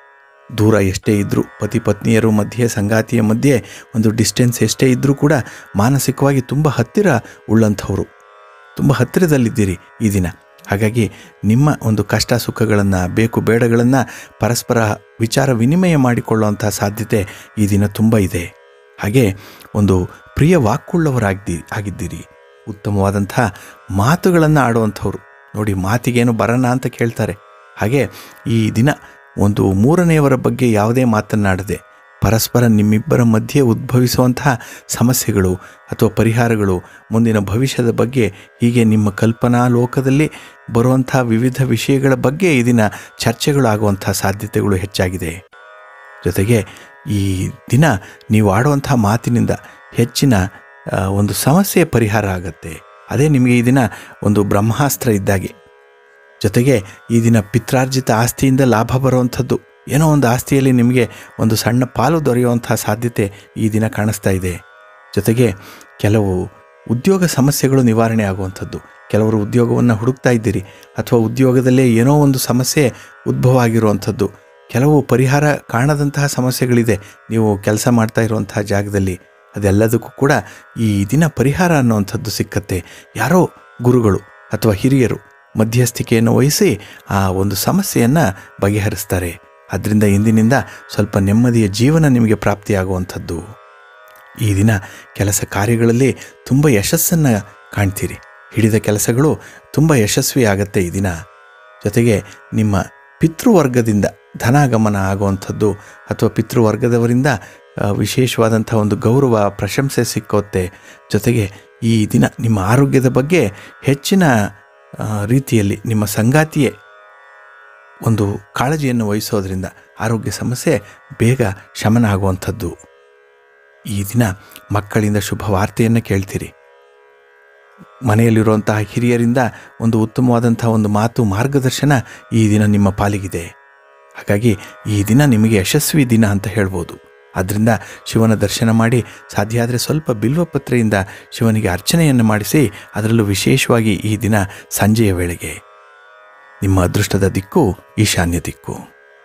ದೂರ ಎಷ್ಟೇ ಇದ್ದರೂ ಪತಿ ಪತ್ನಿಯರು ಮಧ್ಯೆ ಸಂಗಾತಿಯ ಮಧ್ಯೆ ಒಂದು ಡಿಸ್ಟೆನ್ಸ್ ಎಷ್ಟೇ ಇದ್ದರೂ ಕೂಡ ಮಾನಸಿಕವಾಗಿ ತುಂಬ ಹತ್ತಿರ ಉಳ್ಳಂಥವರು ತುಂಬ ಹತ್ತಿರದಲ್ಲಿದ್ದೀರಿ ಈ ದಿನ ಹಾಗಾಗಿ ನಿಮ್ಮ ಒಂದು ಕಷ್ಟ ಸುಖಗಳನ್ನು ಬೇಕು ಬೇಡಗಳನ್ನು ಪರಸ್ಪರ ವಿಚಾರ ವಿನಿಮಯ ಮಾಡಿಕೊಳ್ಳುವಂಥ ಸಾಧ್ಯತೆ ಈ ದಿನ ತುಂಬ ಇದೆ ಹಾಗೆ ಒಂದು ಪ್ರಿಯ ವಾಕ್ಕುಳ್ಳವರಾಗ್ದಿ ಆಗಿದ್ದೀರಿ ಉತ್ತಮವಾದಂಥ ಮಾತುಗಳನ್ನು ಆಡುವಂಥವ್ರು ನೋಡಿ ಮಾತಿಗೇನು ಬರೋಣ ಅಂತ ಕೇಳ್ತಾರೆ ಹಾಗೆ ಈ ದಿನ ಒಂದು ಮೂರನೆಯವರ ಬಗ್ಗೆ ಯಾವುದೇ ಮಾತನ್ನಾಡದೆ ಪರಸ್ಪರ ನಿಮ್ಮಿಬ್ಬರ ಮಧ್ಯೆ ಉದ್ಭವಿಸುವಂತಹ ಸಮಸ್ಯೆಗಳು ಅಥವಾ ಪರಿಹಾರಗಳು ಮುಂದಿನ ಭವಿಷ್ಯದ ಬಗ್ಗೆ ಹೀಗೆ ನಿಮ್ಮ ಕಲ್ಪನಾ ಲೋಕದಲ್ಲಿ ಬರುವಂಥ ವಿವಿಧ ವಿಷಯಗಳ ಬಗ್ಗೆ ಈ ದಿನ ಚರ್ಚೆಗಳು ಆಗುವಂಥ ಸಾಧ್ಯತೆಗಳು ಹೆಚ್ಚಾಗಿದೆ ಜೊತೆಗೆ ಈ ದಿನ ನೀವು ಆಡುವಂಥ ಮಾತಿನಿಂದ ಹೆಚ್ಚಿನ ಆ, ಒಂದು ಸಮಸ್ಯೆ ಪರಿಹಾರ ಆಗುತ್ತೆ ಅದೇ ನಿಮಗೆ ಈ ದಿನ ಒಂದು ಬ್ರಹ್ಮಾಸ್ತ್ರ ಇದ್ದಾಗೆ ಜೊತೆಗೆ ಈ ದಿನ ಪಿತ್ರಾರ್ಜಿತ ಆಸ್ತಿಯಿಂದ ಲಾಭ ಬರುವಂಥದ್ದು ಏನೋ ಒಂದು ಆಸ್ತಿಯಲ್ಲಿ ನಿಮಗೆ ಒಂದು ಸಣ್ಣ ಪಾಲು ದೊರೆಯುವಂಥ ಸಾಧ್ಯತೆ ಈ ದಿನ ಕಾಣಿಸ್ತಾ ಇದೆ ಜೊತೆಗೆ ಕೆಲವು ಉದ್ಯೋಗ ಸಮಸ್ಯೆಗಳು ನಿವಾರಣೆ ಆಗುವಂಥದ್ದು ಕೆಲವರು ಉದ್ಯೋಗವನ್ನು ಹುಡುಕ್ತಾ ಇದ್ದೀರಿ ಅಥವಾ ಉದ್ಯೋಗದಲ್ಲೇ ಏನೋ ಒಂದು ಸಮಸ್ಯೆ ಉದ್ಭವ ಆಗಿರುವಂಥದ್ದು ಕೆಲವು ಪರಿಹಾರ ಕಾಣದಂತಹ ಸಮಸ್ಯೆಗಳಿದೆ ನೀವು ಕೆಲಸ ಮಾಡ್ತಾ ಇರುವಂತಹ ಜಾಗದಲ್ಲಿ ಅದೆಲ್ಲದಕ್ಕೂ ಕೂಡ ಈ ದಿನ ಪರಿಹಾರ ಅನ್ನುವಂಥದ್ದು ಸಿಕ್ಕತ್ತೆ ಯಾರೋ ಗುರುಗಳು ಅಥವಾ ಹಿರಿಯರು ಮಧ್ಯಸ್ಥಿಕೆಯನ್ನು ವಹಿಸಿ ಆ ಒಂದು ಸಮಸ್ಯೆಯನ್ನು ಬಗೆಹರಿಸ್ತಾರೆ ಅದರಿಂದ ಇಂದಿನಿಂದ ಸ್ವಲ್ಪ ನೆಮ್ಮದಿಯ ಜೀವನ ನಿಮಗೆ ಪ್ರಾಪ್ತಿಯಾಗುವಂಥದ್ದು ಈ ದಿನ ಕೆಲಸ ಕಾರ್ಯಗಳಲ್ಲಿ ತುಂಬ ಯಶಸ್ಸನ್ನು ಕಾಣ್ತೀರಿ ಹಿಡಿದ ಕೆಲಸಗಳು ತುಂಬ ಯಶಸ್ವಿ ಆಗತ್ತೆ ಈ ದಿನ ಜೊತೆಗೆ ನಿಮ್ಮ ಪಿತೃವರ್ಗದಿಂದ ಧನಾಗಮನ ಆಗುವಂಥದ್ದು ಅಥವಾ ಪಿತೃವರ್ಗದವರಿಂದ ಆ, ವಿಶೇಷವಾದಂಥ ಒಂದು ಗೌರವ ಪ್ರಶಂಸೆ ಸಿಕ್ಕುತ್ತೆ ಜೊತೆಗೆ ಈ ದಿನ ನಿಮ್ಮ ಆರೋಗ್ಯದ ಬಗ್ಗೆ ಹೆಚ್ಚಿನ ಆ, ರೀತಿಯಲ್ಲಿ ನಿಮ್ಮ ಸಂಗಾತಿಯೇ ಒಂದು ಕಾಳಜಿಯನ್ನು ವಹಿಸೋದ್ರಿಂದ ಆರೋಗ್ಯ ಸಮಸ್ಯೆ ಬೇಗ ಶಮನ ಆಗುವಂಥದ್ದು ಈ ದಿನ ಮಕ್ಕಳಿಂದ ಶುಭ ವಾರ್ತೆಯನ್ನು ಕೇಳ್ತೀರಿ ಮನೆಯಲ್ಲಿರುವಂತಹ ಹಿರಿಯರಿಂದ ಒಂದು ಉತ್ತಮವಾದಂಥ ಒಂದು ಮಾತು ಮಾರ್ಗದರ್ಶನ ಈ ದಿನ ನಿಮ್ಮ ಪಾಲಿಗಿದೆ ಹಾಗಾಗಿ ಈ ದಿನ ನಿಮಗೆ ಯಶಸ್ವಿ ದಿನ ಅಂತ ಹೇಳ್ಬೋದು ಆದ್ದರಿಂದ ಶಿವನ ದರ್ಶನ ಮಾಡಿ ಸಾಧ್ಯ ಆದರೆ ಸ್ವಲ್ಪ ಬಿಲ್ವಪತ್ರೆಯಿಂದ ಶಿವನಿಗೆ ಅರ್ಚನೆಯನ್ನು ಮಾಡಿಸಿ ಅದರಲ್ಲೂ ವಿಶೇಷವಾಗಿ ಈ ದಿನ ಸಂಜೆಯ ವೇಳೆಗೆ ನಿಮ್ಮ ಅದೃಷ್ಟದ ದಿಕ್ಕು ಈಶಾನ್ಯ ದಿಕ್ಕು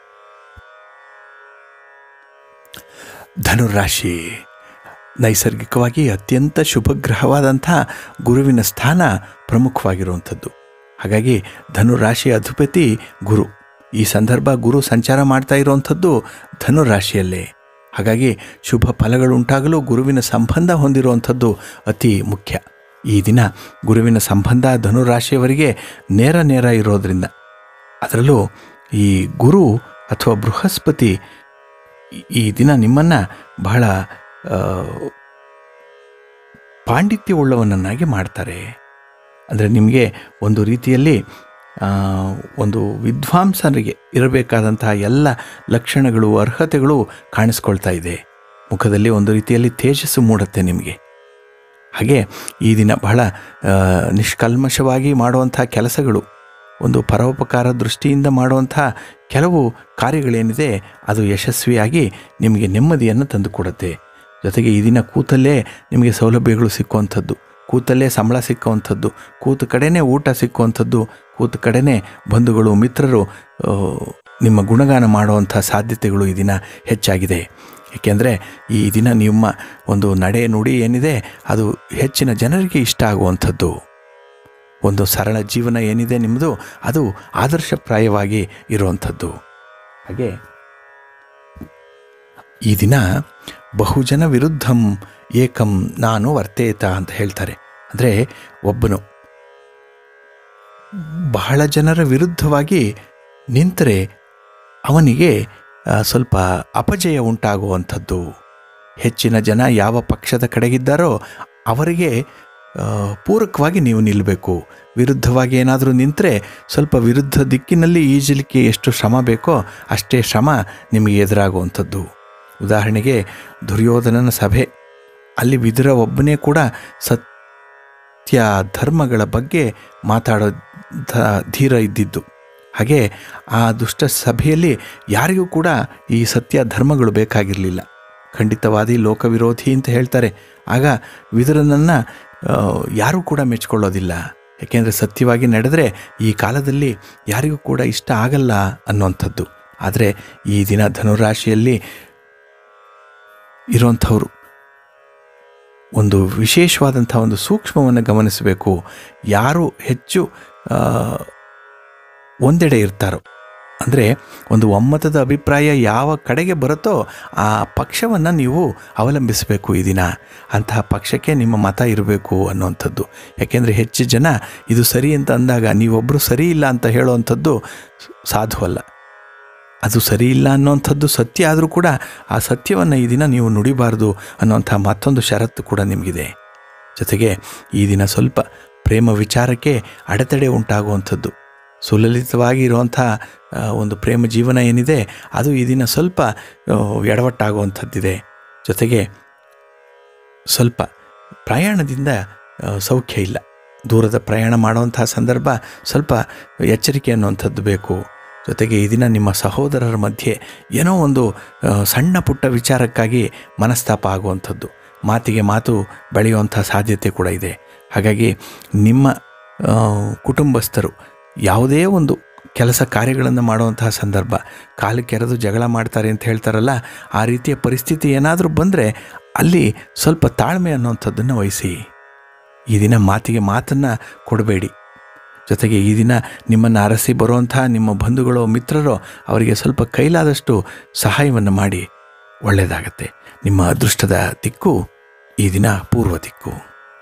ಧನುರಾಶಿ ನೈಸರ್ಗಿಕವಾಗಿ ಅತ್ಯಂತ ಶುಭಗ್ರಹವಾದಂಥ ಗುರುವಿನ ಸ್ಥಾನ ಪ್ರಮುಖವಾಗಿರುವಂಥದ್ದು ಹಾಗಾಗಿ ಧನುರಾಶಿಯ ಅಧಿಪತಿ ಗುರು ಈ ಸಂದರ್ಭ ಗುರು ಸಂಚಾರ ಮಾಡ್ತಾ ಇರುವಂಥದ್ದು ಧನುರಾಶಿಯಲ್ಲೇ ಹಾಗಾಗಿ ಶುಭ ಫಲಗಳುಂಟಾಗಲು ಗುರುವಿನ ಸಂಬಂಧ ಹೊಂದಿರುವಂಥದ್ದು ಅತಿ ಮುಖ್ಯ ಈ ದಿನ ಗುರುವಿನ ಸಂಬಂಧ ಧನುರಾಶಿಯವರಿಗೆ ನೇರ ನೇರ ಇರೋದ್ರಿಂದ ಅದರಲ್ಲೂ ಈ ಗುರು ಅಥವಾ ಬೃಹಸ್ಪತಿ ಈ- ಈ ದಿನ ನಿಮ್ಮನ್ನು ಬಹಳ ಆ, ಪಾಂಡಿತ್ಯವುಳ್ಳವನನ್ನಾಗಿ ಮಾಡ್ತಾರೆ ಅಂದರೆ ನಿಮಗೆ ಒಂದು ರೀತಿಯಲ್ಲಿ ಆ, ಒಂದು ವಿದ್ವಾಂಸರಿಗೆ ಇರಬೇಕಾದಂತಹ ಎಲ್ಲ ಲಕ್ಷಣಗಳು ಅರ್ಹತೆಗಳು ಕಾಣಿಸ್ಕೊಳ್ತಾ ಇದೆ ಮುಖದಲ್ಲಿ ಒಂದು ರೀತಿಯಲ್ಲಿ ತೇಜಸ್ಸು ಮೂಡುತ್ತೆ ನಿಮಗೆ ಹಾಗೆ ಈ ದಿನ ಬಹಳ ಆ, ನಿಷ್ಕಲ್ಮಶವಾಗಿ ಮಾಡುವಂಥ ಕೆಲಸಗಳು ಒಂದು ಪರೋಪಕಾರ ದೃಷ್ಟಿಯಿಂದ ಮಾಡುವಂಥ ಕೆಲವು ಕಾರ್ಯಗಳೇನಿದೆ ಅದು ಯಶಸ್ವಿಯಾಗಿ ನಿಮಗೆ ನೆಮ್ಮದಿಯನ್ನು ತಂದುಕೊಡುತ್ತೆ ಜೊತೆಗೆ ಈ ದಿನ ಕೂತಲ್ಲೇ ನಿಮಗೆ ಸೌಲಭ್ಯಗಳು ಸಿಕ್ಕುವಂಥದ್ದು ಕೂತಲ್ಲೇ ಸಂಬಳ ಸಿಕ್ಕುವಂಥದ್ದು ಕೂತ ಕಡೆನೇ ಊಟ ಸಿಕ್ಕುವಂಥದ್ದು ಕೂತ ಕಡೆನೇ ಬಂಧುಗಳು ಮಿತ್ರರು ಆ, ನಿಮ್ಮ ಗುಣಗಾನ ಮಾಡುವಂಥ ಸಾಧ್ಯತೆಗಳು ಈ ದಿನ ಹೆಚ್ಚಾಗಿದೆ ಏಕೆಂದರೆ ಈ ದಿನ ನಿಮ್ಮ ಒಂದು ನಡೆ ನುಡಿ ಏನಿದೆ ಅದು ಹೆಚ್ಚಿನ ಜನರಿಗೆ ಇಷ್ಟ ಆಗುವಂಥದ್ದು ಒಂದು ಸರಳ ಜೀವನ ಏನಿದೆ ನಿಮ್ಮದು ಅದು ಆದರ್ಶಪ್ರಾಯವಾಗಿ ಇರುವಂಥದ್ದು ಹಾಗೆ ಈ ದಿನ ಬಹುಜನ ವಿರುದ್ಧಂ ಏಕಂ ನಾನು ವರ್ತೇತ ಅಂತ ಹೇಳ್ತಾರೆ ಅಂದರೆ ಒಬ್ಬನು ಬಹಳ ಜನರ ವಿರುದ್ಧವಾಗಿ ನಿಂತರೆ ಅವನಿಗೆ ಆ, ಸ್ವಲ್ಪ ಅಪಜಯ ಉಂಟಾಗುವಂಥದ್ದು ಹೆಚ್ಚಿನ ಜನ ಯಾವ ಪಕ್ಷದ ಕಡೆಗಿದ್ದಾರೋ ಅವರಿಗೆ ಆ, ಪೂರಕವಾಗಿ ನೀವು ನಿಲ್ಲಬೇಕು ವಿರುದ್ಧವಾಗಿ ಏನಾದರೂ ನಿಂತರೆ ಸ್ವಲ್ಪ ವಿರುದ್ಧ ದಿಕ್ಕಿನಲ್ಲಿ ಈಜಲಿಕ್ಕೆ ಎಷ್ಟು ಶ್ರಮ ಬೇಕೋ ಅಷ್ಟೇ ಶ್ರಮ ನಿಮಗೆ ಎದುರಾಗುವಂಥದ್ದು ಉದಾಹರಣೆಗೆ ದುರ್ಯೋಧನನ ಸಭೆ ಅಲ್ಲಿ ವಿದುರ ಒಬ್ಬನೇ ಕೂಡ ಸತ್ಯ ಧರ್ಮಗಳ ಬಗ್ಗೆ ಮಾತಾಡೋ ಧ- ಧೀರ ಇದ್ದಿದ್ದು ಹಾಗೆ ಆ ದುಷ್ಟ ಸಭೆಯಲ್ಲಿ ಯಾರಿಗೂ ಕೂಡ ಈ ಸತ್ಯ ಧರ್ಮಗಳು ಬೇಕಾಗಿರಲಿಲ್ಲ ಖಂಡಿತವಾದಿ ಲೋಕವಿರೋಧಿ ಅಂತ ಹೇಳ್ತಾರೆ ಆಗ ವಿದುರನನ್ನು ಯಾರೂ ಕೂಡ ಮೆಚ್ಕೊಳ್ಳೋದಿಲ್ಲ ಯಾಕೆಂದರೆ ಸತ್ಯವಾಗಿ ನಡೆದರೆ ಈ ಕಾಲದಲ್ಲಿ ಯಾರಿಗೂ ಕೂಡ ಇಷ್ಟ ಆಗಲ್ಲ ಅನ್ನುವಂಥದ್ದು ಆದರೆ ಈ ದಿನ ಧನುರಾಶಿಯಲ್ಲಿ ಇರುವಂಥವ್ರು ಒಂದು ವಿಶೇಷವಾದಂಥ ಒಂದು ಸೂಕ್ಷ್ಮವನ್ನು ಗಮನಿಸಬೇಕು ಯಾರು ಹೆಚ್ಚು ಆ, ಒಂದೆಡೆ ಇರ್ತಾರೋ ಅಂದರೆ ಒಂದು ಒಮ್ಮತದ ಅಭಿಪ್ರಾಯ ಯಾವ ಕಡೆಗೆ ಬರುತ್ತೋ ಆ ಪಕ್ಷವನ್ನು ನೀವು ಅವಲಂಬಿಸಬೇಕು ಈ ದಿನ ಅಂತಹ ಪಕ್ಷಕ್ಕೆ ನಿಮ್ಮ ಮತ ಇರಬೇಕು ಅನ್ನುವಂಥದ್ದು ಯಾಕೆಂದರೆ ಹೆಚ್ಚು ಜನ ಇದು ಸರಿ ಅಂತ ಅಂದಾಗ ನೀವೊಬ್ಬರು ಸರಿ ಇಲ್ಲ ಅಂತ ಹೇಳುವಂಥದ್ದು ಸಾಧುವಲ್ಲ ಅದು ಸರಿ ಇಲ್ಲ ಅನ್ನೋಂಥದ್ದು ಸತ್ಯ ಆದರೂ ಕೂಡ ಆ ಸತ್ಯವನ್ನು ಈ ದಿನ ನೀವು ನುಡಿಬಾರ್ದು ಅನ್ನೋಂಥ ಮತ್ತೊಂದು ಷರತ್ತು ಕೂಡ ನಿಮಗಿದೆ ಜೊತೆಗೆ ಈ ದಿನ ಸ್ವಲ್ಪ ಪ್ರೇಮ ವಿಚಾರಕ್ಕೆ ಅಡೆತಡೆ ಉಂಟಾಗುವಂಥದ್ದು ಸುಲಲಿತವಾಗಿ ಇರುವಂಥ ಆ, ಒಂದು ಪ್ರೇಮ ಜೀವನ ಏನಿದೆ ಅದು ಈ ದಿನ ಸ್ವಲ್ಪ ಆ, ಎಡವಟ್ಟಾಗುವಂಥದ್ದಿದೆ ಜೊತೆಗೆ ಸ್ವಲ್ಪ ಪ್ರಯಾಣದಿಂದ ಆ, ಸೌಖ್ಯ ಇಲ್ಲ ದೂರದ ಪ್ರಯಾಣ ಮಾಡುವಂಥ ಸಂದರ್ಭ ಸ್ವಲ್ಪ ಎಚ್ಚರಿಕೆ ಅನ್ನುವಂಥದ್ದು ಬೇಕು ಜೊತೆಗೆ ಈ ದಿನ ನಿಮ್ಮ ಸಹೋದರರ ಮಧ್ಯೆ ಏನೋ ಒಂದು ಆ, ಸಣ್ಣ ಪುಟ್ಟ ವಿಚಾರಕ್ಕಾಗಿ ಮನಸ್ತಾಪ ಆಗುವಂಥದ್ದು ಮಾತಿಗೆ ಮಾತು ಬೆಳೆಯುವಂಥ ಸಾಧ್ಯತೆ ಕೂಡ ಇದೆ ಹಾಗಾಗಿ ನಿಮ್ಮ ಆ, ಕುಟುಂಬಸ್ಥರು ಯಾವುದೇ ಒಂದು ಕೆಲಸ ಕಾರ್ಯಗಳನ್ನು ಮಾಡುವಂತಹ ಸಂದರ್ಭ ಕಾಲು ಕೆರೆದು ಜಗಳ ಮಾಡ್ತಾರೆ ಅಂತ ಹೇಳ್ತಾರಲ್ಲ ಆ ರೀತಿಯ ಪರಿಸ್ಥಿತಿ ಏನಾದರೂ ಬಂದರೆ ಅಲ್ಲಿ ಸ್ವಲ್ಪ ತಾಳ್ಮೆ ಅನ್ನುವಂಥದ್ದನ್ನು ವಹಿಸಿ ಈ ದಿನ ಮಾತಿಗೆ ಮಾತನ್ನು ಕೊಡಬೇಡಿ ಜೊತೆಗೆ ಈ ದಿನ ನಿಮ್ಮನ್ನು ಅರಸಿ ಬರುವಂಥ ನಿಮ್ಮ ಬಂಧುಗಳೋ ಮಿತ್ರರೋ ಅವರಿಗೆ ಸ್ವಲ್ಪ ಕೈಲಾದಷ್ಟು ಸಹಾಯವನ್ನು ಮಾಡಿ ಒಳ್ಳೆಯದಾಗತ್ತೆ ನಿಮ್ಮ ಅದೃಷ್ಟದ ದಿಕ್ಕು ಈ ದಿನ ಪೂರ್ವ ದಿಕ್ಕು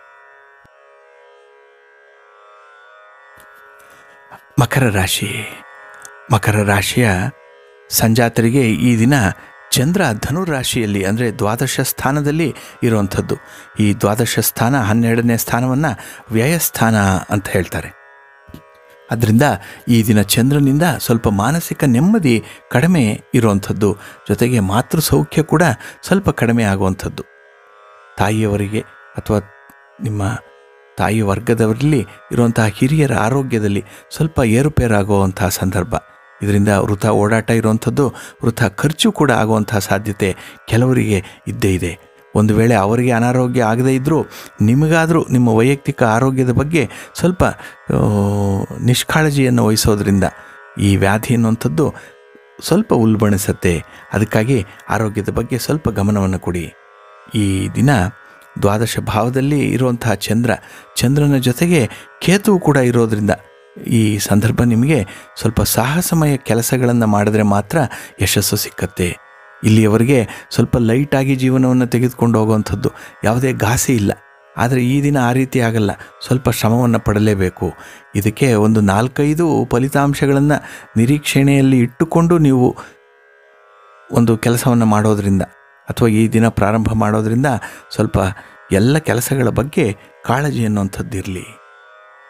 ಮಕರ ರಾಶಿ ಮಕರ ರಾಶಿಯ ಸಂಜಾತರಿಗೆ ಈ ದಿನ ಚಂದ್ರ ಧನುರಾಶಿಯಲ್ಲಿ ಅಂದರೆ ದ್ವಾದಶ ಸ್ಥಾನದಲ್ಲಿ ಇರುವಂಥದ್ದು ಈ ದ್ವಾದಶ ಸ್ಥಾನ ಹನ್ನೆರಡನೇ ಸ್ಥಾನವನ್ನು ವ್ಯಯಸ್ಥಾನ ಅಂತ ಹೇಳ್ತಾರೆ ಅದರಿಂದ ಈ ದಿನ ಚಂದ್ರನಿಂದ ಸ್ವಲ್ಪ ಮಾನಸಿಕ ನೆಮ್ಮದಿ ಕಡಿಮೆ ಇರುವಂಥದ್ದು ಜೊತೆಗೆ ಮಾತೃ ಸೌಖ್ಯ ಕೂಡ ಸ್ವಲ್ಪ ಕಡಿಮೆ ಆಗುವಂಥದ್ದು ತಾಯಿಯವರಿಗೆ ಅಥವಾ ನಿಮ್ಮ ತಾಯಿ ವರ್ಗದವರಲ್ಲಿ ಇರುವಂತಹ ಹಿರಿಯರ ಆರೋಗ್ಯದಲ್ಲಿ ಸ್ವಲ್ಪ ಏರುಪೇರಾಗುವಂತಹ ಸಂದರ್ಭ ಇದರಿಂದ ವೃಥ ಓಡಾಟ ಇರುವಂಥದ್ದು ವೃಥ ಖರ್ಚು ಕೂಡ ಆಗುವಂತಹ ಸಾಧ್ಯತೆ ಕೆಲವರಿಗೆ ಇದ್ದೇ ಇದೆ ಒಂದು ವೇಳೆ ಅವರಿಗೆ ಅನಾರೋಗ್ಯ ಆಗದೇ ಇದ್ದರೂ ನಿಮಗಾದರೂ ನಿಮ್ಮ ವೈಯಕ್ತಿಕ ಆರೋಗ್ಯದ ಬಗ್ಗೆ ಸ್ವಲ್ಪ ಆ, ನಿಷ್ಕಾಳಜಿಯನ್ನು ವಹಿಸೋದ್ರಿಂದ ಈ ವ್ಯಾಧಿ ಅನ್ನುವಂಥದ್ದು ಸ್ವಲ್ಪ ಉಲ್ಬಣಿಸುತ್ತೆ ಅದಕ್ಕಾಗಿ ಆರೋಗ್ಯದ ಬಗ್ಗೆ ಸ್ವಲ್ಪ ಗಮನವನ್ನು ಕೊಡಿ ಈ ದಿನ ದ್ವಾದಶ ಭಾವದಲ್ಲಿ ಇರುವಂತಹ ಚಂದ್ರ ಚಂದ್ರನ ಜೊತೆಗೆ ಕೇತುವು ಕೂಡ ಇರೋದ್ರಿಂದ ಈ ಸಂದರ್ಭ ನಿಮಗೆ ಸ್ವಲ್ಪ ಸಾಹಸಮಯ ಕೆಲಸಗಳನ್ನು ಮಾಡಿದ್ರೆ ಮಾತ್ರ ಯಶಸ್ಸು ಸಿಕ್ಕತ್ತೆ ಇಲ್ಲಿಯವರೆಗೆ ಸ್ವಲ್ಪ ಲೈಟಾಗಿ ಜೀವನವನ್ನು ತೆಗೆದುಕೊಂಡು ಹೋಗುವಂಥದ್ದು ಯಾವುದೇ ಘಾಸಿ ಇಲ್ಲ ಆದರೆ ಈ ದಿನ ಆ ರೀತಿ ಆಗಲ್ಲ ಸ್ವಲ್ಪ ಶ್ರಮವನ್ನು ಪಡಲೇಬೇಕು ಇದಕ್ಕೆ ಒಂದು ನಾಲ್ಕೈದು ಫಲಿತಾಂಶಗಳನ್ನು ನಿರೀಕ್ಷಣೆಯಲ್ಲಿ ಇಟ್ಟುಕೊಂಡು ನೀವು ಒಂದು ಕೆಲಸವನ್ನು ಮಾಡೋದ್ರಿಂದ ಅಥವಾ ಈ ದಿನ ಪ್ರಾರಂಭ ಮಾಡೋದ್ರಿಂದ ಸ್ವಲ್ಪ ಎಲ್ಲ ಕೆಲಸಗಳ ಬಗ್ಗೆ ಕಾಳಜಿ ಅನ್ನುವಂಥದ್ದು ಇರಲಿ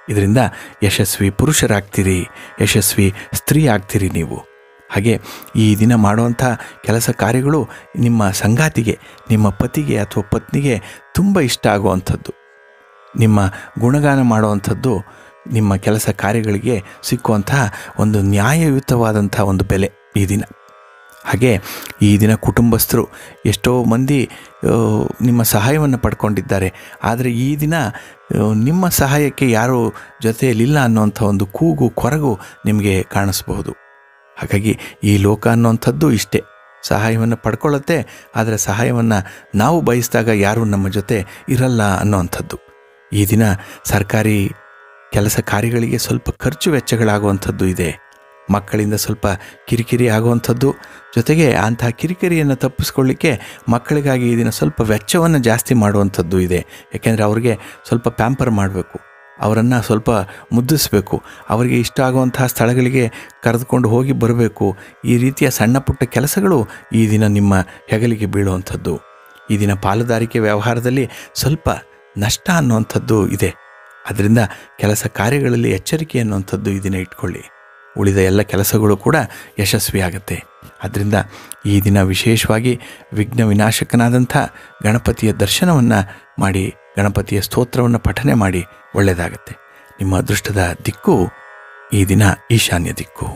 ಇದರಿಂದ ಯಶಸ್ವಿ ಪುರುಷರಾಗ್ತೀರಿ ಯಶಸ್ವಿ ಸ್ತ್ರೀ ಆಗ್ತೀರಿ ನೀವು ಹಾಗೆ ಈ ದಿನ ಮಾಡುವಂಥ ಕೆಲಸ ಕಾರ್ಯಗಳು ನಿಮ್ಮ ಸಂಗಾತಿಗೆ ನಿಮ್ಮ ಪತಿಗೆ ಅಥವಾ ಪತ್ನಿಗೆ ತುಂಬ ಇಷ್ಟ ಆಗುವಂಥದ್ದು ನಿಮ್ಮ ಗುಣಗಾನ ಮಾಡುವಂಥದ್ದು ನಿಮ್ಮ ಕೆಲಸ ಕಾರ್ಯಗಳಿಗೆ ಸಿಕ್ಕುವಂತಹ ಒಂದು ನ್ಯಾಯಯುತವಾದಂಥ ಒಂದು ಬೆಲೆ ಈ ದಿನ ಹಾಗೆ ಈ ದಿನ ಕುಟುಂಬಸ್ಥರು ಎಷ್ಟೋ ಮಂದಿ ಆ, ನಿಮ್ಮ ಸಹಾಯವನ್ನು ಪಡ್ಕೊಂಡಿದ್ದಾರೆ ಆದರೆ ಈ ದಿನ ಆ, ನಿಮ್ಮ ಸಹಾಯಕ್ಕೆ ಯಾರೂ ಜೊತೆಯಲ್ಲಿಲ್ಲ ಅನ್ನುವಂಥ ಒಂದು ಕೂಗು ಕೊರಗು ನಿಮಗೆ ಕಾಣಿಸ್ಬಹುದು ಹಾಗಾಗಿ ಈ ಲೋಕ ಅನ್ನುವಂಥದ್ದು ಇಷ್ಟೇ ಸಹಾಯವನ್ನು ಪಡ್ಕೊಳ್ಳುತ್ತೆ ಆದರೆ ಸಹಾಯವನ್ನು ನಾವು ಬಯಸಿದಾಗ ಯಾರೂ ನಮ್ಮ ಜೊತೆ ಇರಲ್ಲ ಅನ್ನುವಂಥದ್ದು ಈ ದಿನ ಸರ್ಕಾರಿ ಕೆಲಸ ಕಾರ್ಯಗಳಿಗೆ ಸ್ವಲ್ಪ ಖರ್ಚು ವೆಚ್ಚಗಳಾಗುವಂಥದ್ದು ಇದೆ ಮಕ್ಕಳಿಂದ ಸ್ವಲ್ಪ ಕಿರಿಕಿರಿ ಆಗುವಂಥದ್ದು ಜೊತೆಗೆ ಅಂತಹ ಕಿರಿಕಿರಿಯನ್ನು ತಪ್ಪಿಸ್ಕೊಳ್ಳಿಕ್ಕೆ ಮಕ್ಕಳಿಗಾಗಿ ಈ ದಿನ ಸ್ವಲ್ಪ ವೆಚ್ಚವನ್ನು ಜಾಸ್ತಿ ಮಾಡುವಂಥದ್ದು ಇದೆ ಯಾಕೆಂದರೆ ಅವ್ರಿಗೆ ಸ್ವಲ್ಪ ಪ್ಯಾಂಪರ್ ಮಾಡಬೇಕು ಅವರನ್ನು ಸ್ವಲ್ಪ ಮುದ್ದಿಸಬೇಕು ಅವರಿಗೆ ಇಷ್ಟ ಆಗುವಂತಹ ಸ್ಥಳಗಳಿಗೆ ಕರೆದುಕೊಂಡು ಹೋಗಿ ಬರಬೇಕು ಈ ರೀತಿಯ ಸಣ್ಣ ಪುಟ್ಟ ಕೆಲಸಗಳು ಈ ದಿನ ನಿಮ್ಮ ಹೆಗಲಿಗೆ ಬೀಳುವಂಥದ್ದು ಈ ದಿನ ಪಾಲುದಾರಿಕೆ ವ್ಯವಹಾರದಲ್ಲಿ ಸ್ವಲ್ಪ ನಷ್ಟ ಅನ್ನುವಂಥದ್ದು ಇದೆ ಅದರಿಂದ ಕೆಲಸ ಕಾರ್ಯಗಳಲ್ಲಿ ಎಚ್ಚರಿಕೆ ಅನ್ನುವಂಥದ್ದು ಈ ದಿನ ಇಟ್ಕೊಳ್ಳಿ ಉಳಿದ ಎಲ್ಲ ಕೆಲಸಗಳು ಕೂಡ ಯಶಸ್ವಿಯಾಗತ್ತೆ ಆದ್ದರಿಂದ ಈ ದಿನ ವಿಶೇಷವಾಗಿ ವಿಘ್ನ ವಿನಾಶಕನಾದಂಥ ಗಣಪತಿಯ ದರ್ಶನವನ್ನು ಮಾಡಿ ಗಣಪತಿಯ ಸ್ತೋತ್ರವನ್ನು ಪಠನೆ ಮಾಡಿ ಒಳ್ಳೆಯದಾಗತ್ತೆ ನಿಮ್ಮ ಅದೃಷ್ಟದ ದಿಕ್ಕು ಈ ದಿನ ಈಶಾನ್ಯ ದಿಕ್ಕು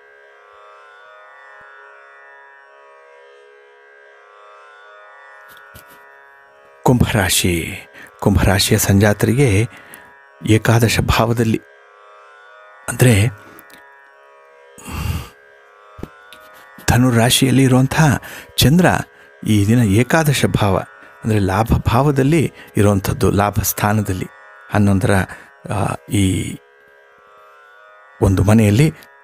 ಕುಂಭರಾಶಿ ಕುಂಭರಾಶಿಯ ಸಂಜಾತರಿಗೆ ಏಕಾದಶ ಭಾವದಲ್ಲಿ ಅಂದರೆ ಧನುರಾಶಿಯಲ್ಲಿ ಇರುವಂತಹ ಚಂದ್ರ ಈ ದಿನ ಏಕಾದಶ ಭಾವ ಅಂದರೆ ಲಾಭ ಭಾವದಲ್ಲಿ ಇರುವಂಥದ್ದು ಲಾಭ ಸ್ಥಾನದಲ್ಲಿ ಹನ್ನೊಂದರ ಆ, ಈ ಒಂದು ಮನೆಯಲ್ಲಿ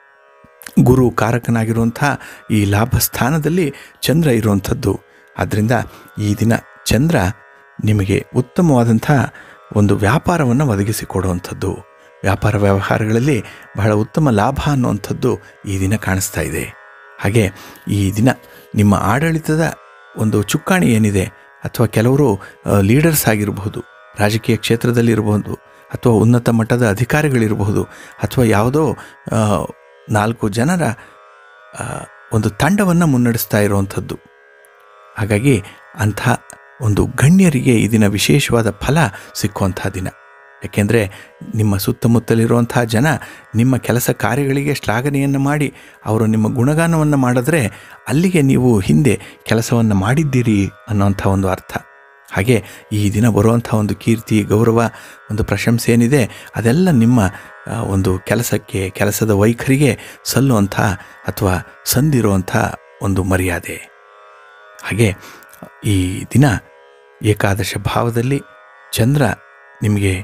ಗುರು ಕಾರಕನಾಗಿರುವಂಥ ಈ ಲಾಭ ಸ್ಥಾನದಲ್ಲಿ ಚಂದ್ರ ಇರುವಂಥದ್ದು ಆದ್ದರಿಂದ ಈ ದಿನ ಚಂದ್ರ ನಿಮಗೆ ಉತ್ತಮವಾದಂಥ ಒಂದು ವ್ಯಾಪಾರವನ್ನು ಒದಗಿಸಿಕೊಡುವಂಥದ್ದು ವ್ಯಾಪಾರ ವ್ಯವಹಾರಗಳಲ್ಲಿ ಬಹಳ ಉತ್ತಮ ಲಾಭ ಅನ್ನುವಂಥದ್ದು ಈ ದಿನ ಕಾಣಿಸ್ತಾ ಇದೆ ಹಾಗೆ ಈ ದಿನ ನಿಮ್ಮ ಆಡಳಿತದ ಒಂದು ಚುಕ್ಕಾಣಿ ಏನಿದೆ ಅಥವಾ ಕೆಲವರು ಲೀಡರ್ಸ್ ಆಗಿರಬಹುದು ರಾಜಕೀಯ ಕ್ಷೇತ್ರದಲ್ಲಿರಬಹುದು ಅಥವಾ ಉನ್ನತ ಮಟ್ಟದ ಅಧಿಕಾರಿಗಳಿರಬಹುದು ಅಥವಾ ಯಾವುದೋ ಆ, ನಾಲ್ಕು ಜನರ ಆ, ಒಂದು ತಂಡವನ್ನು ಮುನ್ನಡೆಸ್ತಾ ಇರುವಂಥದ್ದು ಹಾಗಾಗಿ ಅಂಥ ಒಂದು ಗಣ್ಯರಿಗೆ ಈ ದಿನ ವಿಶೇಷವಾದ ಫಲ ಸಿಕ್ಕುವಂಥ ದಿನ ಯಾಕೆಂದರೆ ನಿಮ್ಮ ಸುತ್ತಮುತ್ತಲಿರುವಂಥ ಜನ ನಿಮ್ಮ ಕೆಲಸ ಕಾರ್ಯಗಳಿಗೆ ಶ್ಲಾಘನೆಯನ್ನು ಮಾಡಿ ಅವರು ನಿಮ್ಮ ಗುಣಗಾನವನ್ನು ಮಾಡಿದ್ರೆ ಅಲ್ಲಿಗೆ ನೀವು ಹಿಂದೆ ಕೆಲಸವನ್ನು ಮಾಡಿದ್ದೀರಿ ಅನ್ನೋಂಥ ಒಂದು ಅರ್ಥ ಹಾಗೆ ಈ ದಿನ ಬರುವಂಥ ಒಂದು ಕೀರ್ತಿ ಗೌರವ ಒಂದು ಪ್ರಶಂಸೆ ಏನಿದೆ ಅದೆಲ್ಲ ನಿಮ್ಮ ಆ, ಒಂದು ಕೆಲಸಕ್ಕೆ ಕೆಲಸದ ವೈಖರಿಗೆ ಸಲ್ಲುವಂಥ ಅಥವಾ ಸಂದಿರುವಂಥ ಒಂದು ಮರ್ಯಾದೆ ಹಾಗೆ ಈ ದಿನ ಏಕಾದಶ ಭಾವದಲ್ಲಿ ಚಂದ್ರ ನಿಮಗೆ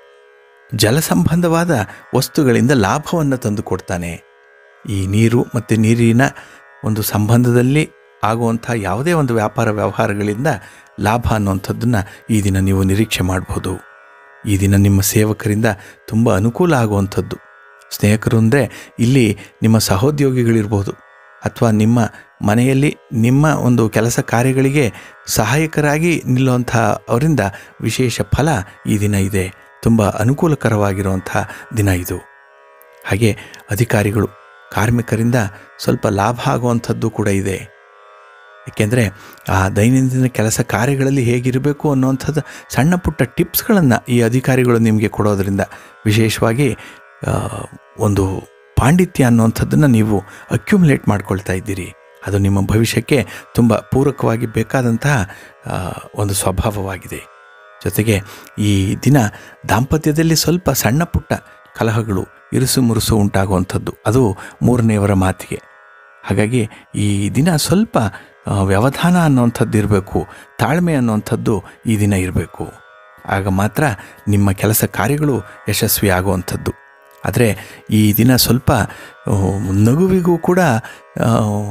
ಜಲ ಸಂಬಂಧವಾದ ವಸ್ತುಗಳಿಂದ ಲಾಭವನ್ನು ತಂದು ಕೊಡ್ತಾನೆ ಈ ನೀರು ಮತ್ತು ನೀರಿನ ಒಂದು ಸಂಬಂಧದಲ್ಲಿ ಆಗುವಂಥ ಯಾವುದೇ ಒಂದು ವ್ಯಾಪಾರ ವ್ಯವಹಾರಗಳಿಂದ ಲಾಭ ಅನ್ನುವಂಥದ್ದನ್ನು ಈ ದಿನ ನೀವು ನಿರೀಕ್ಷೆ ಮಾಡಬಹುದು ಈ ದಿನ ನಿಮ್ಮ ಸೇವಕರಿಂದ ತುಂಬ ಅನುಕೂಲ ಆಗುವಂಥದ್ದು ಸ್ನೇಹಿತರು ಅಂದರೆ ಇಲ್ಲಿ ನಿಮ್ಮ ಸಹೋದ್ಯೋಗಿಗಳಿರ್ಬೋದು ಅಥವಾ ನಿಮ್ಮ ಮನೆಯಲ್ಲಿ ನಿಮ್ಮ ಒಂದು ಕೆಲಸ ಕಾರ್ಯಗಳಿಗೆ ಸಹಾಯಕರಾಗಿ ನಿಲ್ಲುವಂಥ ಅವರಿಂದ ವಿಶೇಷ ಫಲ ಈ ದಿನ ಇದೆ ತುಂಬ ಅನುಕೂಲಕರವಾಗಿರುವಂಥ ದಿನ ಇದು ಹಾಗೆ ಅಧಿಕಾರಿಗಳು ಕಾರ್ಮಿಕರಿಂದ ಸ್ವಲ್ಪ ಲಾಭ ಆಗುವಂಥದ್ದು ಕೂಡ ಇದೆ ಏಕೆಂದರೆ ಆ ದೈನಂದಿನ ಕೆಲಸ ಕಾರ್ಯಗಳಲ್ಲಿ ಹೇಗಿರಬೇಕು ಅನ್ನುವಂಥದ್ದು ಸಣ್ಣ ಪುಟ್ಟ ಟಿಪ್ಸ್ಗಳನ್ನು ಈ ಅಧಿಕಾರಿಗಳು ನಿಮಗೆ ಕೊಡೋದರಿಂದ ವಿಶೇಷವಾಗಿ ಆ, ಒಂದು ಪಾಂಡಿತ್ಯ ಅನ್ನುವಂಥದ್ದನ್ನು ನೀವು ಅಕ್ಯುಮುಲೇಟ್ ಮಾಡ್ಕೊಳ್ತಾ ಇದ್ದೀರಿ ಅದು ನಿಮ್ಮ ಭವಿಷ್ಯಕ್ಕೆ ತುಂಬ ಪೂರಕವಾಗಿ ಬೇಕಾದಂತಹ ಆ, ಒಂದು ಸ್ವಭಾವವಾಗಿದೆ ಜೊತೆಗೆ ಈ ದಿನ ದಾಂಪತ್ಯದಲ್ಲಿ ಸ್ವಲ್ಪ ಸಣ್ಣ ಪುಟ್ಟ ಕಲಹಗಳು ಇರುಸು ಮುರುಸು ಉಂಟಾಗುವಂಥದ್ದು ಅದು ಮೂರನೆಯವರ ಮಾತಿಗೆ ಹಾಗಾಗಿ ಈ ದಿನ ಸ್ವಲ್ಪ ಆ, ವ್ಯವಧಾನ ಅನ್ನುವಂಥದ್ದು ಇರಬೇಕು ತಾಳ್ಮೆ ಅನ್ನುವಂಥದ್ದು ಈ ದಿನ ಇರಬೇಕು ಆಗ ಮಾತ್ರ ನಿಮ್ಮ ಕೆಲಸ ಕಾರ್ಯಗಳು ಯಶಸ್ವಿ ಆಗುವಂಥದ್ದು ಆದರೆ ಈ ದಿನ ಸ್ವಲ್ಪ ಆ, ನಗುವಿಗೂ ಕೂಡ ಆ,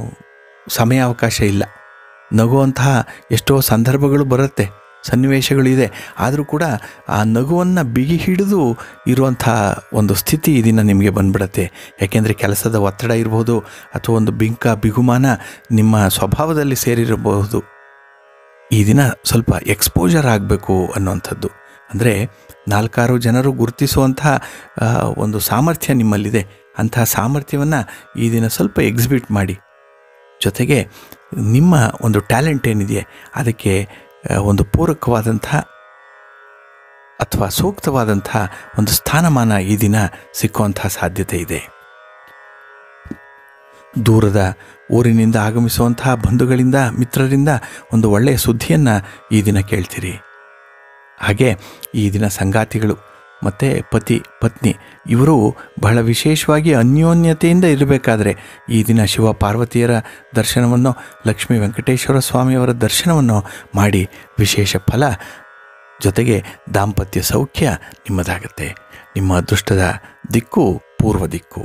ಸಮಯಾವಕಾಶ ಇಲ್ಲ ನಗುವಂತಹ ಎಷ್ಟೋ ಸಂದರ್ಭಗಳು ಬರುತ್ತೆ ಸನ್ನಿವೇಶಗಳಿದೆ ಆದರೂ ಕೂಡ ಆ ನಗುವನ್ನು ಬಿಗಿ ಹಿಡಿದು ಇರುವಂಥ ಒಂದು ಸ್ಥಿತಿ ಈ ದಿನ ನಿಮಗೆ ಬಂದ್ಬಿಡತ್ತೆ ಯಾಕೆಂದರೆ ಕೆಲಸದ ಒತ್ತಡ ಇರಬಹುದು ಅಥವಾ ಒಂದು ಬಿಂಕ ಬಿಗುಮಾನ ನಿಮ್ಮ ಸ್ವಭಾವದಲ್ಲಿ ಸೇರಿರಬಹುದು ಈ ದಿನ ಸ್ವಲ್ಪ ಎಕ್ಸ್ಪೋಜರ್ ಆಗಬೇಕು ಅನ್ನುವಂಥದ್ದು ಅಂದರೆ ನಾಲ್ಕಾರು ಜನರು ಗುರುತಿಸುವಂಥ ಆ, ಒಂದು ಸಾಮರ್ಥ್ಯ ನಿಮ್ಮಲ್ಲಿದೆ ಅಂತಹ ಸಾಮರ್ಥ್ಯವನ್ನು ಈ ದಿನ ಸ್ವಲ್ಪ ಎಕ್ಸಿಬಿಟ್ ಮಾಡಿ ಜೊತೆಗೆ ನಿಮ್ಮ ಒಂದು ಟ್ಯಾಲೆಂಟ್ ಏನಿದೆಯೇ ಅದಕ್ಕೆ ಆ, ಒಂದು ಪೂರಕವಾದಂಥ ಅಥವಾ ಸೂಕ್ತವಾದಂಥ ಒಂದು ಸ್ಥಾನಮಾನ ಈ ದಿನ ಸಿಕ್ಕುವಂಥ ಸಾಧ್ಯತೆ ಇದೆ ದೂರದ ಊರಿನಿಂದ ಆಗಮಿಸುವಂತಹ ಬಂಧುಗಳಿಂದ ಮಿತ್ರರಿಂದ ಒಂದು ಒಳ್ಳೆಯ ಸುದ್ದಿಯನ್ನು ಈ ದಿನ ಕೇಳ್ತೀರಿ ಹಾಗೆ ಈ ದಿನ ಸಂಗಾತಿಗಳು ಮತ್ತು ಪತಿ ಪತ್ನಿ ಇವರು ಬಹಳ ವಿಶೇಷವಾಗಿ ಅನ್ಯೋನ್ಯತೆಯಿಂದ ಇರಬೇಕಾದ್ರೆ ಈ ದಿನ ಶಿವ ಪಾರ್ವತಿಯರ ದರ್ಶನವನ್ನು ಲಕ್ಷ್ಮೀ ವೆಂಕಟೇಶ್ವರ ಸ್ವಾಮಿಯವರ ದರ್ಶನವನ್ನು ಮಾಡಿ ವಿಶೇಷ ಫಲ ಜೊತೆಗೆ ದಾಂಪತ್ಯ ಸೌಖ್ಯ ನಿಮ್ಮದಾಗತ್ತೆ ನಿಮ್ಮ ಅದೃಷ್ಟದ ದಿಕ್ಕು ಪೂರ್ವ ದಿಕ್ಕು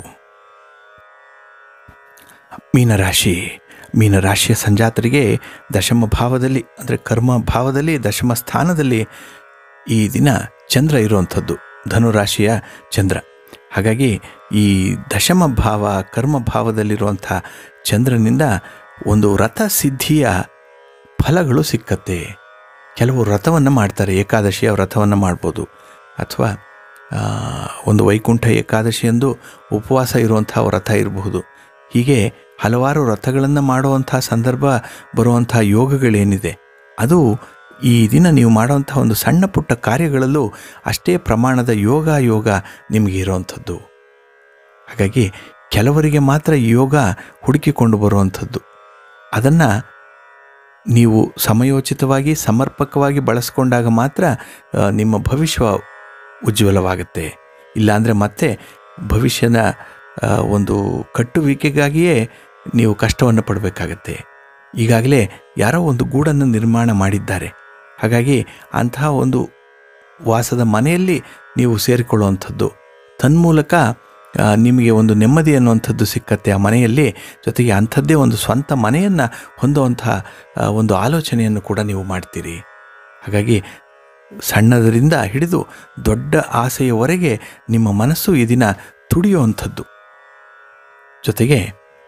ಮೀನರಾಶಿ ಮೀನರಾಶಿಯ ಸಂಜಾತರಿಗೆ ದಶಮ ಭಾವದಲ್ಲಿ ಅಂದರೆ ಕರ್ಮ ಭಾವದಲ್ಲಿ ದಶಮ ಸ್ಥಾನದಲ್ಲಿ ಈ ದಿನ ಚಂದ್ರ ಇರುವಂಥದ್ದು ಧನುರಾಶಿಯ ಚಂದ್ರ ಹಾಗಾಗಿ ಈ ದಶಮ ಭಾವ ಕರ್ಮ ಭಾವದಲ್ಲಿರುವಂಥ ಚಂದ್ರನಿಂದ ಒಂದು ರಥ ಸಿದ್ಧಿಯ ಫಲಗಳು ಸಿಕ್ಕತ್ತೆ ಕೆಲವು ವ್ರತವನ್ನು ಮಾಡ್ತಾರೆ ಏಕಾದಶಿಯ ವ್ರತವನ್ನು ಮಾಡ್ಬೋದು ಅಥವಾ ಆ, ಒಂದು ವೈಕುಂಠ ಏಕಾದಶಿ ಎಂದು ಉಪವಾಸ ಇರುವಂಥ ವ್ರತ ಇರಬಹುದು ಹೀಗೆ ಹಲವಾರು ವ್ರತಗಳನ್ನು ಮಾಡುವಂಥ ಸಂದರ್ಭ ಬರುವಂಥ ಯೋಗಗಳೇನಿದೆ ಅದು ಈ ದಿನ ನೀವು ಮಾಡುವಂಥ ಒಂದು ಸಣ್ಣ ಪುಟ್ಟ ಕಾರ್ಯಗಳಲ್ಲೂ ಅಷ್ಟೇ ಪ್ರಮಾಣದ ಯೋಗ ಯೋಗ ನಿಮಗೆ ಇರುವಂಥದ್ದು ಹಾಗಾಗಿ ಕೆಲವರಿಗೆ ಮಾತ್ರ ಈ ಯೋಗ ಹುಡುಕಿಕೊಂಡು ಬರುವಂಥದ್ದು ಅದನ್ನು ನೀವು ಸಮಯೋಚಿತವಾಗಿ ಸಮರ್ಪಕವಾಗಿ ಬಳಸ್ಕೊಂಡಾಗ ಮಾತ್ರ ಆ, ನಿಮ್ಮ ಭವಿಷ್ಯ ಉಜ್ವಲವಾಗುತ್ತೆ ಇಲ್ಲಾಂದರೆ ಮತ್ತೆ ಭವಿಷ್ಯದ ಆ, ಒಂದು ಕಟ್ಟುವಿಕೆಗಾಗಿಯೇ ನೀವು ಕಷ್ಟವನ್ನು ಪಡಬೇಕಾಗತ್ತೆ ಈಗಾಗಲೇ ಯಾರೋ ಒಂದು ಗೂಡನ್ನು ನಿರ್ಮಾಣ ಮಾಡಿದ್ದಾರೆ ಹಾಗಾಗಿ ಅಂತಹ ಒಂದು ವಾಸದ ಮನೆಯಲ್ಲಿ ನೀವು ಸೇರಿಕೊಳ್ಳುವಂಥದ್ದು ತನ್ಮೂಲಕ ಆ, ನಿಮಗೆ ಒಂದು ನೆಮ್ಮದಿ ಅನ್ನುವಂಥದ್ದು ಸಿಕ್ಕತ್ತೆ ಆ ಮನೆಯಲ್ಲಿ ಜೊತೆಗೆ ಅಂಥದ್ದೇ ಒಂದು ಸ್ವಂತ ಮನೆಯನ್ನು ಹೊಂದುವಂಥ ಆ, ಒಂದು ಆಲೋಚನೆಯನ್ನು ಕೂಡ ನೀವು ಮಾಡ್ತೀರಿ ಹಾಗಾಗಿ ಸಣ್ಣದರಿಂದ ಹಿಡಿದು ದೊಡ್ಡ ಆಸೆಯವರೆಗೆ ನಿಮ್ಮ ಮನಸ್ಸು ಈ ದಿನ ತುಡಿಯುವಂಥದ್ದು ಜೊತೆಗೆ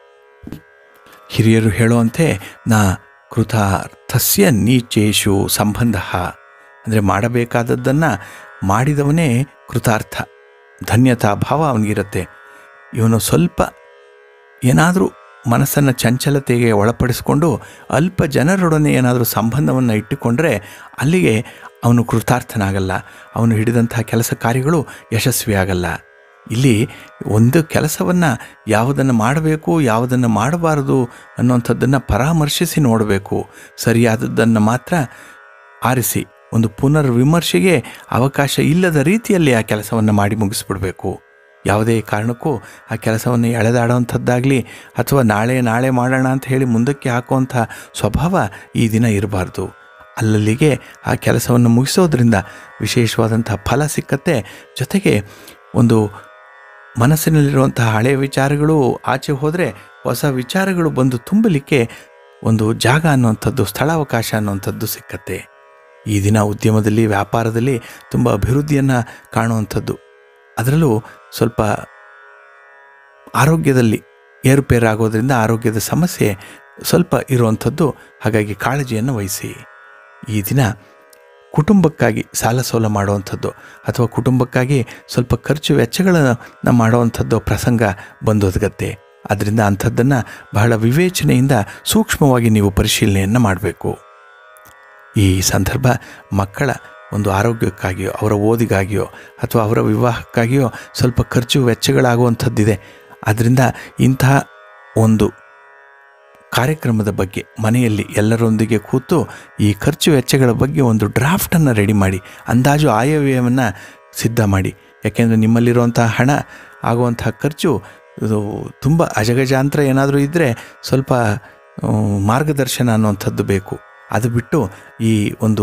ಹಿರಿಯರು ಹೇಳುವಂತೆ ನಾ ಕೃತಾರ್ಥಸ್ಯ ನೀಚೇಶು ಸಂಬಂಧ ಅಂದರೆ ಮಾಡಬೇಕಾದದ್ದನ್ನು ಮಾಡಿದವನೇ ಕೃತಾರ್ಥ ಧನ್ಯತಾ ಭಾವ ಅವನಿಗಿರುತ್ತೆ ಇವನು ಸ್ವಲ್ಪ ಏನಾದರೂ ಮನಸ್ಸನ್ನು ಚಂಚಲತೆಗೆ ಒಳಪಡಿಸಿಕೊಂಡು ಅಲ್ಪ ಜನರೊಡನೆ ಏನಾದರೂ ಸಂಬಂಧವನ್ನು ಇಟ್ಟುಕೊಂಡ್ರೆ ಅಲ್ಲಿಗೆ ಅವನು ಕೃತಾರ್ಥನಾಗಲ್ಲ ಅವನು ಹಿಡಿದಂಥ ಕೆಲಸ ಕಾರ್ಯಗಳು ಯಶಸ್ವಿಯಾಗಲ್ಲ ಇಲ್ಲಿ ಒಂದು ಕೆಲಸವನ್ನು ಯಾವುದನ್ನು ಮಾಡಬೇಕು ಯಾವುದನ್ನು ಮಾಡಬಾರದು ಅನ್ನುವಂಥದ್ದನ್ನು ಪರಾಮರ್ಶಿಸಿ ನೋಡಬೇಕು ಸರಿಯಾದದ್ದನ್ನು ಮಾತ್ರ ಆರಿಸಿ ಒಂದು ಪುನರ್ವಿಮರ್ಶೆಗೆ ಅವಕಾಶ ಇಲ್ಲದ ರೀತಿಯಲ್ಲಿ ಆ ಕೆಲಸವನ್ನು ಮಾಡಿ ಮುಗಿಸ್ಬಿಡಬೇಕು ಯಾವುದೇ ಕಾರಣಕ್ಕೂ ಆ ಕೆಲಸವನ್ನು ಎಳೆದಾಡುವಂಥದ್ದಾಗಲಿ ಅಥವಾ ನಾಳೆ ನಾಳೆ ಮಾಡೋಣ ಅಂತ ಹೇಳಿ ಮುಂದಕ್ಕೆ ಹಾಕುವಂಥ ಸ್ವಭಾವ ಈ ದಿನ ಇರಬಾರ್ದು ಅಲ್ಲಲ್ಲಿಗೆ ಆ ಕೆಲಸವನ್ನು ಮುಗಿಸೋದ್ರಿಂದ ವಿಶೇಷವಾದಂಥ ಫಲ ಸಿಕ್ಕತ್ತೆ ಜೊತೆಗೆ ಒಂದು ಮನಸ್ಸಿನಲ್ಲಿರುವಂತಹ ಹಳೆಯ ವಿಚಾರಗಳು ಆಚೆ ಹೋದರೆ ಹೊಸ ವಿಚಾರಗಳು ಬಂದು ತುಂಬಲಿಕ್ಕೆ ಒಂದು ಜಾಗ ಅನ್ನುವಂಥದ್ದು ಸ್ಥಳಾವಕಾಶ ಅನ್ನುವಂಥದ್ದು ಸಿಕ್ಕತ್ತೆ ಈ ದಿನ ಉದ್ಯಮದಲ್ಲಿ ವ್ಯಾಪಾರದಲ್ಲಿ ತುಂಬ ಅಭಿವೃದ್ಧಿಯನ್ನು ಕಾಣುವಂಥದ್ದು ಅದರಲ್ಲೂ ಸ್ವಲ್ಪ ಆರೋಗ್ಯದಲ್ಲಿ ಏರುಪೇರಾಗೋದ್ರಿಂದ ಆರೋಗ್ಯದ ಸಮಸ್ಯೆ ಸ್ವಲ್ಪ ಇರುವಂಥದ್ದು ಹಾಗಾಗಿ ಕಾಳಜಿಯನ್ನು ವಹಿಸಿ ಈ ದಿನ ಕುಟುಂಬಕ್ಕಾಗಿ ಸಾಲ ಸೋಲ ಮಾಡುವಂಥದ್ದು ಅಥವಾ ಕುಟುಂಬಕ್ಕಾಗಿ ಸ್ವಲ್ಪ ಖರ್ಚು ವೆಚ್ಚಗಳನ್ನು ಮಾಡುವಂಥದ್ದು ಪ್ರಸಂಗ ಬಂದೊದಗತ್ತೆ ಅದರಿಂದ ಅಂಥದ್ದನ್ನು ಬಹಳ ವಿವೇಚನೆಯಿಂದ ಸೂಕ್ಷ್ಮವಾಗಿ ನೀವು ಪರಿಶೀಲನೆಯನ್ನು ಮಾಡಬೇಕು ಈ ಸಂದರ್ಭ ಮಕ್ಕಳ ಒಂದು ಆರೋಗ್ಯಕ್ಕಾಗಿಯೋ ಅವರ ಓದಿಗಾಗಿಯೋ ಅಥವಾ ಅವರ ವಿವಾಹಕ್ಕಾಗಿಯೋ ಸ್ವಲ್ಪ ಖರ್ಚು ವೆಚ್ಚಗಳಾಗುವಂಥದ್ದಿದೆ ಆದ್ದರಿಂದ ಇಂತಹ ಒಂದು ಕಾರ್ಯಕ್ರಮದ ಬಗ್ಗೆ ಮನೆಯಲ್ಲಿ ಎಲ್ಲರೊಂದಿಗೆ ಕೂತು ಈ ಖರ್ಚು ವೆಚ್ಚಗಳ ಬಗ್ಗೆ ಒಂದು ಡ್ರಾಫ್ಟನ್ನು ರೆಡಿ ಮಾಡಿ ಅಂದಾಜು ಆಯವ್ಯಯವನ್ನು ಸಿದ್ಧ ಮಾಡಿ ಯಾಕೆಂದರೆ ನಿಮ್ಮಲ್ಲಿರುವಂಥ ಹಣ ಆಗುವಂಥ ಖರ್ಚು ಇದು ತುಂಬ ಅಜಗಜಾಂತರ ಏನಾದರೂ ಇದ್ದರೆ ಸ್ವಲ್ಪ ಆ, ಮಾರ್ಗದರ್ಶನ ಅನ್ನುವಂಥದ್ದು ಬೇಕು ಅದು ಬಿಟ್ಟು ಈ ಒಂದು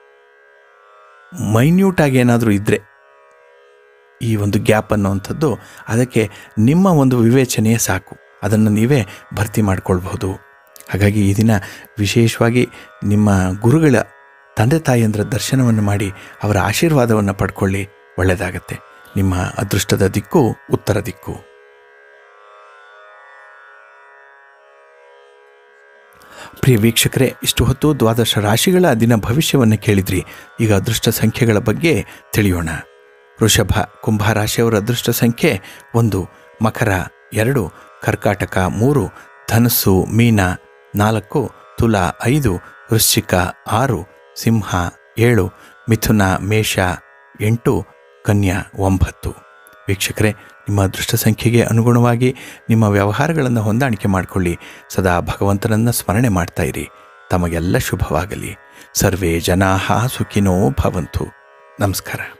ಮೈನ್ಯೂಟಾಗಿ ಏನಾದರೂ ಇದ್ದರೆ ಈ ಒಂದು ಗ್ಯಾಪ್ ಅನ್ನುವಂಥದ್ದು ಅದಕ್ಕೆ ನಿಮ್ಮ ಒಂದು ವಿವೇಚನೆಯೇ ಸಾಕು ಅದನ್ನು ನೀವೇ ಭರ್ತಿ ಮಾಡಿಕೊಳ್ಬಹುದು ಹಾಗಾಗಿ ಈ ದಿನ ವಿಶೇಷವಾಗಿ ನಿಮ್ಮ ಗುರುಗಳ ತಂದೆ ತಾಯಿಯಂದ್ರ ದರ್ಶನವನ್ನು ಮಾಡಿ ಅವರ ಆಶೀರ್ವಾದವನ್ನು ಪಡ್ಕೊಳ್ಳಿ ಒಳ್ಳೆಯದಾಗತ್ತೆ ನಿಮ್ಮ ಅದೃಷ್ಟದ ದಿಕ್ಕು ಉತ್ತರ ದಿಕ್ಕು ಪ್ರಿಯ ವೀಕ್ಷಕರೇ ಇಷ್ಟು ಹೊತ್ತು ದ್ವಾದಶ ರಾಶಿಗಳ ದಿನ ಭವಿಷ್ಯವನ್ನು ಕೇಳಿದ್ರಿ ಈಗ ಅದೃಷ್ಟ ಸಂಖ್ಯೆಗಳ ಬಗ್ಗೆ ತಿಳಿಯೋಣ ವೃಷಭ ಕುಂಭ ರಾಶಿಯವರ ಅದೃಷ್ಟ ಸಂಖ್ಯೆ ಒಂದು ಮಕರ ಎರಡು ಕರ್ಕಾಟಕ ಮೂರು ಧನಸ್ಸು ಮೀನ ನಾಲ್ಕು ತುಲ ಐದು ವೃಶ್ಚಿಕ ಆರು ಸಿಂಹ ಏಳು ಮಿಥುನ ಮೇಷ ಎಂಟು ಕನ್ಯಾ ಒಂಬತ್ತು ವೀಕ್ಷಕರೇ ನಿಮ್ಮ ಅದೃಷ್ಟ ಸಂಖ್ಯೆಗೆ ಅನುಗುಣವಾಗಿ ನಿಮ್ಮ ವ್ಯವಹಾರಗಳನ್ನು ಹೊಂದಾಣಿಕೆ ಮಾಡಿಕೊಳ್ಳಿ ಸದಾ ಭಗವಂತನನ್ನು ಸ್ಮರಣೆ ಮಾಡ್ತಾ ಇರಿ ತಮಗೆಲ್ಲ ಶುಭವಾಗಲಿ ಸರ್ವೇ ಜನಾಹ ಸುಖಿನೋ ಭವಂತು ನಮಸ್ಕಾರ